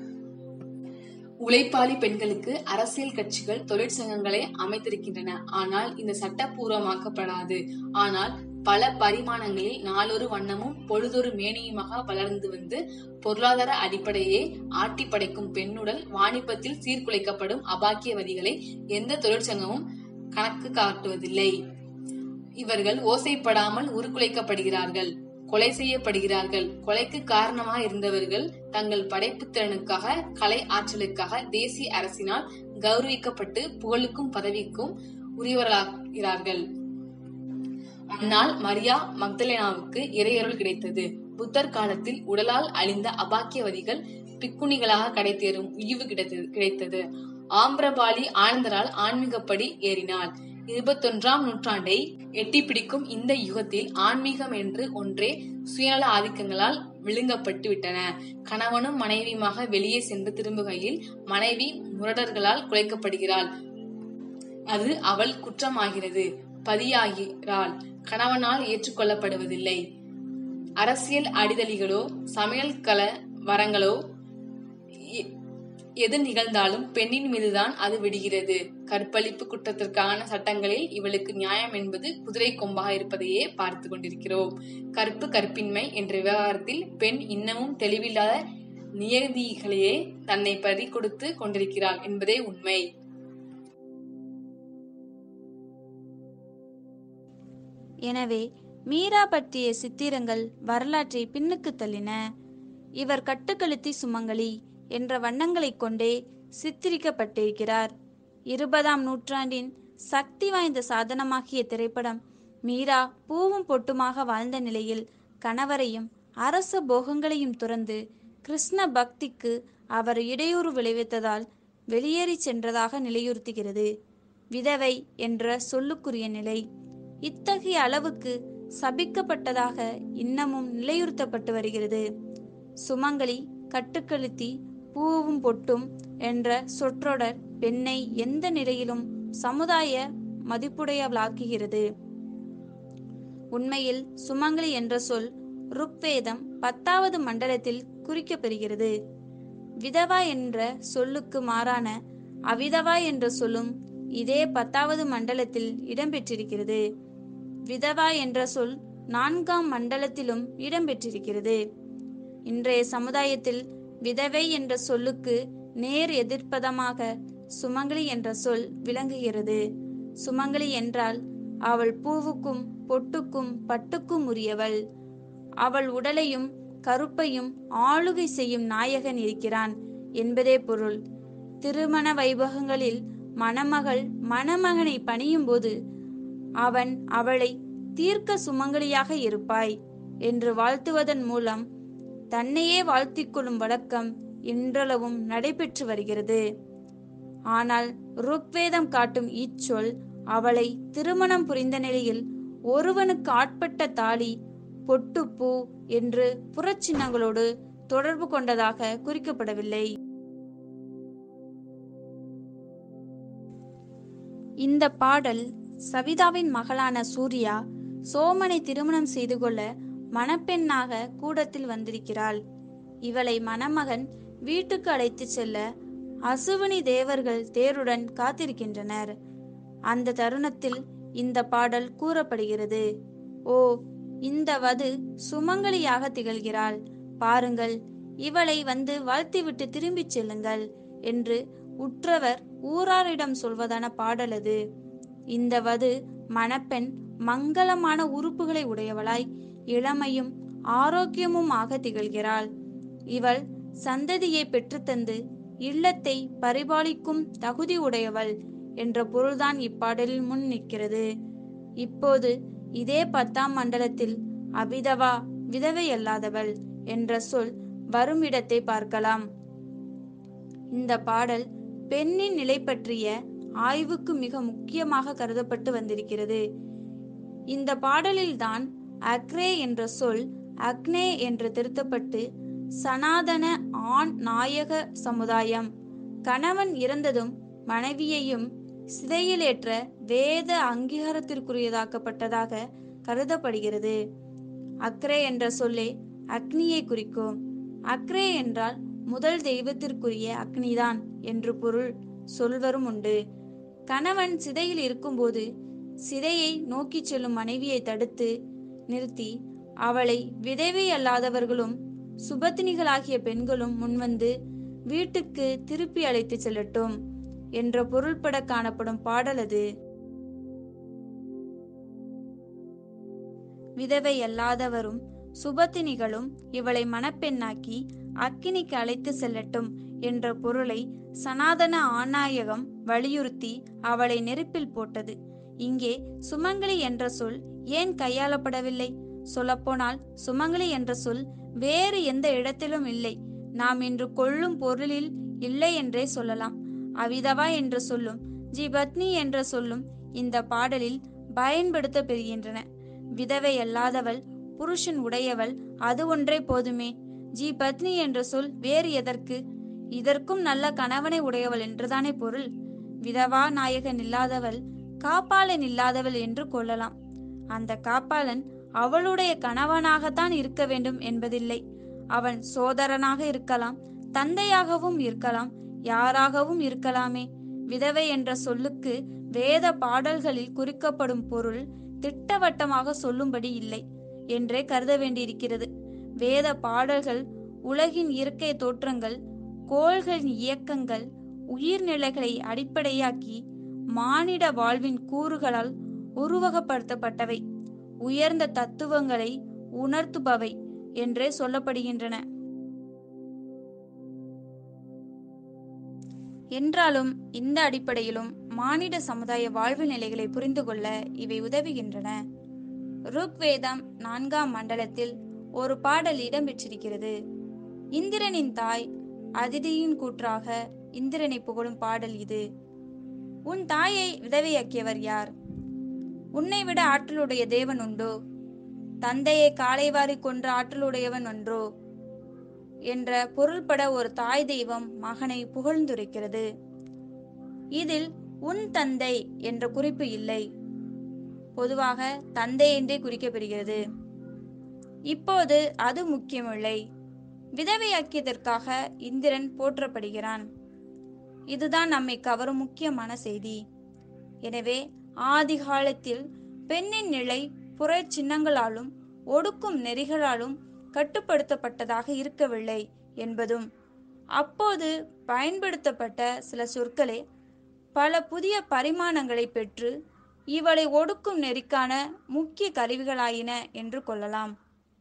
உழைப்பாளி பெண்களுக்கு அரசியல் கட்சிகள் தொழிற்சங்கங்களை அமைத்திருக்கின்றன ஆனால் இந்த சட்டப்பூர்வமாக்கப்படாது ஆனால் பல பரிமாணங்களில் நாளொரு வண்ணமும் பொழுதொரு மேனியுமாக வளர்ந்து வந்து பொருளாதார அடிப்படையே ஆட்டி படைக்கும் பெண்ணுடல் வாணிபத்தில் சீர்குலைக்கப்படும் அபாக்கியவதிகளை எந்த தொழிற்சங்கமும் கணக்கு காட்டுவதில்லை இவர்கள் ஓசைப்படாமல் உருக்குலைக்கப்படுகிறார்கள் கொலை செய்யப்படுகிறார்கள் கொலைக்கு காரணமாக இருந்தவர்கள் தங்கள் படைப்பு திறனுக்காக கலை ஆற்றலுக்காக தேசிய அரசினால் கௌரவிக்கப்பட்டு புகழுக்கும் பதவிக்கும் உரியவர்களாகிறார்கள் அந்நாள் மரியா மக்தலேனாவுக்கு இறையருள் கிடைத்தது புத்தர் காலத்தில் உடலால் அழிந்த அபாக்கியவதிகள் பிக்குணிகளாக கடைத்தேறும் உய்வு கிடைத்தது கிடைத்தது ஆம்பிரபாலி ஆனந்தரால் ஆன்மீகப்படி ஏறினாள் இருபத்தொன்றாம் நூற்றாண்டை எட்டிப்பிடிக்கும் இந்த யுகத்தில் ஆன்மீகம் என்று ஒன்றே சுயநல ஆதிக்கங்களால் விழுங்கப்பட்டு விட்டன கணவனும் மனைவியுமாக வெளியே சென்று திரும்புகையில் மனைவி முரடர்களால் குலைக்கப்படுகிறாள் அது அவள் குற்றமாகிறது பதியாகிறாள் கணவனால் ஏற்றுக்கொள்ளப்படுவதில்லை அரசியல் அடிதலிகளோ சமையல் கல வரங்களோ எ- எது நிகழ்ந்தாலும் பெண்ணின் மீதுதான் அது விடுகிறது கற்பழிப்பு குற்றத்திற்கான சட்டங்களில் இவளுக்கு நியாயம் என்பது குதிரை கொம்பாக இருப்பதையே பார்த்து கொண்டிருக்கிறோம் கற்பு கற்பின்மை என்ற விவகாரத்தில் பெண் இன்னமும் தெளிவில்லாத நியதிகளையே தன்னை பறி கொடுத்து கொண்டிருக்கிறாள் என்பதே உண்மை எனவே மீரா பற்றிய சித்திரங்கள் வரலாற்றை பின்னுக்கு தள்ளின இவர் கட்டுக்கழுத்தி சுமங்கலி என்ற வண்ணங்களைக் கொண்டே சித்தரிக்கப்பட்டிருக்கிறார் இருபதாம் நூற்றாண்டின் சக்தி வாய்ந்த சாதனமாகிய திரைப்படம் மீரா பூவும் பொட்டுமாக வாழ்ந்த நிலையில் கணவரையும் அரச போகங்களையும் துறந்து கிருஷ்ண பக்திக்கு அவர் இடையூறு விளைவித்ததால் வெளியேறி சென்றதாக நிலையுறுத்துகிறது விதவை என்ற சொல்லுக்குரிய நிலை இத்தகைய அளவுக்கு சபிக்கப்பட்டதாக இன்னமும் நிலையுறுத்தப்பட்டு வருகிறது சுமங்கலி கட்டுக்கழுத்தி பூவும் பொட்டும் என்ற சொற்றொடர் பெண்ணை எந்த நிலையிலும் சமுதாய மதிப்புடையவளாக்குகிறது உண்மையில் சுமங்கலி என்ற சொல் ருக்வேதம் பத்தாவது மண்டலத்தில் குறிக்கப்பெறுகிறது விதவா என்ற சொல்லுக்கு மாறான அவிதவா என்ற சொல்லும் இதே பத்தாவது மண்டலத்தில் இடம்பெற்றிருக்கிறது விதவா என்ற சொல் நான்காம் மண்டலத்திலும் இடம்பெற்றிருக்கிறது இன்றைய சமுதாயத்தில் விதவை என்ற சொல்லுக்கு நேர் எதிர்ப்பதமாக சுமங்கலி என்ற சொல் விளங்குகிறது சுமங்கலி என்றால் அவள் பூவுக்கும் பொட்டுக்கும் பட்டுக்கும் உரியவள் அவள் உடலையும் கருப்பையும் ஆளுகை செய்யும் நாயகன் இருக்கிறான் என்பதே பொருள் திருமண வைபவங்களில் மணமகள் மணமகனை பணியும் போது அவன் அவளை தீர்க்க சுமங்கலியாக இருப்பாய் என்று வாழ்த்துவதன் மூலம் தன்னையே வாழ்த்திக் கொள்ளும் வழக்கம் இன்றளவும் நடைபெற்று வருகிறது ஆனால் ருக்வேதம் காட்டும் இச்சொல் அவளை திருமணம் புரிந்த நிலையில் ஒருவனுக்கு ஆட்பட்ட தாலி பொட்டுப்பூ என்று புறச்சின்னங்களோடு தொடர்பு கொண்டதாக குறிக்கப்படவில்லை இந்த பாடல் சவிதாவின் மகளான சூர்யா சோமனை திருமணம் செய்து கொள்ள மணப்பெண்ணாக கூடத்தில் வந்திருக்கிறாள் இவளை மணமகன் வீட்டுக்கு அழைத்துச் செல்ல அசுவினி தேவர்கள் தேருடன் காத்திருக்கின்றனர் அந்த தருணத்தில் இந்த பாடல் கூறப்படுகிறது ஓ இந்த வது சுமங்கலியாக திகழ்கிறாள் பாருங்கள் இவளை வந்து வாழ்த்திவிட்டு திரும்பிச் செல்லுங்கள் என்று உற்றவர் ஊராரிடம் சொல்வதான பாடல் அது இந்த வது மணப்பெண் மங்களமான உறுப்புகளை உடையவளாய் இளமையும் ஆரோக்கியமும் ஆக திகழ்கிறாள் இவள் சந்ததியை பெற்றுத்தந்து இல்லத்தை பரிபாலிக்கும் தகுதி உடையவள் என்ற பொருள்தான் இப்பாடலில் முன் நிற்கிறது இப்போது இதே பத்தாம் மண்டலத்தில் அபிதவா விதவை அல்லாதவள் என்ற சொல் வரும் இடத்தை பார்க்கலாம் இந்த பாடல் பெண்ணின் நிலை பற்றிய ஆய்வுக்கு மிக முக்கியமாக கருதப்பட்டு வந்திருக்கிறது இந்த பாடலில்தான் அக்ரே என்ற சொல் அக்னே என்று திருத்தப்பட்டு சனாதன ஆண் நாயக சமுதாயம் கணவன் இறந்ததும் மனைவியையும் சிதையிலேற்ற வேத அங்கீகாரத்திற்குரியதாக்கப்பட்டதாக கருதப்படுகிறது அக்ரே என்ற சொல்லே அக்னியை குறிக்கும் அக்ரே என்றால் முதல் தெய்வத்திற்குரிய அக்னிதான் என்று பொருள் சொல்வரும் உண்டு கணவன் சிதையில் இருக்கும்போது சிதையை நோக்கிச் செல்லும் மனைவியை தடுத்து நிறுத்தி அவளை விதவை அல்லாதவர்களும் சுபத்தினிகளாகிய பெண்களும் முன்வந்து வீட்டுக்கு திருப்பி அழைத்து செல்லட்டும் என்ற பொருள்பட காணப்படும் பாடல் அது விதவை அல்லாதவரும் சுபத்தினிகளும் இவளை மணப்பெண்ணாக்கி அக்கினிக்கு அழைத்து செல்லட்டும் என்ற பொருளை சனாதன ஆநாயகம் வலியுறுத்தி அவளை நெருப்பில் போட்டது இங்கே சுமங்கலி என்ற சொல் ஏன் கையாளப்படவில்லை சொல்லப்போனால் சுமங்கலி என்ற சொல் வேறு எந்த இடத்திலும் இல்லை நாம் இன்று கொள்ளும் பொருளில் இல்லை என்றே சொல்லலாம் அவிதவா என்ற சொல்லும் ஜிபத்னி என்ற சொல்லும் இந்த பாடலில் பயன்படுத்த பெறுகின்றன விதவை அல்லாதவள் புருஷன் உடையவள் அது ஒன்றே போதுமே ஜி பத்னி என்ற சொல் வேறு எதற்கு இதற்கும் நல்ல கணவனை உடையவள் என்றுதானே பொருள் விதவா நாயகன் இல்லாதவள் காப்பாளன் இல்லாதவள் என்று கொள்ளலாம் அந்த காப்பாளன் அவளுடைய கணவனாகத்தான் இருக்க வேண்டும் என்பதில்லை அவன் சோதரனாக இருக்கலாம் தந்தையாகவும் இருக்கலாம் யாராகவும் இருக்கலாமே விதவை என்ற சொல்லுக்கு வேத பாடல்களில் குறிக்கப்படும் பொருள் திட்டவட்டமாக சொல்லும்படி இல்லை என்றே கருத வேண்டியிருக்கிறது வேத பாடல்கள் உலகின் இயற்கை தோற்றங்கள் கோள்களின் இயக்கங்கள் உயிர்நிலைகளை அடிப்படையாக்கி மானிட வாழ்வின் கூறுகளால் உருவகப்படுத்தப்பட்டவை உயர்ந்த தத்துவங்களை உணர்த்துபவை என்றே சொல்லப்படுகின்றன என்றாலும் இந்த அடிப்படையிலும் மானிட சமுதாய வாழ்வு நிலைகளை புரிந்து கொள்ள இவை உதவுகின்றன ருக்வேதம் நான்காம் மண்டலத்தில் ஒரு பாடல் இடம்பெற்றிருக்கிறது இந்திரனின் தாய் அதிதியின் கூற்றாக இந்திரனை புகழும் பாடல் இது உன் தாயை விதவையாக்கியவர் யார் உன்னை விட ஆற்றலுடைய தேவன் உண்டோ தந்தையை காலைவாரி கொன்ற ஆற்றலுடையவன் ஒன்றோ என்ற பொருள்பட ஒரு தாய் தெய்வம் மகனை புகழ்ந்துரைக்கிறது இதில் உன் தந்தை என்ற குறிப்பு இல்லை பொதுவாக தந்தை என்றே குறிக்கப்படுகிறது இப்போது அது முக்கியமில்லை விதவையாக்கியதற்காக இந்திரன் போற்றப்படுகிறான் இதுதான் நம்மை கவரும் முக்கியமான செய்தி எனவே ஆதி காலத்தில் பெண்ணின் நிலை புற சின்னங்களாலும் ஒடுக்கும் நெறிகளாலும் கட்டுப்படுத்தப்பட்டதாக இருக்கவில்லை என்பதும் அப்போது பயன்படுத்தப்பட்ட சில சொற்களே பல புதிய பரிமாணங்களை பெற்று இவளை ஒடுக்கும் நெறிக்கான முக்கிய கருவிகளாயின என்று கொள்ளலாம்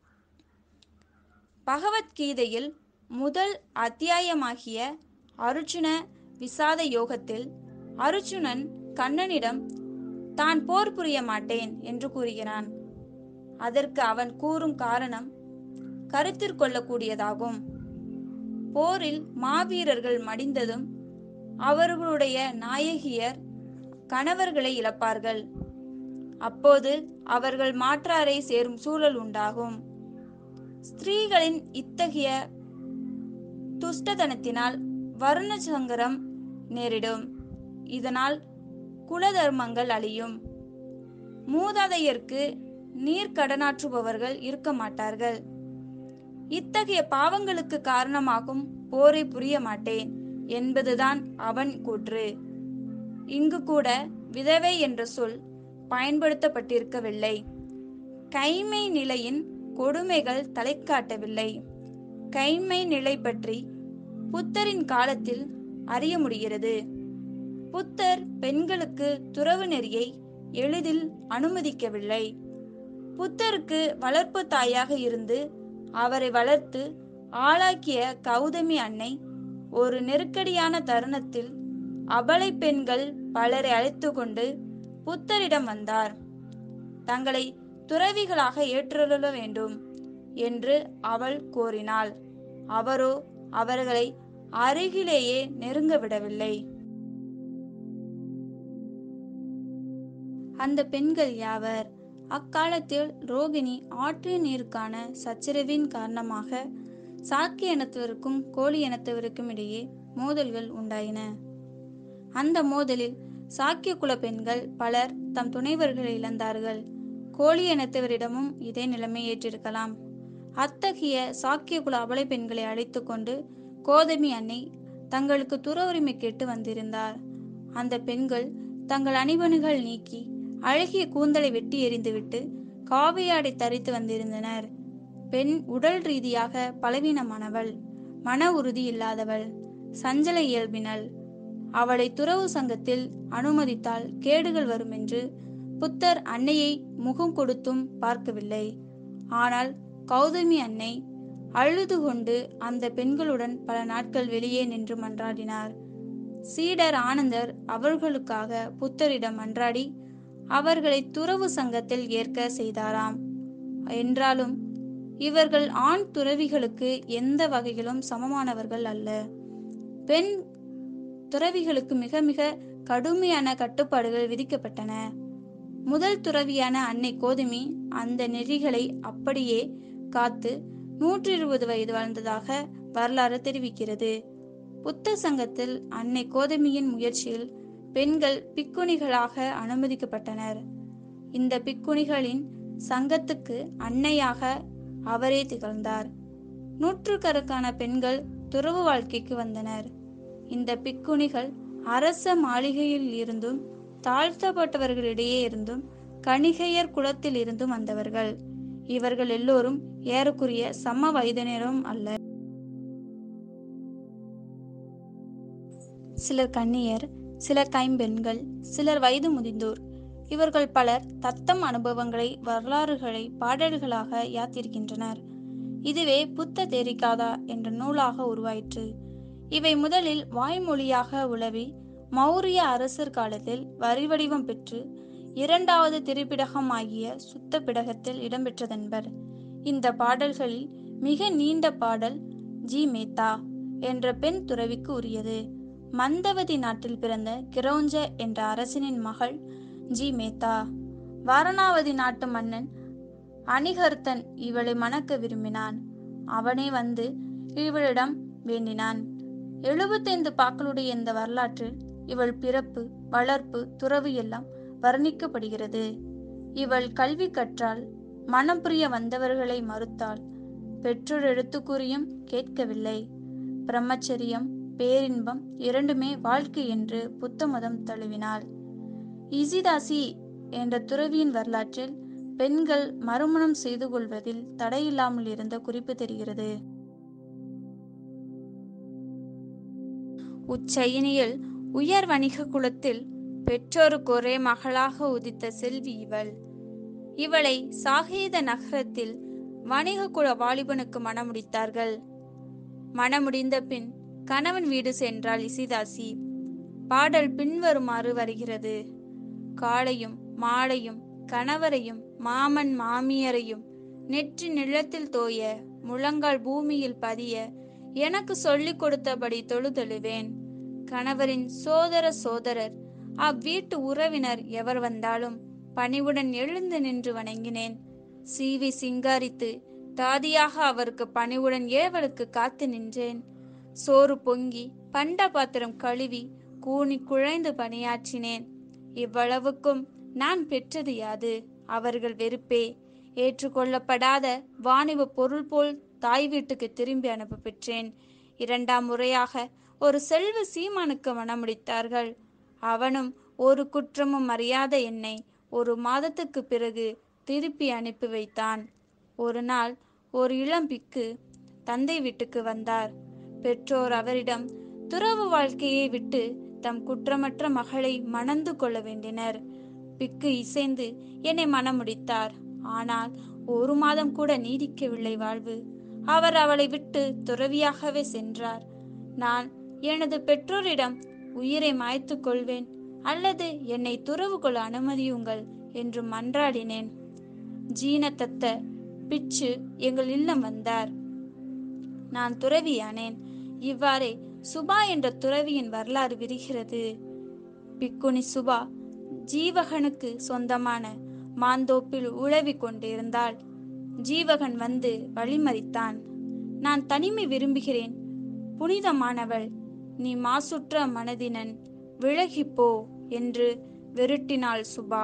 பகவத்கீதையில் முதல் அத்தியாயமாகிய அருச்சுன விசாத யோகத்தில் அருச்சுனன் கண்ணனிடம் தான் போர் புரிய மாட்டேன் என்று கூறுகிறான் அதற்கு அவன் கூறும் காரணம் கருத்திற்கொள்ளக்கூடியதாகும் போரில் மாவீரர்கள் மடிந்ததும் அவர்களுடைய நாயகியர் கணவர்களை இழப்பார்கள் அப்போது அவர்கள் மாற்றாரை சேரும் சூழல் உண்டாகும் ஸ்திரீகளின் இத்தகைய துஷ்டதனத்தினால் வருண சங்கரம் நேரிடும் இதனால் குலதர்மங்கள் அழியும் மூதாதையர்க்கு நீர் கடனாற்றுபவர்கள் இருக்க மாட்டார்கள் இத்தகைய பாவங்களுக்கு காரணமாகும் போரை புரிய மாட்டேன் என்பதுதான் அவன் கூற்று இங்கு கூட விதவை என்ற சொல் பயன்படுத்தப்பட்டிருக்கவில்லை கைமை நிலையின் கொடுமைகள் தலை காட்டவில்லை கைமை நிலை பற்றி புத்தரின் காலத்தில் அறிய முடிகிறது புத்தர் பெண்களுக்கு துறவு நெறியை எளிதில் அனுமதிக்கவில்லை புத்தருக்கு வளர்ப்பு தாயாக இருந்து அவரை வளர்த்து ஆளாக்கிய கௌதமி அன்னை ஒரு நெருக்கடியான தருணத்தில் அபலை பெண்கள் பலரை அழைத்து கொண்டு புத்தரிடம் வந்தார் தங்களை துறவிகளாக ஏற்றுள்ள வேண்டும் என்று அவள் கோரினாள் அவரோ அவர்களை அருகிலேயே நெருங்க விடவில்லை அந்த பெண்கள் யாவர் அக்காலத்தில் ரோகிணி ஆற்று நீருக்கான சச்சரவின் காரணமாக சாக்கிய இனத்தவருக்கும் கோழி இனத்தவருக்கும் இடையே மோதல்கள் உண்டாயின அந்த மோதலில் சாக்கிய குல பெண்கள் பலர் தம் துணைவர்களை இழந்தார்கள் கோழி இனத்தவரிடமும் இதே நிலைமை ஏற்றிருக்கலாம் அத்தகைய சாக்கிய குல அபலை பெண்களை அழைத்து கொண்டு கோதமி அன்னை தங்களுக்கு துற உரிமை கேட்டு வந்திருந்தார் அந்த பெண்கள் தங்கள் அணிபணிகள் நீக்கி அழகிய கூந்தலை வெட்டி எறிந்துவிட்டு காவியாடை தரித்து வந்திருந்தனர் பெண் உடல் ரீதியாக பலவீனமானவள் மன உறுதி இல்லாதவள் சஞ்சல இயல்பினள் அவளை துறவு சங்கத்தில் அனுமதித்தால் கேடுகள் வரும் என்று புத்தர் அன்னையை முகம் கொடுத்தும் பார்க்கவில்லை ஆனால் கௌதமி அன்னை அழுது கொண்டு அந்த பெண்களுடன் பல நாட்கள் வெளியே நின்று மன்றாடினார் சீடர் ஆனந்தர் அவர்களுக்காக புத்தரிடம் மன்றாடி அவர்களை துறவு சங்கத்தில் ஏற்க செய்தாராம் என்றாலும் இவர்கள் ஆண் துறவிகளுக்கு எந்த வகையிலும் சமமானவர்கள் அல்ல பெண் துறவிகளுக்கு மிக மிக கடுமையான கட்டுப்பாடுகள் விதிக்கப்பட்டன முதல் துறவியான அன்னை கோதுமி அந்த நெறிகளை அப்படியே காத்து நூற்றி இருபது வயது வாழ்ந்ததாக வரலாறு தெரிவிக்கிறது புத்த சங்கத்தில் அன்னை கோதமியின் முயற்சியில் பெண்கள் பிக்குணிகளாக அனுமதிக்கப்பட்டனர் இந்த பிக்குணிகளின் சங்கத்துக்கு அன்னையாக அவரே திகழ்ந்தார் நூற்றுக்கணக்கான பெண்கள் துறவு வாழ்க்கைக்கு வந்தனர் இந்த பிக்குணிகள் அரச மாளிகையில் இருந்தும் தாழ்த்தப்பட்டவர்களிடையே இருந்தும் கணிகையர் குலத்தில் இருந்தும் வந்தவர்கள் இவர்கள் எல்லோரும் ஏறக்குறைய சம வயதினரும் அல்ல சிலர் கன்னியர் சிலர் கைம்பெண்கள் சிலர் வயது முதிர்ந்தோர் இவர்கள் பலர் தத்தம் அனுபவங்களை வரலாறுகளை பாடல்களாக யாத்திருக்கின்றனர் இதுவே புத்த தேரிகாதா என்ற நூலாக உருவாயிற்று இவை முதலில் வாய்மொழியாக உலவி மௌரிய அரசர் காலத்தில் வரிவடிவம் பெற்று இரண்டாவது திரிபிடகம் ஆகிய சுத்த பிடகத்தில் இடம்பெற்றதென்பர் இந்த பாடல்களில் மிக நீண்ட பாடல் ஜி மேத்தா என்ற பெண் துறவிக்கு உரியது மந்தவதி நாட்டில் பிறந்த கிரௌஞ்ச என்ற அரசனின் மகள் ஜி மேத்தா வாரணாவதி நாட்டு மன்னன் அணிகர்த்தன் இவளை மணக்க விரும்பினான் அவனே வந்து இவளிடம் வேண்டினான் எழுபத்தைந்து பாக்களுடைய இந்த வரலாற்றில் இவள் பிறப்பு வளர்ப்பு துறவு எல்லாம் வர்ணிக்கப்படுகிறது இவள் கல்வி கற்றால் மனம் புரிய வந்தவர்களை மறுத்தாள் பெற்றோர் எடுத்து கூறியும் கேட்கவில்லை பிரம்மச்சரியம் பேரின்பம் இரண்டுமே வாழ்க்கை என்று புத்த மதம் தழுவினாள் இசிதாசி என்ற துறவியின் வரலாற்றில் பெண்கள் மறுமணம் செய்து கொள்வதில் தடையில்லாமல் இருந்த குறிப்பு தெரிகிறது உச்சயினியில் உயர் வணிக குலத்தில் பெற்றோருக்கு ஒரே மகளாக உதித்த செல்வி இவள் இவளை சாகீத நகரத்தில் வணிக குல வாலிபனுக்கு மணமுடித்தார்கள் மணமுடிந்த பின் கணவன் வீடு சென்றாள் இசிதாசி பாடல் பின்வருமாறு வருகிறது காலையும் மாலையும் கணவரையும் மாமன் மாமியரையும் நெற்றி நிலத்தில் தோய முழங்கால் பூமியில் பதிய எனக்கு சொல்லிக் கொடுத்தபடி தொழுதெழுவேன் கணவரின் சோதர சோதரர் அவ்வீட்டு உறவினர் எவர் வந்தாலும் பணிவுடன் எழுந்து நின்று வணங்கினேன் சீவி சிங்காரித்து தாதியாக அவருக்கு பணிவுடன் ஏவலுக்கு காத்து நின்றேன் சோறு பொங்கி பண்ட பாத்திரம் கழுவி கூனி குழைந்து பணியாற்றினேன் இவ்வளவுக்கும் நான் பெற்றது யாது அவர்கள் வெறுப்பே ஏற்றுக்கொள்ளப்படாத வாணிப பொருள் போல் தாய் வீட்டுக்கு திரும்பி அனுப்ப பெற்றேன் இரண்டாம் முறையாக ஒரு செல்வ சீமானுக்கு மணமுடித்தார்கள் அவனும் ஒரு குற்றமும் அறியாத என்னை ஒரு மாதத்துக்கு பிறகு திருப்பி அனுப்பி வைத்தான் ஒரு நாள் ஒரு இளம்பிக்கு தந்தை வீட்டுக்கு வந்தார் பெற்றோர் அவரிடம் துறவு வாழ்க்கையை விட்டு தம் குற்றமற்ற மகளை மணந்து கொள்ள வேண்டினர் பிக்கு இசைந்து என்னை மணமுடித்தார் ஆனால் ஒரு மாதம் கூட நீடிக்கவில்லை வாழ்வு அவர் அவளை விட்டு துறவியாகவே சென்றார் நான் எனது பெற்றோரிடம் உயிரை மாய்த்துக் கொள்வேன் அல்லது என்னை துறவு கொள்ள அனுமதியுங்கள் என்று மன்றாடினேன் ஜீனதத்த பிச்சு எங்கள் இல்லம் வந்தார் நான் துறவியானேன் இவ்வாறே சுபா என்ற துறவியின் வரலாறு விரிகிறது பிக்குனி சுபா ஜீவகனுக்கு சொந்தமான மாந்தோப்பில் உழவி கொண்டிருந்தாள் ஜீவகன் வந்து வழிமறித்தான் நான் தனிமை விரும்புகிறேன் புனிதமானவள் நீ மாசுற்ற மனதினன் விலகிப் போ என்று வெருட்டினாள் சுபா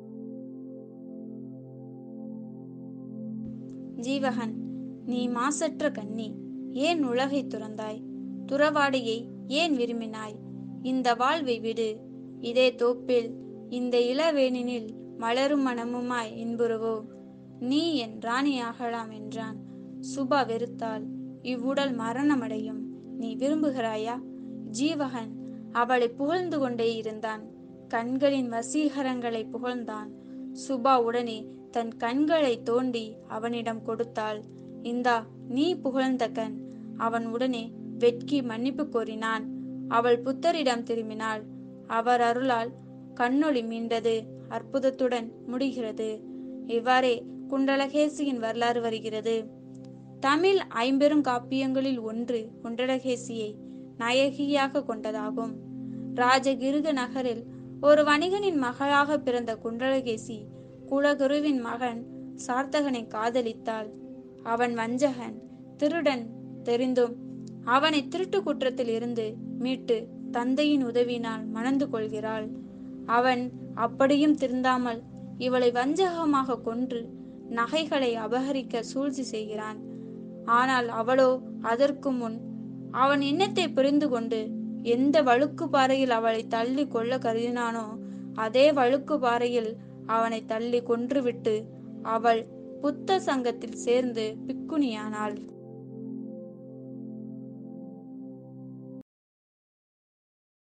ஜீவகன் நீ மாசற்ற கன்னி ஏன் உலகை துறந்தாய் துறவாடையை ஏன் விரும்பினாய் இந்த வாழ்வை விடு இதே தோப்பில் இந்த இளவேனினில் மலரும் மனமுமாய் இன்புறுவோம் நீ என் ராணியாகலாம் என்றான் சுபா வெறுத்தாள் இவ்வுடல் மரணமடையும் நீ விரும்புகிறாயா ஜீவகன் அவளை புகழ்ந்து கொண்டே இருந்தான் கண்களின் வசீகரங்களை புகழ்ந்தான் சுபா உடனே தன் கண்களை தோண்டி அவனிடம் கொடுத்தாள் இந்தா நீ புகழ்ந்த கண் அவன் உடனே வெட்கி மன்னிப்பு கோரினான் அவள் புத்தரிடம் திரும்பினாள் அவர் அருளால் கண்ணொளி மீண்டது அற்புதத்துடன் முடிகிறது இவ்வாறே குண்டலகேசியின் வரலாறு வருகிறது தமிழ் ஐம்பெரும் காப்பியங்களில் ஒன்று குண்டலகேசியை நாயகியாக கொண்டதாகும் ராஜகிருக நகரில் ஒரு வணிகனின் மகளாக பிறந்த குண்டலகேசி குலகுருவின் மகன் சார்த்தகனை காதலித்தாள் அவன் வஞ்சகன் திருடன் தெரிந்தும் அவனை திருட்டு குற்றத்தில் இருந்து மீட்டு தந்தையின் உதவினால் மணந்து கொள்கிறாள் அவன் அப்படியும் திருந்தாமல் இவளை வஞ்சகமாக கொன்று நகைகளை அபகரிக்க சூழ்ச்சி செய்கிறான் ஆனால் அவளோ அதற்கு முன் அவன் எண்ணத்தை புரிந்து கொண்டு எந்த வழுக்கு பாறையில் அவளை தள்ளி கொள்ள கருதினானோ அதே வழுக்கு பாறையில் அவனை தள்ளி கொன்றுவிட்டு அவள் புத்த சங்கத்தில் சேர்ந்து பிக்குணியானாள்